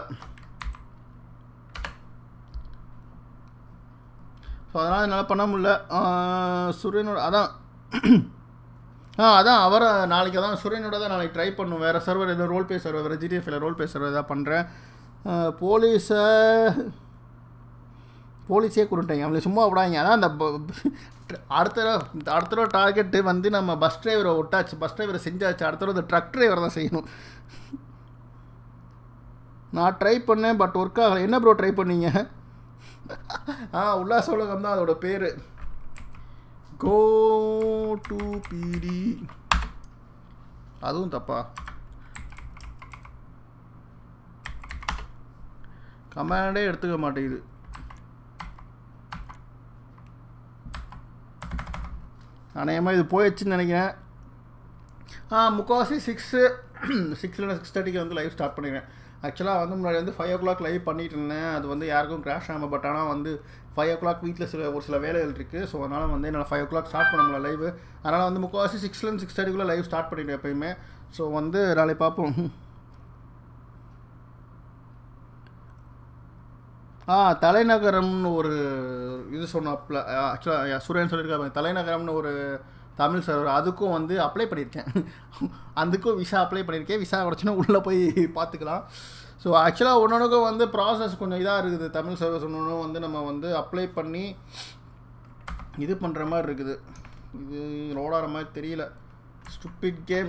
ஸோ அதனால் என்னால் பண்ண முடியல ஆஹ் சுரேனோட அதான் ஆ அதான் அவரை நாளைக்கு அதான் சுரேனோட தான் நாளைக்கு ட்ரை பண்ணும் வேறு சர்வர் ஏதோ ரோல் பே சர்வர் வேறு ஜிடிஎஃப்ல ரோல் பே சர்வர் ஏதாவது பண்ணுறேன் போலீஸை போலீஸே கொடுட்டாங்க அவங்கள சும்மா விடாங்க அதான் அந்த ப- அடுத்த தடவை இந்த அடுத்த தடவை டார்கெட்டு வந்து நம்ம பஸ் டிரைவரை விட்டாச்சு பஸ் டிரைவரை செஞ்சாச்சு அடுத்த தடவை இந்த ட்ரக் டிரைவர் தான் செய்யணும் நான் ட்ரை பண்ணேன் பட் ஒர்க் ஆகலை என்ன ப்ரோ ட்ரை பண்ணீங்க ஆ உல்லாச உலகம் தான் அதோட பேர் கோ டு பிடி அதுவும் தப்பா கமாண்டே எடுத்துக்க மாட்டேங்குது அநேகமாக இது போயிடுச்சுன்னு நினைக்கிறேன் ஆ முக்கால்வாசி சிக்ஸு சிக்ஸில் சிக்ஸ் தேர்ட்டிக்கு வந்து லைவ் ஸ்டார்ட் பண்ணிடுவேன் ஆக்சுவலாக வந்து முன்னாடி வந்து ஃபைவ் ஓ கிளாக் லைவ் பண்ணிட்டு இருந்தேன் அது வந்து யாருக்கும் கிராஷ் ஆகாமல் பட் ஆனால் வந்து ஃபைவ் ஓ கிளாக் வீட்டில் சில ஒரு சில வேலைகள் இருக்குது ஸோ அதனால் வந்து என்னால் ஃபைவ் ஓ கிளாக் ஸ்டார்ட் பண்ண முடியல லைவ் அதனால் வந்து முக்கால்வாசி சிக்ஸ்லேருந்து சிக்ஸ் தேர்ட்டிக்குள்ளே லைவ் ஸ்டார்ட் பண்ணிடுவேன் எப்பயுமே ஸோ வந்து நாளைக்கு பார்ப்போம் ஆ தலைநகரம்னு ஒரு இது சொன்னாப்ல ஆக்சுவலாக சுரேன் சொல்லியிருக்காங்க தலைநகரம்னு ஒரு தமிழ் சர்வர் அதுக்கும் வந்து அப்ளை பண்ணியிருக்கேன் அதுக்கும் விசா அப்ளை பண்ணியிருக்கேன் விசா கிடச்சுன்னா உள்ளே போய் பார்த்துக்கலாம் ஸோ ஆக்சுவலாக ஒன்றொன்றுக்கும் வந்து ப்ராசஸ் கொஞ்சம் இதாக இருக்குது தமிழ் சர்வீஸ் ஒன்று வந்து நம்ம வந்து அப்ளை பண்ணி இது பண்ணுற மாதிரி இருக்குது இது ரோடாகிற மாதிரி தெரியல ஸ்டூபிட் கேம்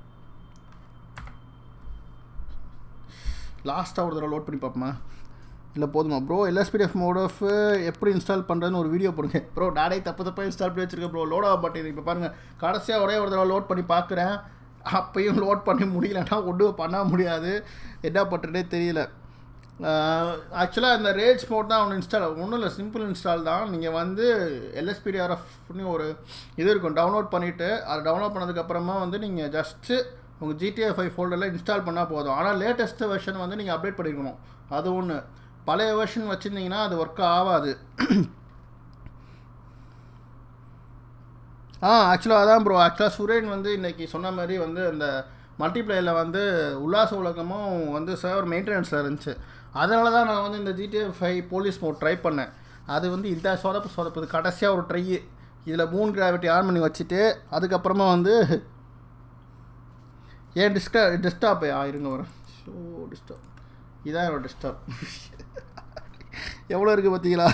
லாஸ்ட்டாக ஒரு தடவை லோட் பண்ணி பார்ப்போமா இல்லை போதுமா ப்ரோ எல்எஸ்பிடிஎஃப் மோடஃப் எப்படி இன்ஸ்டால் பண்ணுறதுன்னு ஒரு வீடியோ போடுங்க ப்ரோ நானே தப்பு தப்பாக இன்ஸ்டால் பண்ணி வச்சிருக்கேன் ப்ரோ லோட் ஆக மாட்டேங்குது இப்போ பாருங்கள் கடைசியாக ஒரே ஒரு தடவை லோட் பண்ணி பார்க்குறேன் அப்பயும் லோட் பண்ணி முடியலன்னா ஒன்றும் பண்ண முடியாது என்ன பண்ணுறதே தெரியல ஆக்சுவலாக இந்த ரேஜ் மோட் தான் ஒன்று இன்ஸ்டால் ஒன்றும் இல்லை சிம்பிள் இன்ஸ்டால் தான் நீங்கள் வந்து எல்எஸ்பிடிஆர்எஃப்னு ஒரு இது இருக்கும் டவுன்லோட் பண்ணிவிட்டு அதை டவுன்லோட் பண்ணதுக்கப்புறமா வந்து நீங்கள் ஜஸ்ட்டு உங்கள் ஜிடிஏ ஃபைவ் ஃபோல்டரில் இன்ஸ்டால் பண்ணால் போதும் ஆனால் லேட்டஸ்ட் வெர்ஷன் வந்து நீங்கள் அப்டேட் பண்ணிருக்கணும் அது ஒன்று பழைய வெர்ஷன் வச்சுருந்தீங்கன்னா அது ஒர்க் ஆகாது ஆ ஆக்சுவலாக அதான் ப்ரோ ஆக்சுவலாக சுரேன் வந்து இன்றைக்கி சொன்ன மாதிரி வந்து அந்த மல்டிப்ளேயரில் வந்து உல்லாச உலகமும் வந்து சர்வர் மெயின்டெனன்ஸில் இருந்துச்சு அதனால தான் நான் வந்து இந்த GTA five police mod try பண்ணேன் அது வந்து இந்த சொதப்பு சொதப்புது கடைசியாக ஒரு ட்ரை இதில் மூன் கிராவிட்டி ஆன் பண்ணி வச்சுட்டு அதுக்கப்புறமா வந்து ஏன் டிஸ்டா டெஸ்க்டாப் ஆயிருங்க வரும் ஷோ டிஸ்டாப் இதான் என்னோட டெஸ்க்டாப் எவ்வளோ இருக்குது பார்த்தீங்களா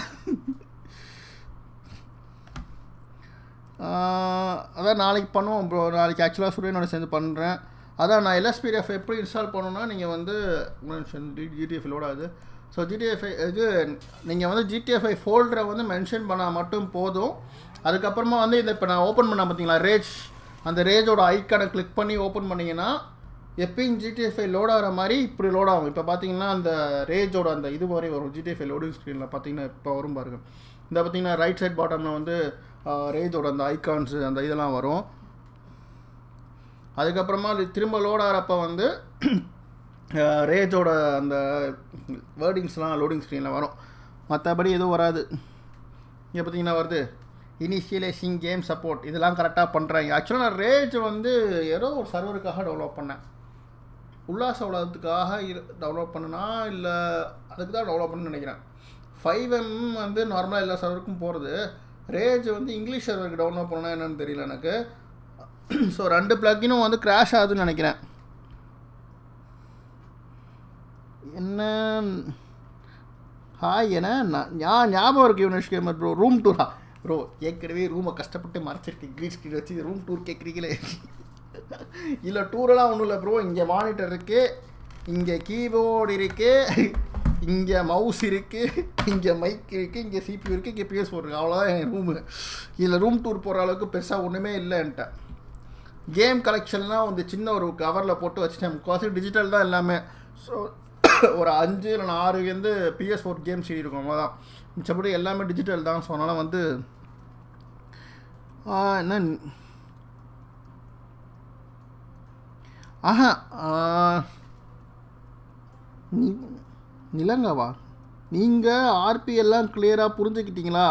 ஆஹ் அதான் நாளைக்கு பண்ணுவோம் ப்ரோ நாளைக்கு ஆக்சுவலாக சூரியனோட சேர்ந்து பண்ணுறேன் அதான் நான் எல்எஸ்பிடிஎஃப் எப்படி இன்ஸ்டால் பண்ணணும்னா நீங்கள் வந்து ஜிடிஎஃப் லோட் ஆகுது ஸோ ஜிடிஎஃப் இது நீங்கள் வந்து ஜிடிஎஃப்ஐ ஃபோல்டரை வந்து மென்ஷன் பண்ணால் மட்டும் போதும் அதுக்கப்புறமா வந்து இதை இப்போ நான் ஓப்பன் பண்ண பார்த்தீங்களா ரேஜ் அந்த ரேஜோட ஐக்கானை கிளிக் பண்ணி ஓப்பன் பண்ணிங்கன்னா எப்பயும் ஜிடிஎஃப்ஐ லோட் ஆகிற மாதிரி இப்படி லோட் ஆகும் இப்போ பார்த்தீங்கன்னா அந்த ரேஜோட அந்த இது மாதிரி வரும் ஜிடிஎஃப்ஐ லோடிங் ஸ்க்ரீனில் பார்த்தீங்கன்னா இப்போ வரும் பாருங்க இந்த பார்த்தீங்கன்னா ரைட் சைட் பாட்டமில் வந்து ரேஜோட அந்த ஐகான்ஸு அந்த இதெல்லாம் வரும் அதுக்கப்புறமா அது திரும்ப லோட் ஆகிறப்ப வந்து ரேஜோட அந்த வேர்டிங்ஸ்லாம் லோடிங் ஸ்க்ரீனில் வரும் மற்றபடி எதுவும் வராது இங்கே பார்த்தீங்கன்னா வருது இனிஷியலைசிங் கேம் சப்போர்ட் இதெல்லாம் கரெக்டாக பண்ணுறாங்க ஆக்சுவலாக நான் ரேஜ் வந்து ஏதோ ஒரு சர்வருக்காக டெவலப் பண்ணேன் உல்லாச உலகத்துக்காக டெவலப் பண்ணனா இல்லை அதுக்கு தான் டெவலப் பண்ணு நினைக்கிறேன் ஃபைவ் எம் வந்து நார்மலாக எல்லா சர்வருக்கும் போகிறது ரேஜ் வந்து இங்கிலீஷ் சர்வருக்கு டவுன்லோட் பண்ணனா என்னன்னு தெரியல எனக்கு ஸோ ரெண்டு ப்ளக்கினும் வந்து கிராஷ் ஆகுதுன்னு நினைக்கிறேன் என்ன ஹாய் என்ன நான் ஞா- ஞாபகம் இருக்கு யுனேஷ் கேமர் ப்ரோ ரூம் டூரா ப்ரோ ஏற்கனவே ரூமை கஷ்டப்பட்டு மறைச்சிருக்கேன் க்ரீன் ஸ்க்ரீன் வச்சு ரூம் டூர் கேட்குறீங்களே இல்லை டூரெல்லாம் ஒன்றும் இல்லை ப்ரோ இங்கே மானிட்டர் இருக்குது இங்கே கீபோர்டு இருக்குது இங்கே மவுஸ் இருக்குது இங்கே மைக் இருக்குது இங்கே சிபியூ இருக்குது இங்கே பிஎஸ் ஃபோர் இருக்குது அவ்வளோதான் என் ரூமு இதில் ரூம் டூர் போகிற அளவுக்கு பெருசாக ஒன்றுமே இல்லைன்ட்ட கேம் கலெக்ஷன்லாம் வந்து சின்ன ஒரு கவரில் போட்டு வச்சுட்டேன் முக்கால்வாசி டிஜிட்டல் தான் எல்லாமே ஸோ ஒரு அஞ்சு இல்லை ஆறு வந்து பிஎஸ் ஃபோர் கேம் சீடி இருக்கும் அவ்வளோதான் மிச்சப்படி எல்லாமே டிஜிட்டல் தான் ஸோ அதனால் வந்து ஆ, என்ன ஆஹா ஆ, நீ- நிலங்கவா நீங்கள் ஆர்பி எல்லாம் கிளியராக புரிஞ்சுக்கிட்டீங்களா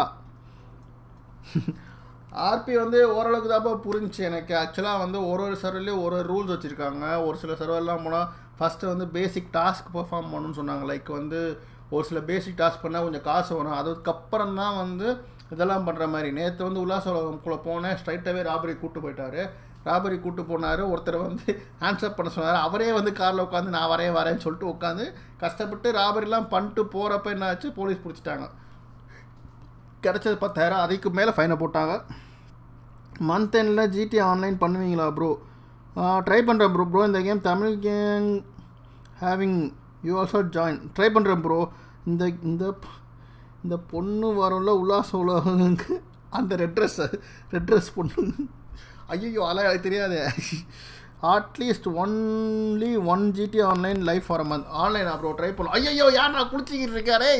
ஆர்பி வந்து ஓரளவுக்கு தான்ப்பா புரிஞ்சுச்சு எனக்கு ஆக்சுவலாக வந்து ஒரு ஒரு சர்வர்லேயும் ஒரு ஒரு ரூல்ஸ் வச்சுருக்காங்க ஒரு சில சர்வர்லாம் போனால் ஃபஸ்ட்டு வந்து பேசிக் டாஸ்க் பெர்ஃபார்ம் பண்ணணும்னு சொன்னாங்க லைக் வந்து ஒரு சில பேசிக் டாஸ்க் பண்ணால் கொஞ்சம் காசு வரும் அதுக்கப்புறம் தான் வந்து இதெல்லாம் பண்ணுற மாதிரி நேற்று வந்து உல்லாச உலகம்குள்ளே போனேன் ஸ்ட்ரைட்டாகவே ராபரி கூப்பிட்டு போயிட்டாரு ராபரி கூப்பிட்டு போனார் ஒருத்தர் வந்து ஆன்சர் பண்ண சொன்னார் அவரே வந்து காரில் உட்காந்து நான் வரேன் வரேன்னு சொல்லிட்டு உட்காந்து கஷ்டப்பட்டு ராபரிலாம் பண்ணிட்டு போகிறப்ப என்னாச்சு போலீஸ் பிடிச்சிட்டாங்க கிடச்சது பத்தாயிரம் அதுக்கு மேலே ஃபைனை போட்டாங்க மந்த் எண்டில் ஜிடி ஆன்லைன் பண்ணுவீங்களா ப்ரோ ட்ரை பண்ணுறேன் ப்ரோ ப்ரோ இந்த game Tamil game having you also join try பண்ணுறேன் ப்ரோ இந்த இந்த ப- இந்த பொண்ணு வரும்ல உல்லாச உலகங்களுக்கு அந்த ரெட் ட்ரெஸ் ரெட் ட்ரெஸ் பொண்ணு ஐயோ அதெல்லாம் எனக்கு தெரியாது at least only one GT online life for a month online bro try பண்ணலாம் ஐயோ யார் நான் குளிச்சிக்கிட்டு இருக்காரே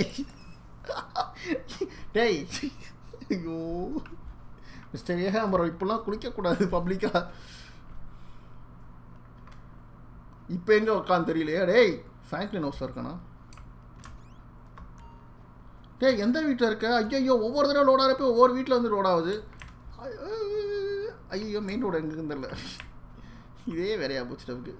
டேய் ஐயோ மிஸ்டர் ஏகாம்பரம் இப்போலாம் குளிக்கக்கூடாது பப்ளிக்காக இப்போ எங்கே உட்காந்து தெரியலையே டேய் ஃப்ராங்க்லின் ஹவுஸில் இருக்கானா டேய் எந்த வீட்டில் இருக்க ஐயோ ஒவ்வொரு தடவை லோட் ஆகிறப்ப ஒவ்வொரு வீட்டில் வந்து லோட் ஆகுது ஐயோ மெயின் ரோடு எங்கேன்னு தெரில இதே வேறையாக போச்சு நமக்கு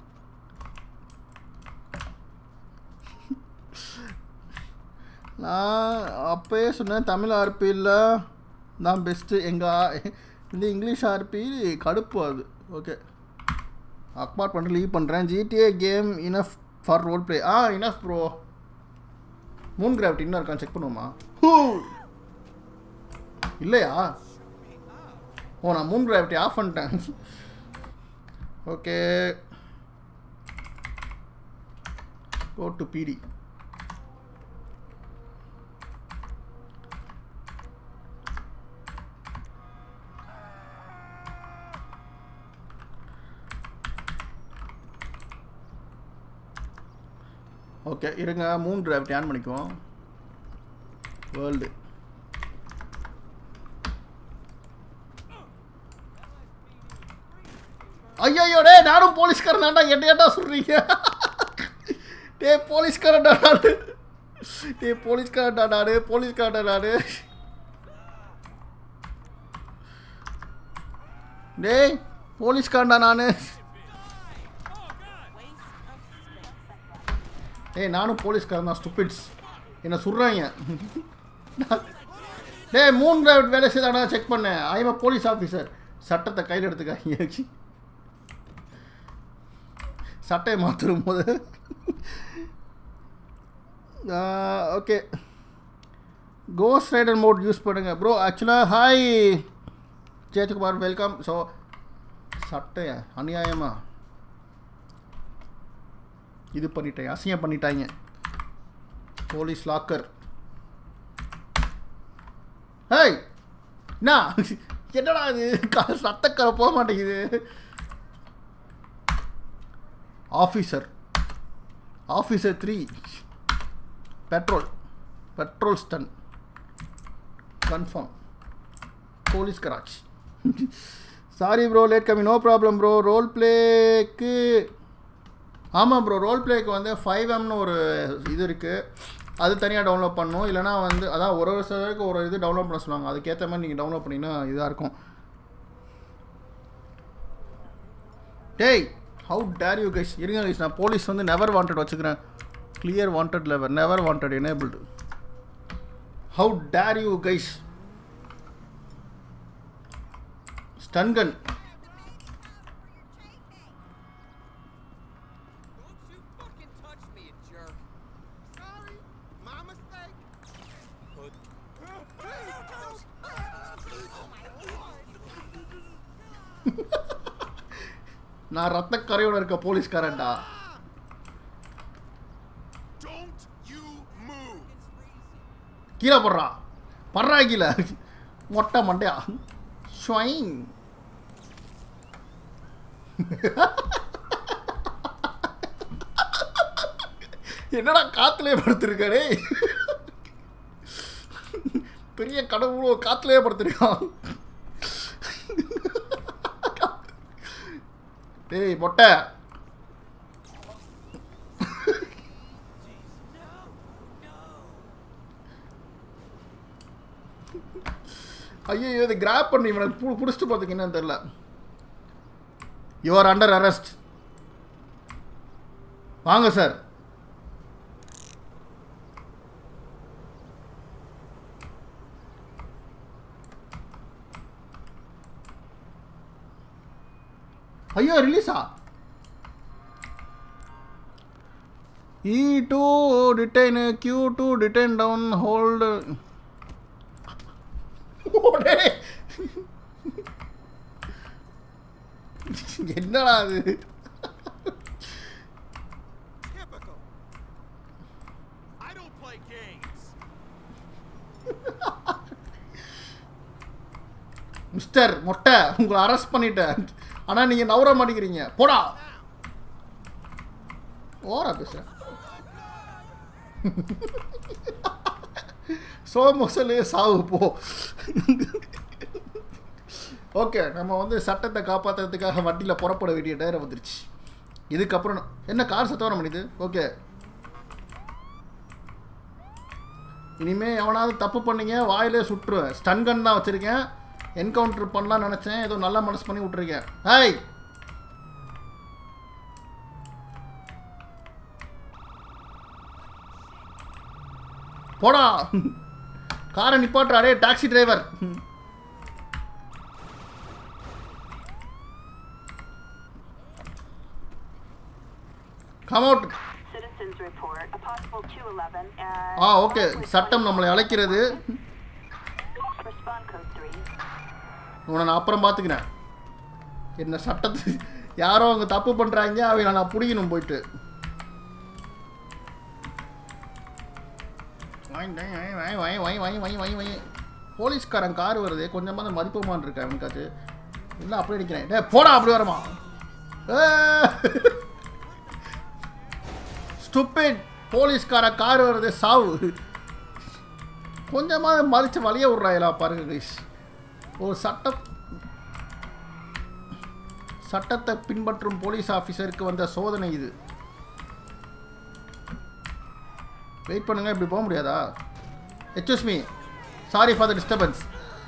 நான் அப்போயே சொன்னேன் தமிழ் ஆர்பியில் தான் பெஸ்ட்டு எங்கள் இந்த இங்கிலீஷ் ஆர்பி கடுப்பு அது ஓகே அக்பார் பண்ணிட்டு லீவ் பண்ணுறேன் GTA game enough for role play ஆ இனஃப் ப்ரோ மூன் கிராஃப்ட் இன்னும் இருக்கான் செக் பண்ணுவோமா ஹூ! இல்லையா ஓ நான் மூன் கிராஃப்டி ஆஃப் பண்ணிட்டேன் okay go to PD okay இருங்க மூன் டிரைவ் ஆன் பண்ணிக்குவோம் வேர்ல்டு ஐயோ டே நானும் போலீஸ்காரன் தான்டா என்ன ஏன்டா சொல்றீங்க டே போலீஸ்காரன்டா நானு டே போலீஸ்காரன்டா நானு போலீஸ்காரன்டா நானு டேய் போலீஸ்காரன்டா நானு ஏய் நானும் போலீஸ்காரன் தான் ஸ்டூபிட்ஸ் என்னை சுடுறாங்க டேய் மூணு டிரைவர் வேலை செய்தாடா செக் பண்ணேன் ஐம் போலீஸ் ஆஃபீஸர் சட்டத்தை கையில் எடுத்துக்காங்க சட்டையை மாற்றும் போது ஓகே கோஸ் ரைடர் மோட் யூஸ் பண்ணுங்க ப்ரோ ஆக்சுவலாக ஹாய் சேத்துக்குமார் வெல்கம் ஸோ சட்டையா அநியாயமா இது பண்ணிட்டேன் அசிங்கம் பண்ணிட்டாங்க போலீஸ் லாக்கர் ஹேய் என்ன என்னடா இது க- சத்தக்கரை போக மாட்டேங்குது officer officer three petrol petrol stun confirm police garage sorry bro late கம்மி நோ ப்ராப்ளம் ப்ரோ ரோல் பிளேக்கு ஆமாம் ப்ரோ ரோல் பிளேக்கு வந்து ஃபைவ் எம்னு ஒரு இது இருக்குது அது தனியாக டவுன்லோட் பண்ணணும் இல்லைனா வந்து அதான் ஒரு ஒரு சிலருக்கு ஒரு இது டவுன்லோட் பண்ண சொல்லுவாங்க அதுக்கேற்ற மாதிரி நீங்கள் டவுன்லோட் பண்ணிங்கன்னா இதாக இருக்கும் டேய் ஹவு டேர் யூ கைஸ் இருங்க கைஸ் நான் போலீஸ் வந்து நெவர் வாண்டட் வச்சுக்கிறேன் clear wanted lever never wanted enabled how dare you guys stun gun Don't you fucking touch me, you jerk. Sorry, my mistake. நான் ரத்தக்கரையோட இருக்க போலீஸ்காரன்டா Don't you move. கீழே போடுறா படுறா கீழே மொட்டை மண்டையா ஸ்வைங் என்னடா காத்துலயே படுத்திருக்கானே பெரிய கடவுளோ காத்துலயே படுத்திருக்கான் டேய் மொட்டை ஐயோ இது கிராப் பண்ணி இவனை பு பிடிச்சிட்டு பார்த்துக்கு என்னன்னு தெரில யுவர் அண்டர் அரெஸ்ட் வாங்க சார் ஐயோ ரிலீஸா இ டு டிடைன் கியூ டு டிடைன் டவுன் ஹோல்டு டேய். என்னடா அது Typical. I don't play games. Mister மொட்டை உங்களை அரெஸ்ட் பண்ணிட்டேன் ஆனா நீங்க நவர மாட்டேங்கிறீங்க போடா ஓரா பேசுற சோ மொசலே சாவு போ ஓகே நம்ம வந்து சட்டத்தை காப்பாற்றுறதுக்காக வண்டியில் புறப்பட வேண்டிய நேரம் வந்துருச்சு இதுக்கப்புறம் நான்- என்ன கார் சத்தம் வர முடியுது ஓகே இனிமே எவனாவது தப்பு பண்ணீங்க வாயிலே சுட்டுருவேன் ஸ்டன் கன் தான் வச்சுருக்கேன் என்கவுண்டர் பண்ணலாம்னு நினச்சேன் ஏதோ நல்ல மனசு பண்ணி விட்ருக்கேன் ஹாய் போடா காரை நிப்பாட்டுறா டே taxi driver come out Citizens report a possible 211 and ஆ ஓகே சட்டம் நம்மளை அழைக்கிறது respond code 3. உன்னை நான் அப்புறம் பார்த்துக்கிறேன் என்ன சட்டத்து யாரோ அங்கே தப்பு பண்ணுறாங்க அவங்க நான் பிடிக்கணும் போயிட்டு வை, வை, வை, வை, வை, வை, வை. போலீஸ்காரன் கார் வருது கொஞ்சமாக மதிப்பமான் இருக்கா அவனுக்காச்சு இல்லை அப்படியே நிற்கிறேன் டே போடா அப்படி வரமா ஸ்டூபிட் போலீஸ்கார கார் வருது சாவு கொஞ்சமாக மறிச்சு வழிய விட்றாங்களா பாருங்க கைஸ் ஒரு சட்டம் சட்டத்தை பின்பற்றும் போலீஸ் ஆஃபீஸருக்கு வந்த சோதனை இது வெயிட் பண்ணுங்க இப்படி போக முடியாதா எச்எஸ் me sorry for the disturbance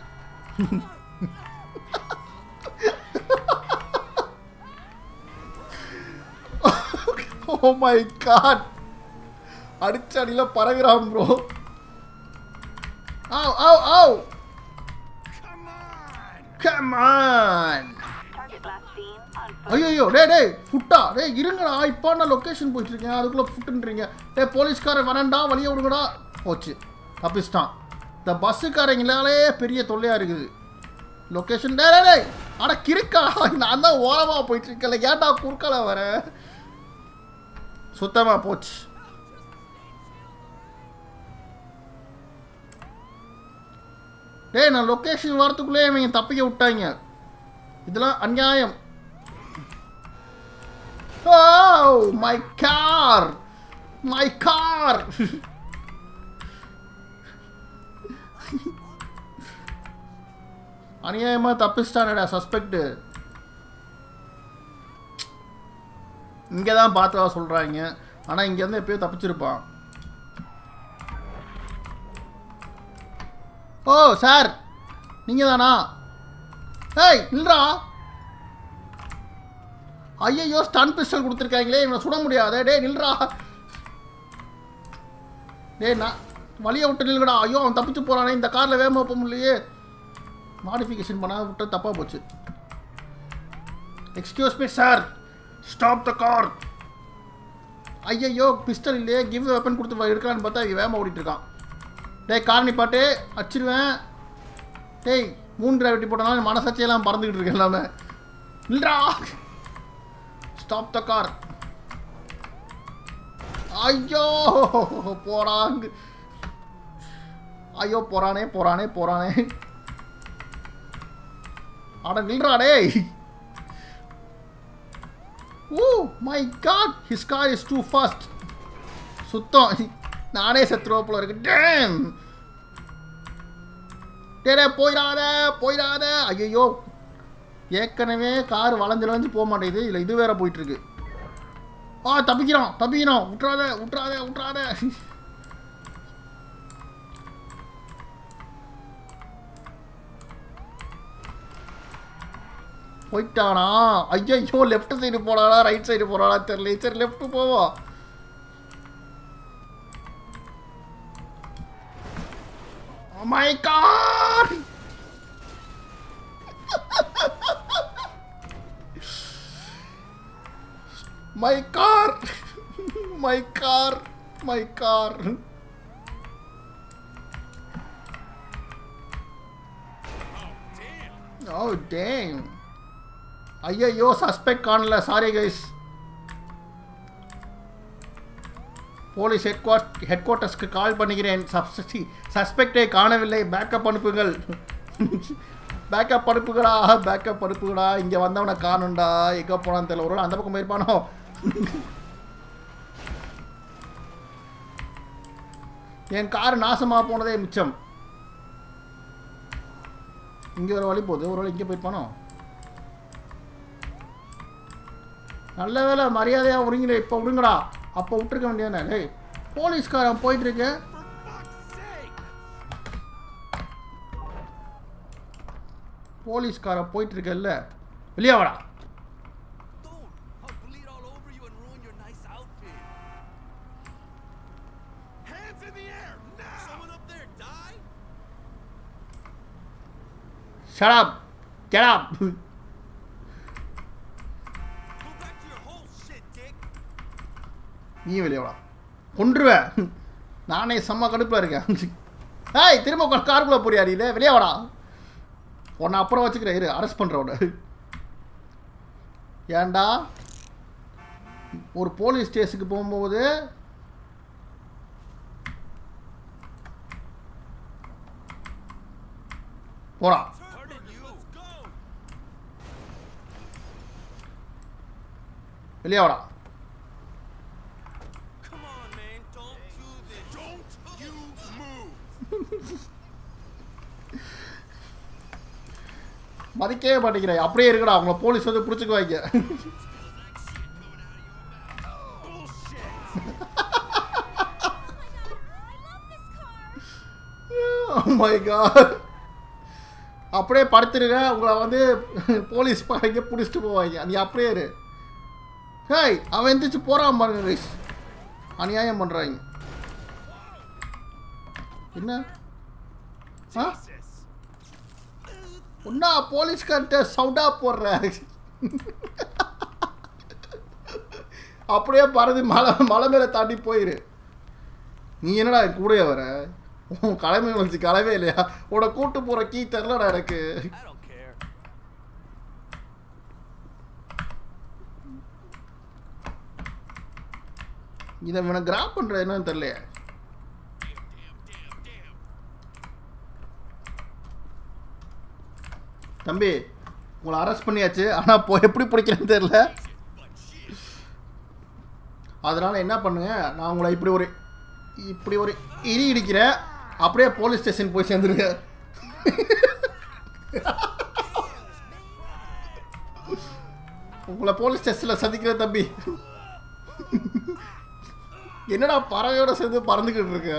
oh my god அடிச்ச அடியில் பறகுறான் ப்ரோ ஆவ் ஆவ் ஆவ் Come on! Come on Target last seen on foot. ஐயோ டேய் டேய் ஃபுட்டா டேய் இருங்கடா இப்போ நான் லொக்கேஷன் போயிட்டு இருக்கேன் அதுக்குள்ளே ஃபுட்டுன்றீங்க டேய் போலீஸ்காரன் வரேன்டா வழியை விடுங்கடா போச்சு தப்பிச்சிட்டான் இந்த பஸ்ஸுக்காரங்களாலே பெரிய தொல்லையாக இருக்குது லொக்கேஷன் டே டேய் டேய் அட கிறுக்கா நான் தான் ஓரமாக போயிட்டு இருக்கல ஏன்டா குறுக்கால வர சுத்தமாக போச்சு டேய் நான் லொக்கேஷன் வரத்துக்குள்ளே இவங்க தப்பிக்க விட்டாங்க இதெல்லாம் அநியாயம் Oh, my car! My car! அநியாயமாக தப்பிச்சிட்டானடா சஸ்பெக்டு இங்கே தான் பார்த்ததா சொல்கிறாங்க ஆனால் இங்கேருந்து எப்பயோ தப்பிச்சிருப்பான் ஓ சார் நீங்கள் தானா ஏய் இல்லைடா ஐயையோ ஸ்டன் பிஸ்டல் கொடுத்துருக்காங்களே இவனை சுட முடியாதே டேய் நில்றா டேய் நான் வழியை விட்டு நில்லுங்கடா ஐயோ அவன் தப்பிச்சு போறானே இந்த காரில் வேகமாக போக முடியலையே மாடிஃபிகேஷன் பண்ணால் விட்டு தப்பாக போச்சு excuse me sir stop the car ஐயையோ பிஸ்டல் இல்லையே கிவ் வெப்பன் கொடுத்து எடுக்கலான்னு பார்த்தா இவன் வேகமாக ஓடிட்டு இருக்கான் டேய் கார் நிப்பாட்டு அடிச்சிருவேன் டேய் மூணு டிரைவ் வெட்டி போட்டனால மனசாட்சியெல்லாம் பறந்துக்கிட்டு இருக்கு எல்லாமே இல்லைடா ஸ்டாப் த கார் ஐயோ போறாங்க ஐயோ போறானே போறானே போறானே அட நில்றா டேய் oh my god his car is too fast சுத்தம் நானே செத்துருவா போல இருக்கு டேம் டேடே போயிடாத போயிடாத ஐயோ ஏற்கனவே கார் வளைஞ்சு வளைஞ்சு போக மாட்டேங்குது இல்லை இது வேற போயிட்டு இருக்கு ஆ தப்பிக்கிறோம் தப்பிக்கிறோம் விட்றாத விட்றாத விட்றாத போயிட்டானா ஐயோ லெஃப்ட் சைடு போறானா ரைட் சைடு போறானா தெரியல சரி லெஃப்ட் போவோம் Oh my god! My car! my car! My car! Oh damn! ஐயையோ சஸ்பெக்ட் காணல sorry guys police headquarters ஹெட் குவார்ட்டர்ஸ்க்கு கால் பண்ணுகிறேன் சப்சி சஸ்பெக்டை காணவில்லை பேக்கப் அனுப்புங்கள் பேக்கப் அனுப்புகடா பேக்கப் அனுப்புகடா இங்கே வந்தவனை காணும்டா எங்கே போனான்னு தெரியல ஒரு அந்த பக்கம் போயிருப்பானோ என் கார் நாசமாக போனதே மிச்சம் இங்கே ஒரு வழி போகுது ஒரு வழி இங்கே போயிருப்பானோ நல்ல வேலை மரியாதையாக விடுங்கடா இப்போ விடுங்கடா அப்போ விட்டுருக்க வேண்டியதானே டேய் போலீஸ்காரன் போயிட்டு இருக்கேன் For fuck's sake! போலீஸ்காரன் போயிட்டு இருக்கல்ல வெளியே வாடா Don't! I'll bleed all over you and ruin your nice outfit. Hands in the air, now! Someone up there die? Shut up get up Go back to your whole shit, dick! நீ வெளியே வாடா கொன்றுவேன் நானே செம்ம கடுப்பில் இருக்கேன் ஏய் திரும்ப காருக்குள்ளே போறியா நீ வெளியே வாடா உன்னை அப்புறம் வச்சுக்கிறேன் இரு அரெஸ்ட் பண்ணுறவன ஏன்டா ஒரு போலீஸ் ஸ்டேஷனுக்கு போகும்போது போடா Turn you! Let's go! வெளியே வாடா Come on, man. மதிக்கவே மாட்டேங்கிறேன் அப்படியே இருக்கடா அவங்கள போலீஸ் வந்து பிடிச்சிக்குவாங்க மை காட் அப்படியே படுத்துருங்க உங்களை வந்து போலீஸ் பாருங்க பிடிச்சிட்டு போவாங்க நீ அப்படியே இரு ஹேய் அவன் எந்திரிச்சு போறான் பாருங்க guys. அநியாயம் பண்றாங்க என்ன ஆ Jesus. ஒன்னா போலீஸ்கார்ட்ட சவுண்டா போடுற அப்படியே பறந்து மலை மலை மேலே தாண்டி போயிரு நீ என்னடா என் கூடயே வர உன் கிளம்பி வந்துச்சு கிளவே இல்லையா உன்னை கூட்டு போற கீ தெரிலடா எனக்கு I don't care. இதை இவனை கிராப் பண்ற என்னன்னு தெரியலையே தம்பி உங்களை அரெஸ்ட் பண்ணியாச்சு ஆனால் இப்போ எப்படி பிடிக்கிறேன்னு தெரியல அதனால என்ன பண்ணுங்க நான் உங்களை இப்படி ஒரு இப்படி ஒரு இடி இடிக்கிறேன் அப்படியே போலீஸ் ஸ்டேஷன் போய் சேர்ந்துருங்க உங்களை போலீஸ் ஸ்டேஷனில் சந்திக்கிறேன் தம்பி என்னடா பறவையோட சேர்ந்து பறந்துக்கிட்டு இருக்க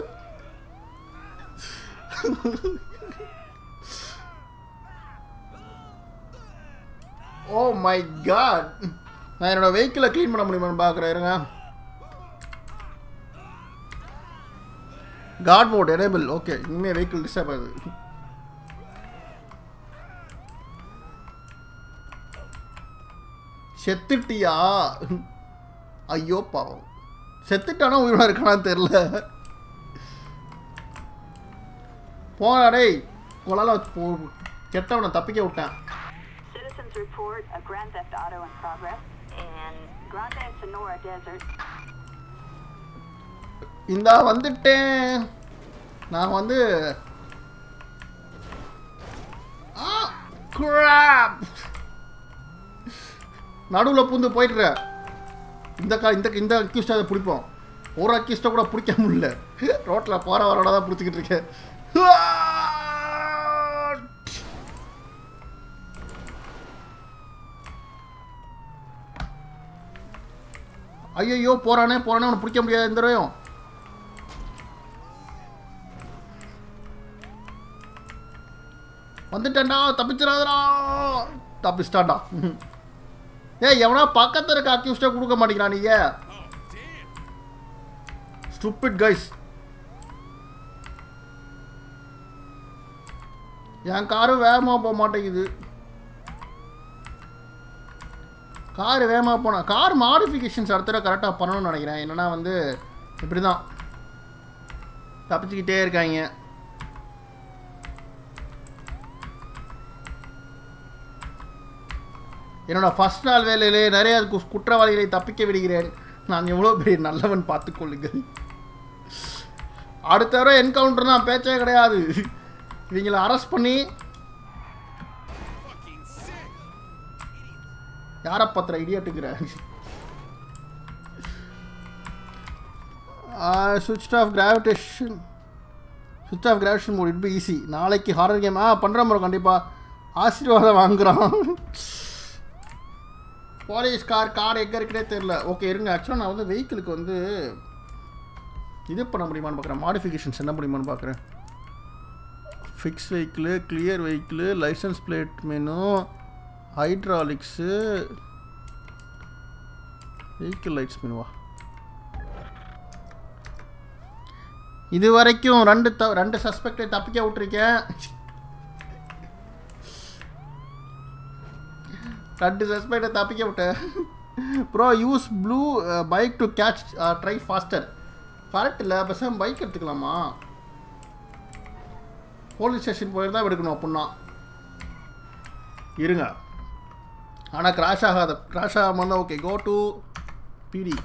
ஓ மை காட் நான் என்னோட வெஹிக்கிளை க்ளீன் பண்ண முடியுமான்னு பார்க்குறேன் இருங்க காட் மோட் எனேபிள் ஓகே இனிமேல் வெஹிக்கிள் டிஸ்டர்ப் ஆகுது செத்துட்டியா ஐயோ பாவம் செத்துட்டானா உயிரோட இருக்கானான்னு தெரில போடா டேய் உங்களால் போ கெட்டவனை தப்பிக்க விட்டேன் Citizens report a Grand Theft Auto in progress in Grande Sonora Desert. இந்தா வந்துட்டேன் நான் வந்து ஆ crap நடுவில் பூந்து போயிட்டுற இந்த கா இந்த இந்த அக்யூஸ்டை அதை பிடிப்போம் ஒரு அக்யூஸ்டை கூட பிடிக்க முடியல ரோட்டில் போகிற வரோட தான் பிடிச்சிக்கிட்டு இருக்கேன் ஐயோ போறானே போறானே அவனை பிடிக்க முடியாது இந்த தடவையும் வந்துட்டேன்டா தப்பிச்சிடாதடா தப்பிச்சிட்டான்டா ஏய் எவனா பக்கத்துல இருக்க அக்யூஸ்டா கொடுக்க மாட்டேங்கிறான் நீங்க Oh, damn. ஸ்டூபிட் கைஸ் என் காரு வேகமாக போக மாட்டேங்குது கார் வேகமாக போனா கார் மாடிஃபிகேஷன்ஸ் அடுத்த கரெக்டாக பண்ணணும்னு நினைக்கிறேன் என்னன்னா வந்து இப்படி தான் தப்பிச்சுக்கிட்டே இருக்காங்க என்னோட ஃபர்ஸ்ட் நாள் வேலையிலே நிறைய கு- குற்றவாளிகளை தப்பிக்க விடுகிறேன் நான் எவ்வளோ பெரிய நல்லவன் பார்த்துக்கொள்ளுங்கள் அடுத்த தடவை என்கவுண்டர் தான் பேச்சே கிடையாது இவங்களை அரெஸ்ட் பண்ணி Fucking sick. யாரை பத்திர இடியட்டுங்கிற switch off gravitation switch off gravitation mode it be easy நாளைக்கு ஹாரர் கேம் ஆ பண்ணுற முறை கண்டிப்பாக ஆசீர்வாதம் வாங்குறான் போலீஸ் கார் கார் எங்கே இருக்குன்னே தெரில ஓகே இருங்க ஆக்சுவலாக நான் வந்து வெஹிக்கிளுக்கு வந்து இது பண்ண முடியுமான்னு பார்க்குறேன் மாடிஃபிகேஷன்ஸ் என்ன முடியுமான்னு பார்க்குறேன் fix vehicle clear vehicle licence plate menu hydraulics vehicle lights மெனுவா இது வரைக்கும் ரெண்டு த ரெண்டு சஸ்பெக்டை தப்பிக்க விட்டுருக்கேன் ரெண்டு சஸ்பெக்டை தப்பிக்க விட்டேன் bro use blue bike to catch try faster correct இல்லை பேசாம பைக் எடுத்துக்கலாமா போலீஸ் ஸ்டேஷன் போயிருந்தா எடுக்கணும் அப்படின்னா இருங்க ஆனால் கிராஷ் ஆகாத கிராஷ் ஆகாமல் இருந்தால் okay go to PD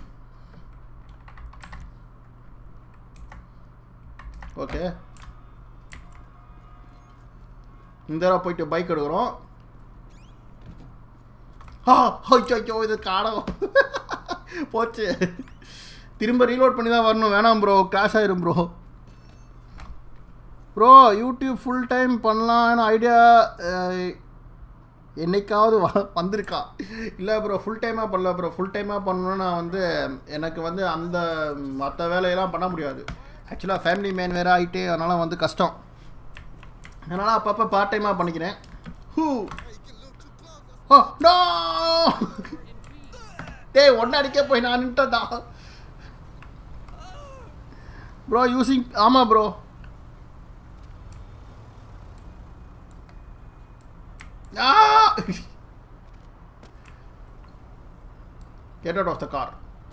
okay இந்த தடவை போயிட்டு பைக் எடுக்கிறோம் ஆ ஐயோ இது காணோம் போச்சு திரும்ப ரீலோட் பண்ணி தான் வரணும் வேணாம் ப்ரோ கிராஷ் ஆயிரும் bro bro YouTube full time பண்ணலான்னு ஐடியா என்னைக்காவது வ வந்திருக்கா இல்லை ப்ரோ ஃபுல் டைமாக பண்ணல ப்ரோ ஃபுல் டைமாக பண்ணணும்னா நான் வந்து எனக்கு வந்து அந்த மற்ற வேலையெல்லாம் பண்ண முடியாது ஆக்சுவலாக ஃபேமிலி மேன் வேறு ஆகிட்டே அதனால் வந்து கஷ்டம் அதனால் அப்பப்போ பார்ட் டைமாக பண்ணிக்கிறேன் ஹூ ஓ நோ டேய் ஒன்று அடிக்க போய் நான் நின்ட்டா ப்ரோ யூசிங் ஆமாம் bro Ah! Get out of the car.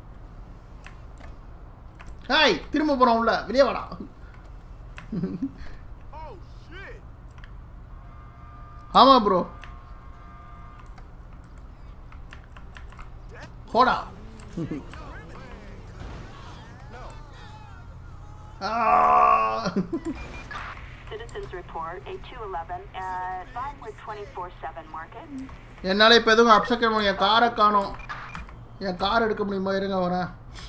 Hi திரும்ப போகிறோம் உள்ள வெளியே வாடா Oh shit! ஆமாம் ப்ரோ போடா Ah! Citizens report a 211 at Vinewood 24-7 Market. என்னால் இப்போ எதுவும் அப்செக்ட் பண்ண என் காரை காணோம் என் கார் எடுக்க முடியுமா இருங்க வரேன்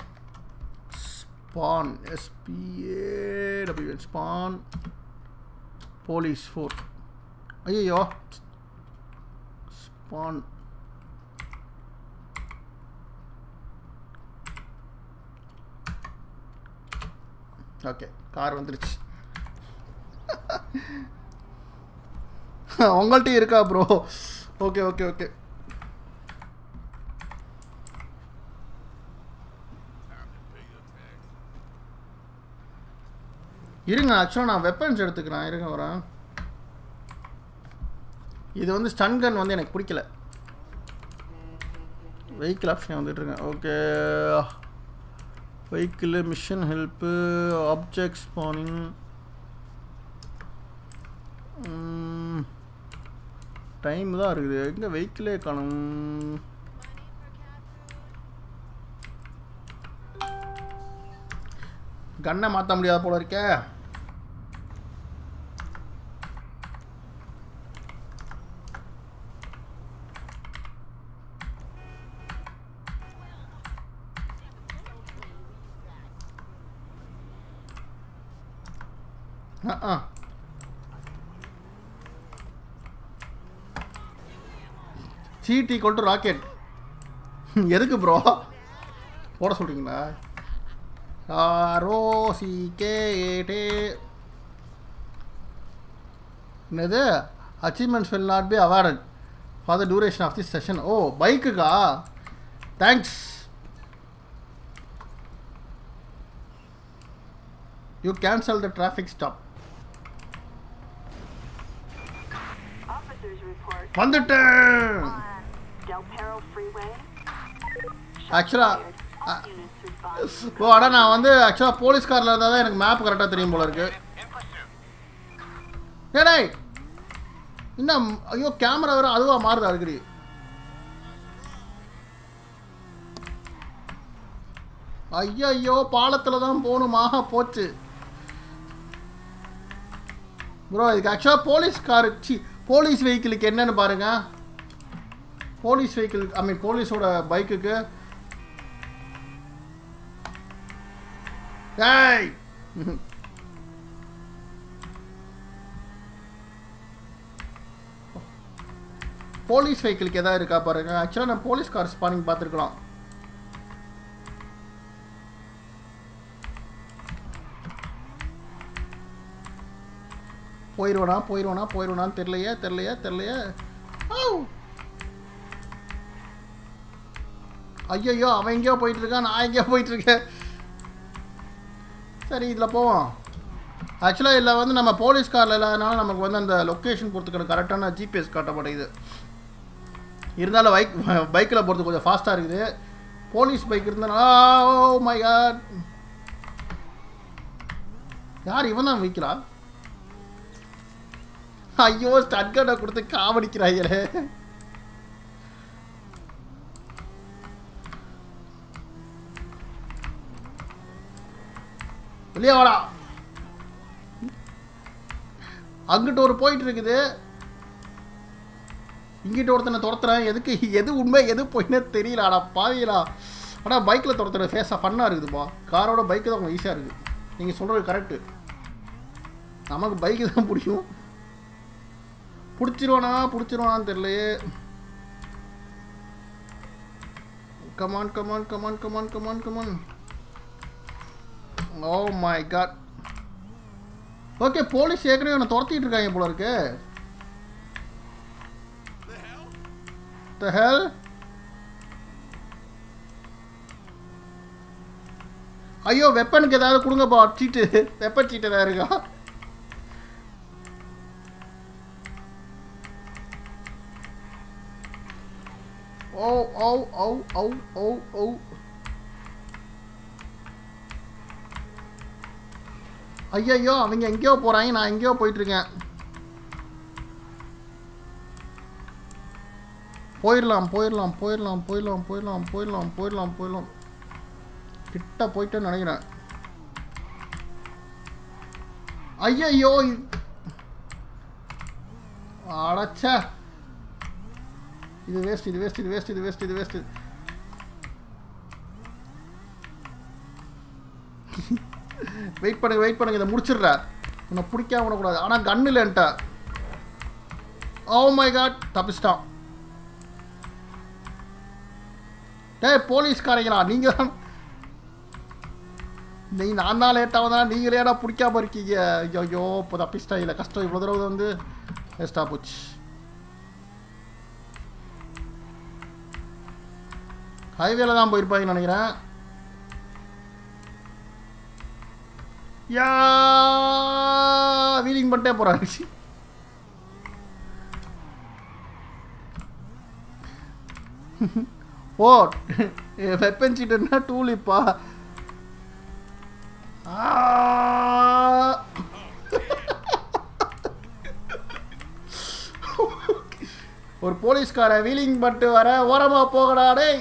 spawn SPAW spawn police four ஐயோ ஸ்பான் ஓகே கார் வந்துருச்சு உங்கள்கிட்ட இருக்கா bro okay okay okay Time to pay your tax. இருங்க ஆக்சுவலாக நான் வெப்பன்ஸ் எடுத்துக்கிறேன் இருங்க வரேன் இது வந்து ஸ்டன் கன் வந்து எனக்கு பிடிக்கல வெஹிக்கிள் ஆப்ஷன் வந்துட்டுருங்க okay vehicle mission help object spawning time தான் இருக்குது எங்கே வெஹிக்கிளே காணும் கன்னை மாற்ற முடியாத போல இருக்கே ஆ சிடி கொண்டு ராக்கெட் எதுக்கு ப்ரோ போட சொல்கிறீங்களா ஆர்ஓசி கேஏடே என்னது achievements will not be awarded for the duration of the session oh பைக்குக்கா thanks you cancel the traffic stop Officers report வந்துட்டேன் on Del Perro Freeway. Actually, Fired. All units respond. ஓ அடா நான் வந்து ஆக்சுவலாக போலீஸ் காரில் இருந்தால் தான் எனக்கு மேப் கரெக்டாக தெரியும் போல இருக்கு ஏடே இன்னும் ஐயோ கேமரா வேறு அதுவாக மாறுதா அடிக்கடி ஐயோ பாலத்தில் தான் போகணுமா போச்சு ப்ரோ இதுக்கு ஆக்சுவலாக போலீஸ் காரு சி போலீஸ் வெஹிக்கிளுக்கு என்னன்னு பாருங்க போலீஸ் வெஹிக்கிள் ஐ மீன் போலீஸோட பைக்குக்கு ஏய் போலீஸ் வெஹிக்கிளுக்கு எதாவது இருக்கா பாருங்க ஆக்சுவலாக நான் போலீஸ் கார் ஸ்பானிங் பார்த்துருக்கலாம் போயிடுவானா போயிடுவானா போயிடுவானான்னு தெரிலையே தெரிலையே தெரிலையே ஐயோ அவன் எங்கேயோ போயிட்டு இருக்கான் நான் எங்கேயோ போயிட்டு இருக்கேன் சரி இதில் போவோம் ஆக்சுவலாக இதில் வந்து நம்ம போலீஸ் காரில் இல்லாதனால நமக்கு வந்து அந்த லொக்கேஷன் கொடுத்துக்கிற கரெக்டான ஜிபிஎஸ் காட்ட மாட்டேங்குது இருந்தாலும் பைக் பைக்கில் போகிறது கொஞ்சம் ஃபாஸ்ட்டாக இருக்குது போலீஸ் பைக் இருந்தனால ஓ மை காட் யார் இவன் தான் வைக்கிறா ஐயோ ஸ்டட்கனை கொடுத்து காவடிக்கிறாங்களே வெளியே வாடா அங்கிட்ட ஒரு போயிட்டு இருக்குது இங்கிட்ட ஒருத்தனை துரத்துறேன் எதுக்கு எது உண்மை எது போயினே தெரியலடா பாவியலா ஆனால் பைக்கில் துரத்துற ஃபேஸாக ஃபன்னாக இருக்குதுப்பா காரோட பைக்கு தான் கொஞ்சம் ஈஸியாக இருக்குது நீங்கள் சொல்கிறது கரெக்டு நமக்கு பைக்கு தான் பிடிக்கும் பிடிச்சிருவானா பிடிச்சிருவானான்னு தெரியலையே come on come on come on come on come on come on oh my god okay police ஏற்கனவே அவனை துரத்திட்டு இருக்காங்க போல இருக்கு The hell? த ஹெல் ஐயோ வெப்பனுக்கு ஏதாவது கொடுங்கப்பா சீட்டு வெப்பன் சீட்டு ஏதாவது இருக்கா ஓ ஓ ஓ ஓ ஓ ஓ ஐயையோ அவங்க எங்கேயோ போகிறாங்க நான் எங்கேயோ போயிட்டுருக்கேன் போயிடலாம் போயிடலாம் போயிடலாம் போயிடலாம் போயிடலாம் போயிடலாம் போயிடலாம் போயிடலாம் கிட்ட போயிட்டேன்னு நினைக்கிறேன் ஐயையோ இது- அடச்சே இது வேஸ்ட் இது வேஸ்ட் இது வேஸ்ட் இது வேஸ்ட் இது வேஸ்ட் வெயிட் பண்ணுங்க வெயிட் பண்ணுங்க இதை முடிச்சிடுற உன்னை பிடிக்காம விடக்கூடாது ஆனால் கன் இல்லைன்ட்ட ஓ மை காட் தப்பிச்சிட்டான் டேய் போலீஸ்காரங்களா நீங்கள் தான் நீ நான் தான் லேட்டாக வந்தா நீங்களே ஏடா பிடிக்காம இருக்கீங்க ஐயோ இப்போ தப்பிச்சிட்டா இல்லை கஷ்டம் இவ்வளோ தடவை வந்து வேஸ்ட்டாக போச்சு ஹைவேல தான் போயிருப்பாங்கன்னு நினைக்கிறேன் யா வீலிங் பண்ணிட்டே போகிறாரு ஓ வெப்பன் சீட்டுன்னா டூலிப்பா ஒரு போலீஸ்கார வீலிங் பண்ணிட்டு வர ஓரமா போகடா டேய்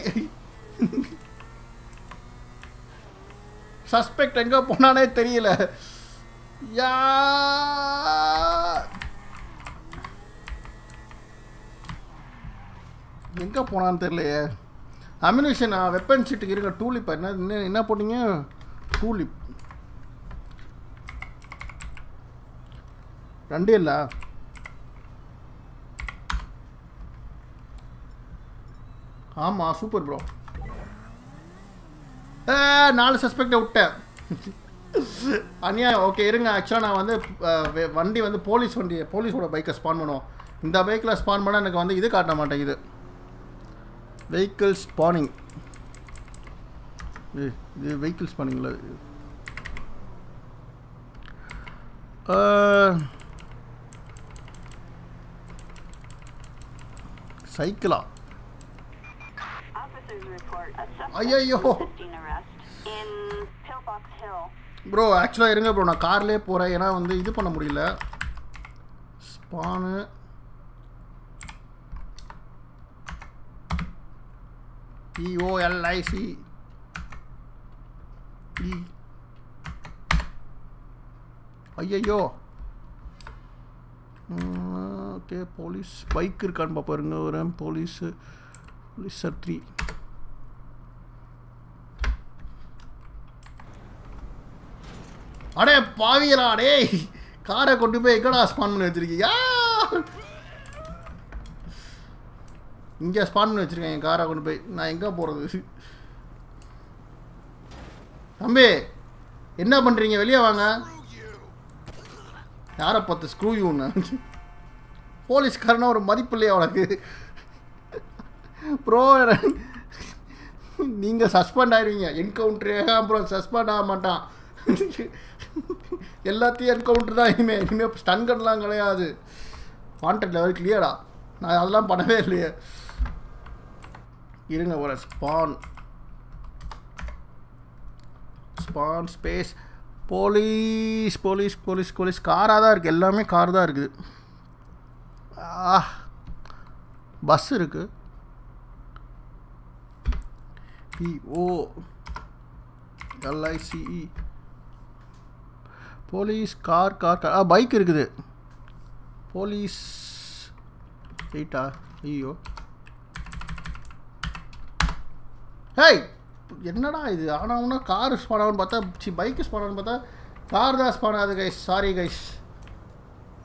சஸ்பெக்ட் எங்க போனானே தெரியல யா எங்க போனான்னு தெரியலையே அமினிஷன் வெப்பன் சீட்டுக்கு இருக்க டூலிப் என்ன என்ன என்ன போட்டீங்க டூலிப் ரெண்டே இல்லை ஆமாம் சூப்பர் ப்ரோ நாலு சஸ்பெக்டை விட்டேன் அநியாயம் ஓகே இருங்க ஆக்சுவலாக நான் வந்து அஹ், வே- வண்டி வந்து போலீஸ் வண்டி போலீஸோட பைக்கை ஸ்பான் பண்ணுவோம் இந்த பைக்கில் ஸ்பான் பண்ணால் எனக்கு வந்து இது காட்ட மாட்டேங்குது வெஹிக்கிள் ஸ்பானிங் இது வெஹிக்கிள் ஸ்பானிங்கில் சைக்கிளா Officers report a suspect ஐயையோ. resisting arrest in Pillbox Hill. Bro ஆக்சுவலாக இருங்க ப்ரோ நான் கார்லேயே போகிறேன் ஏன்னா வந்து இது பண்ண முடியல ஸ்பானு இஓஎல்ஐசி இ ஐயையோ ஓகே போலீஸ் பைக் இருக்கான்னு பார்ப்பாருங்க ஒரு போலீஸு போலீஸ் சத்ரி அடே பாவியலா டேய் காரை கொண்டு போய் எங்கடா ஸ்பான் பண்ணி வச்சிருக்கீங்க இங்கே ஸ்பான் பண்ணி வச்சிருக்கேன் என் காரை கொண்டு போய் நான் எங்கே போகிறது தம்பி என்ன பண்ணுறீங்க வெளியே வாங்க யாரை பார்த்து ஸ்க்ரூ யூன்னு போலீஸ்காரனா ஒரு மதிப்பு இல்லையா உனக்கு ப்ரோ நீங்கள் சஸ்பெண்ட் ஆயிடுவீங்க என்கவுண்டரே அப்புறம் சஸ்பெண்ட் ஆக மாட்டான் எல்லாத்தையும் என்கவுண்டர் தான் இனிமேல் இனிமேல் ஸ்டன் கன்லாம் கிடையாது கான்டாக்ட் லெவல் கிளியரா நான் அதெல்லாம் பண்ணவே இல்லையே இருங்க ஒரு spawn spawn space police police police police காராக தான் இருக்குது எல்லாமே கார் தான் இருக்குது ஆ பஸ் இருக்குது police police car car car ஆ பைக் இருக்குது போலீஸ் வெயிட்டா ஐயோ ஹேய் என்னடா இது ஆனால் கார் ஸ்பான் ஆகும்னு பார்த்தா சி பைக்கு ஸ்பான் ஆகும்னு பார்த்தா கார் தான் ஸ்பான் ஆகுது கைஸ் சாரி கைஸ்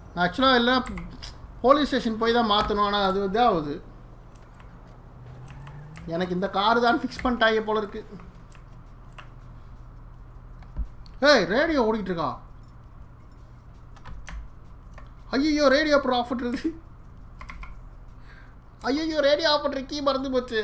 ஆக்சுவலாக எல்லாம் போலீஸ் ஸ்டேஷன் போய் தான் மாற்றணும் ஆனால் அது இதாக ஆகுது எனக்கு இந்த கார் தான் ஃபிக்ஸ் பண்ணிட்டாங்க போல இருக்கு ஏய் ரேடியோ ஓடிட்டு இருக்கா ஐயோ ரேடியோ அப்புறம் ஆஃப் பண்ணுறது ஐயோ ரேடியோ ஆஃப் பண்ணுற கீ மறந்து போச்சு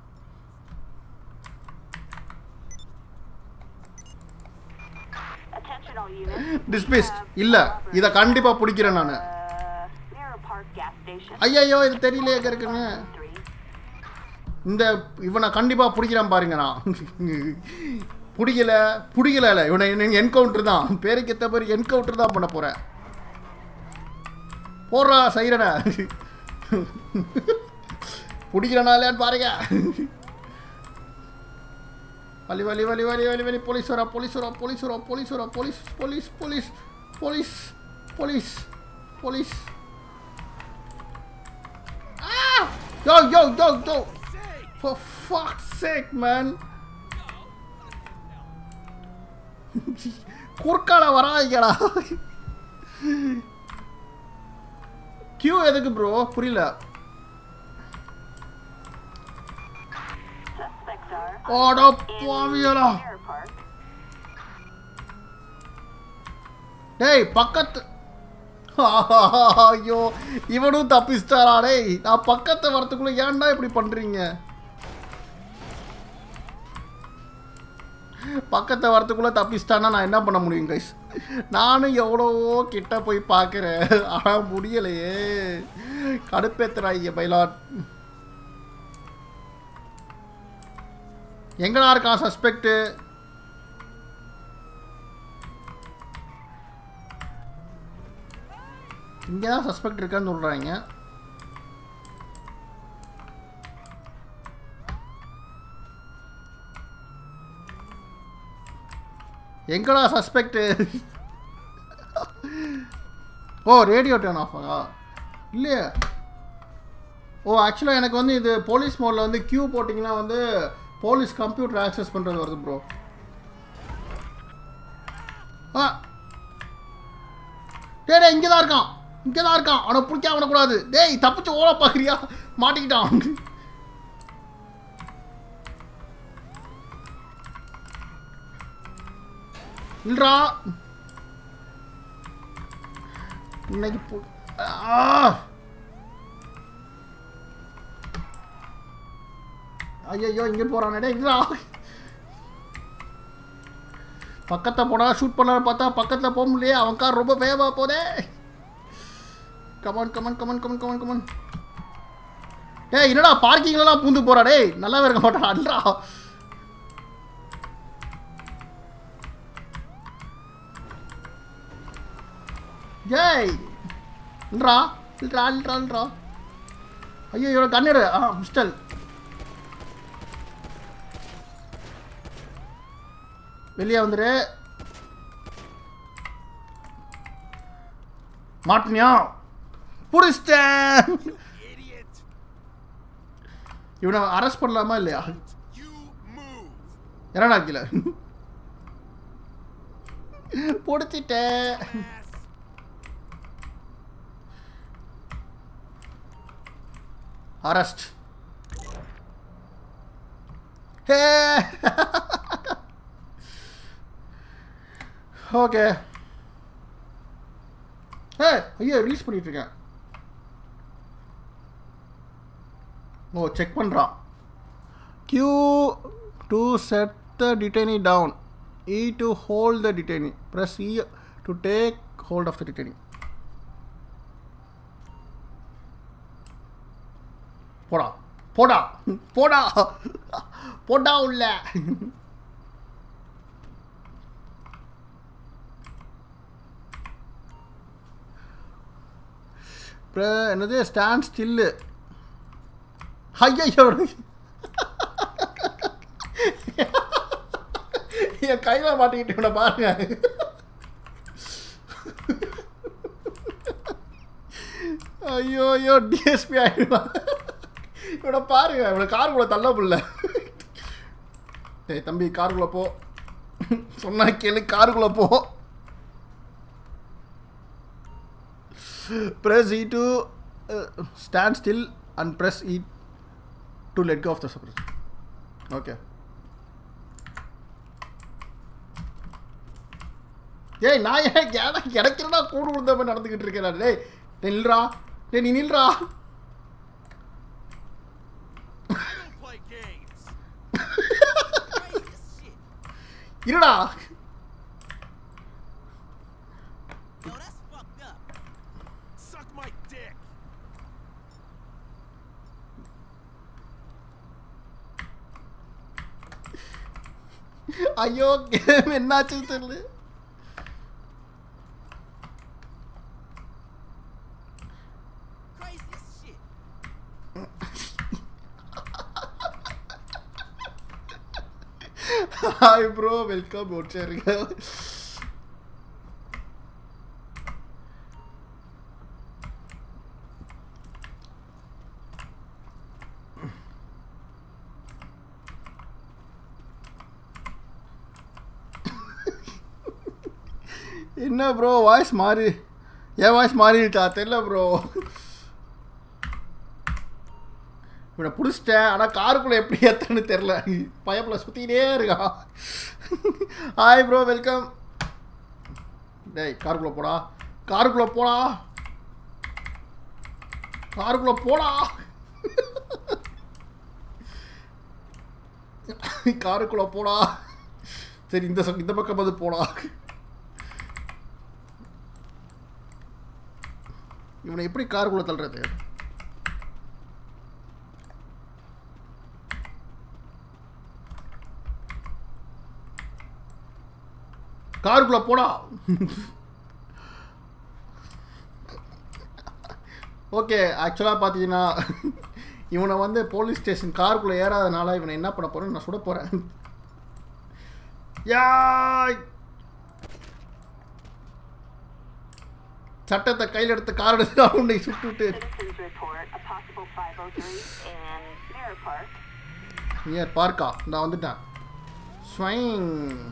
Attention all units. டிஸ்மிஸ்ட் இல்லை இதை கண்டிப்பாக பிடிக்கிறேன் நான் Uh, Mirror Park gas station. ஐயோ இது தெரியல எங்க இருக்குன்னு Three. இந்த இவனை கண்டிப்பாக பிடிக்கிறேன் பாருங்க நான் பிடிக்கல பிடிக்கல இல்லை இவனை என்கவுண்டர் தான் பேருக்கு ஏற்ற மாதிரி என்கவுண்டர் தான் பண்ண போகிறேன் போடுறா சைரனை பிடிக்கிறனா இல்லையான்னு பாருங்க வலி வலி வலி வலி வலி வலி போலீஸ் வரா போலீஸ் வரா போலீஸ் வரா போலீஸ் வரா police police police police police police Yo, yo, yo, yo! For fuck's sake, man! குறுக்கால வராங்கடா கியூ எதுக்கு ப்ரோ புரியல Suspects are ஓடோ in பாவியடா Mirror Park. டேய் பக்கத்து ஐயோ இவனும் தப்பிச்சிட்டாரா டேய் நான் பக்கத்தை வரத்துக்குள்ள ஏன்டா இப்படி பண்றீங்க பக்கத்தை வரத்துக்குள்ள தப்பிச்சிட்டானா நான் என்ன பண்ண முடியும் கைஸ் நானும் எவ்வளவோ கிட்ட போய் பார்க்குறேன் ஆனால் முடியலையே கடுப்பேத்துறாங்க பைலாட் எங்கடா இருக்கான் சஸ்பெக்ட்டு இங்கே தான் சஸ்பெக்ட் இருக்கான்னு சொல்கிறாங்க எங்கடா suspect oh radio turn off ஆகா இல்லையே ஓ ஆக்சுவலாக எனக்கு வந்து இது போலீஸ் மோடில் வந்து கியூ போட்டிங்கன்னா வந்து போலீஸ் கம்ப்யூட்டர் ஆக்சஸ் பண்ணுறது வருது ப்ரோ ஆ டேய் டேய் இங்கே தான் இருக்கான் இங்கே தான் இருக்கான் அவனை பிடிக்காம விடக்கூடாது டேய் தப்பிச்சு ஓட பார்க்குறியா மாட்டிக்கிட்டான் இல்லடா இன்னைக்கு பு- ஆ ஐயோ இங்கே போகிறானே டேய் இல்லடா பக்கத்தை போனா ஷூட் பண்ணலான்னு பார்த்தா பக்கத்தில் போக முடியலையே அவன் கார் ரொம்ப வேகமாக போதே come on come on come on come on come on come on டேய் என்னடா பார்க்கிங்லலாம் பூந்து போறா டேய் நல்லாவே இருக்க மாட்டான் அல்றா ஜேய் இல்லடா இல்லடா இல்லடா இல்லடா ஐயோ இவட கண்ணெடு ஆ மிஸ்டல் வெளியே வந்துரு மாட்டினியா புடிச்சிட்டேன் Idiot! இவனை அரெஸ்ட் பண்ணலாமா இல்லையா You move! என்னடா கீழே பிடிச்சிட்டேன் Ass! அரெஸ்ட் ஹே ஓகே ஏ ஐயோ ரிலீஸ் பண்ணிட்டு இருக்கேன் ஓ செக் பண்ணுறான் Q to set the detainee down E to hold the detainee press E to take hold of the detainee போடா போடா போடா போடா உள்ள அப்புறம் என்னது ஸ்டாண்ட் ஸ்டில்லு ஐயோ என் கையில் மாட்டிக்கிட்டு இவனை பாருங்க ஐயோ ஐயோ டிஎஸ்பி ஆயிடுவான் இவனை பாருங்க இவனை காருக்குள்ள தள்ள முடியல டேய் தம்பி காருக்குள்ள போ சொன்னா கேளு காருக்குள்ள போ press E to uh, stand still and press E to let go of the suppressor. Okay. ஏய் நான் ஏன் எனக்கு கிடைக்கிறடா கூடு விழுந்த மாதிரி நடந்துக்கிட்டு இருக்கேன் நான். டேய் டேய் நில்றா டேய் நீ நில்றா I don't play games. Crazy as shit. இருடா Yo, that's fucked up. Suck my dick. ஐயோ கேம் என்னாச்சுன்னு தெரியல Crazy as shit. Hi bro welcome ஓட்சருங்க என்ன ப்ரோ வாய்ஸ் மாறி என் வாய்ஸ் மாறிட்டா தெரியல ப்ரோ இவனை பிடிச்சிட்டேன் ஆனால் காருக்குள்ளே எப்படி ஏற்றுன்னு தெரில பயப்பில் சுற்றிக்கிட்டே இருக்கான் ஹாய் ப்ரோ வெல்கம் டேய் காருக்குள்ளே போடா காருக்குள்ளே போடா காருக்குள்ளே போடா காருக்குள்ளே போடா சரி இந்த ச- இந்த பக்கம் வந்து போடா இவனை எப்படி காருக்குள்ளே தள்ளுறது காருக்குள்ள போடா ஓகே ஆக்சுவலாக பார்த்தீங்கன்னா இவனை வந்து போலீஸ் ஸ்டேஷன் காருக்குள்ளே ஏறாதனால இவனை என்ன பண்ண போறேன்னு நான் சுட போகிறேன் யாய் சட்டத்தை கையில் எடுத்து கார் எடுத்து அவனை சுட்டு விட்டு Citizens report a possible 503 in Mirror Park. ஏ பார்க்கா நான் வந்துட்டேன் ஸ்வைங்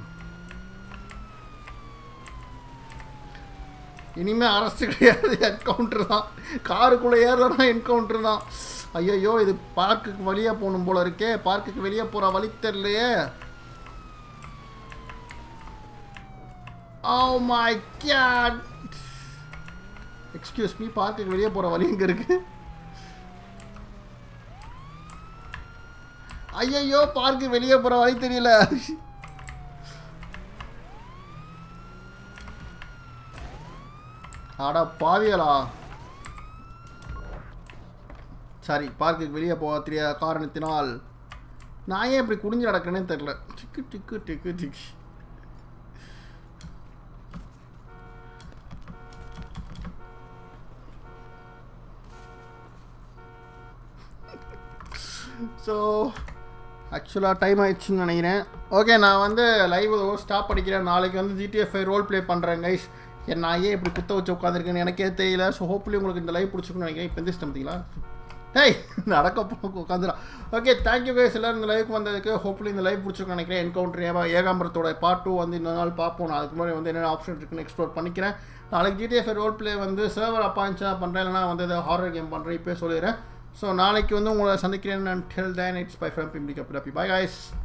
இனிமே அரெஸ்ட் கிடையாது என்கவுண்டர் தான் காருக்குள்ளே ஏறலாம் என்கவுண்டர் தான் ஐயோ இது பார்க்குக்கு வெளியே போகணும் போல இருக்கே பார்க்குக்கு வெளியே போகிற வழி தெரியலையே oh my god excuse me பார்க்குக்கு வெளியே போகிற வழி எங்கே இருக்குது ஐயையோ பார்க்கு வெளியே போகிற வழி தெரியல அட பாவியலா சரி பார்க்குக்கு வெளியே போக தெரியாத காரணத்தினால் நான் ஏன் இப்படி குடிஞ்சு நடக்கிறேனே தெரில டிக்கு டிக்கு டிக்கு டிக்கு ஸோ ஆக்சுவலாக டைம் ஆயிடுச்சுன்னு நினைக்கிறேன் ஓகே நான் வந்து லைவ் ஸ்டாப் படிக்கிறேன் நாளைக்கு வந்து ஜிடிஎஃப் ரோல் ப்ளே பண்ணுறேன் கைஸ் என் நான் ஏன் இப்படி குத்த வச்சு உட்காந்துருக்கேன்னு எனக்கே தெரியல ஸோ ஹோப்ஃபுல்லி உங்களுக்கு இந்த லைவ் பிடிச்சிருக்குன்னு நினைக்கிறேன் இப்போ எந்திரிச்சிட்டு பார்த்தீங்களா ஹேய் நடக்க போக உட்காந்துடா ஓகே தேங்க்யூ கைஸ் எல்லோரும் இந்த லைவுக்கு வந்ததுக்கு ஹோப்ஃபுல்லி இந்த லைவ் பிடிச்சிருக்குன்னு நினைக்கிறேன் என்கவுண்டர் ஏகா ஏகாம்பரத்தோட பார்ட் டூ வந்து இன்னொரு நாள் பார்ப்போம் நான் அதுக்கு முன்னாடி வந்து என்னென்ன ஆப்ஷன் இருக்குன்னு எக்ஸ்ப்ளோர் பண்ணிக்கிறேன் நாளைக்கு ஜிடிஎஃப் ரோல் ப்ளே வந்து சர்வர் அப்பாயின்ச்சா பண்ணுறேன் இல்லைனா வந்து ஏதாவது ஹாரர் கேம் பண்ணுறேன் இப்போ சொல்லிடுறேன் ஸோ நாளைக்கு வந்து உங்களை சந்திக்கிறேன் until then it's bye from Pimli Kapilapi bye guys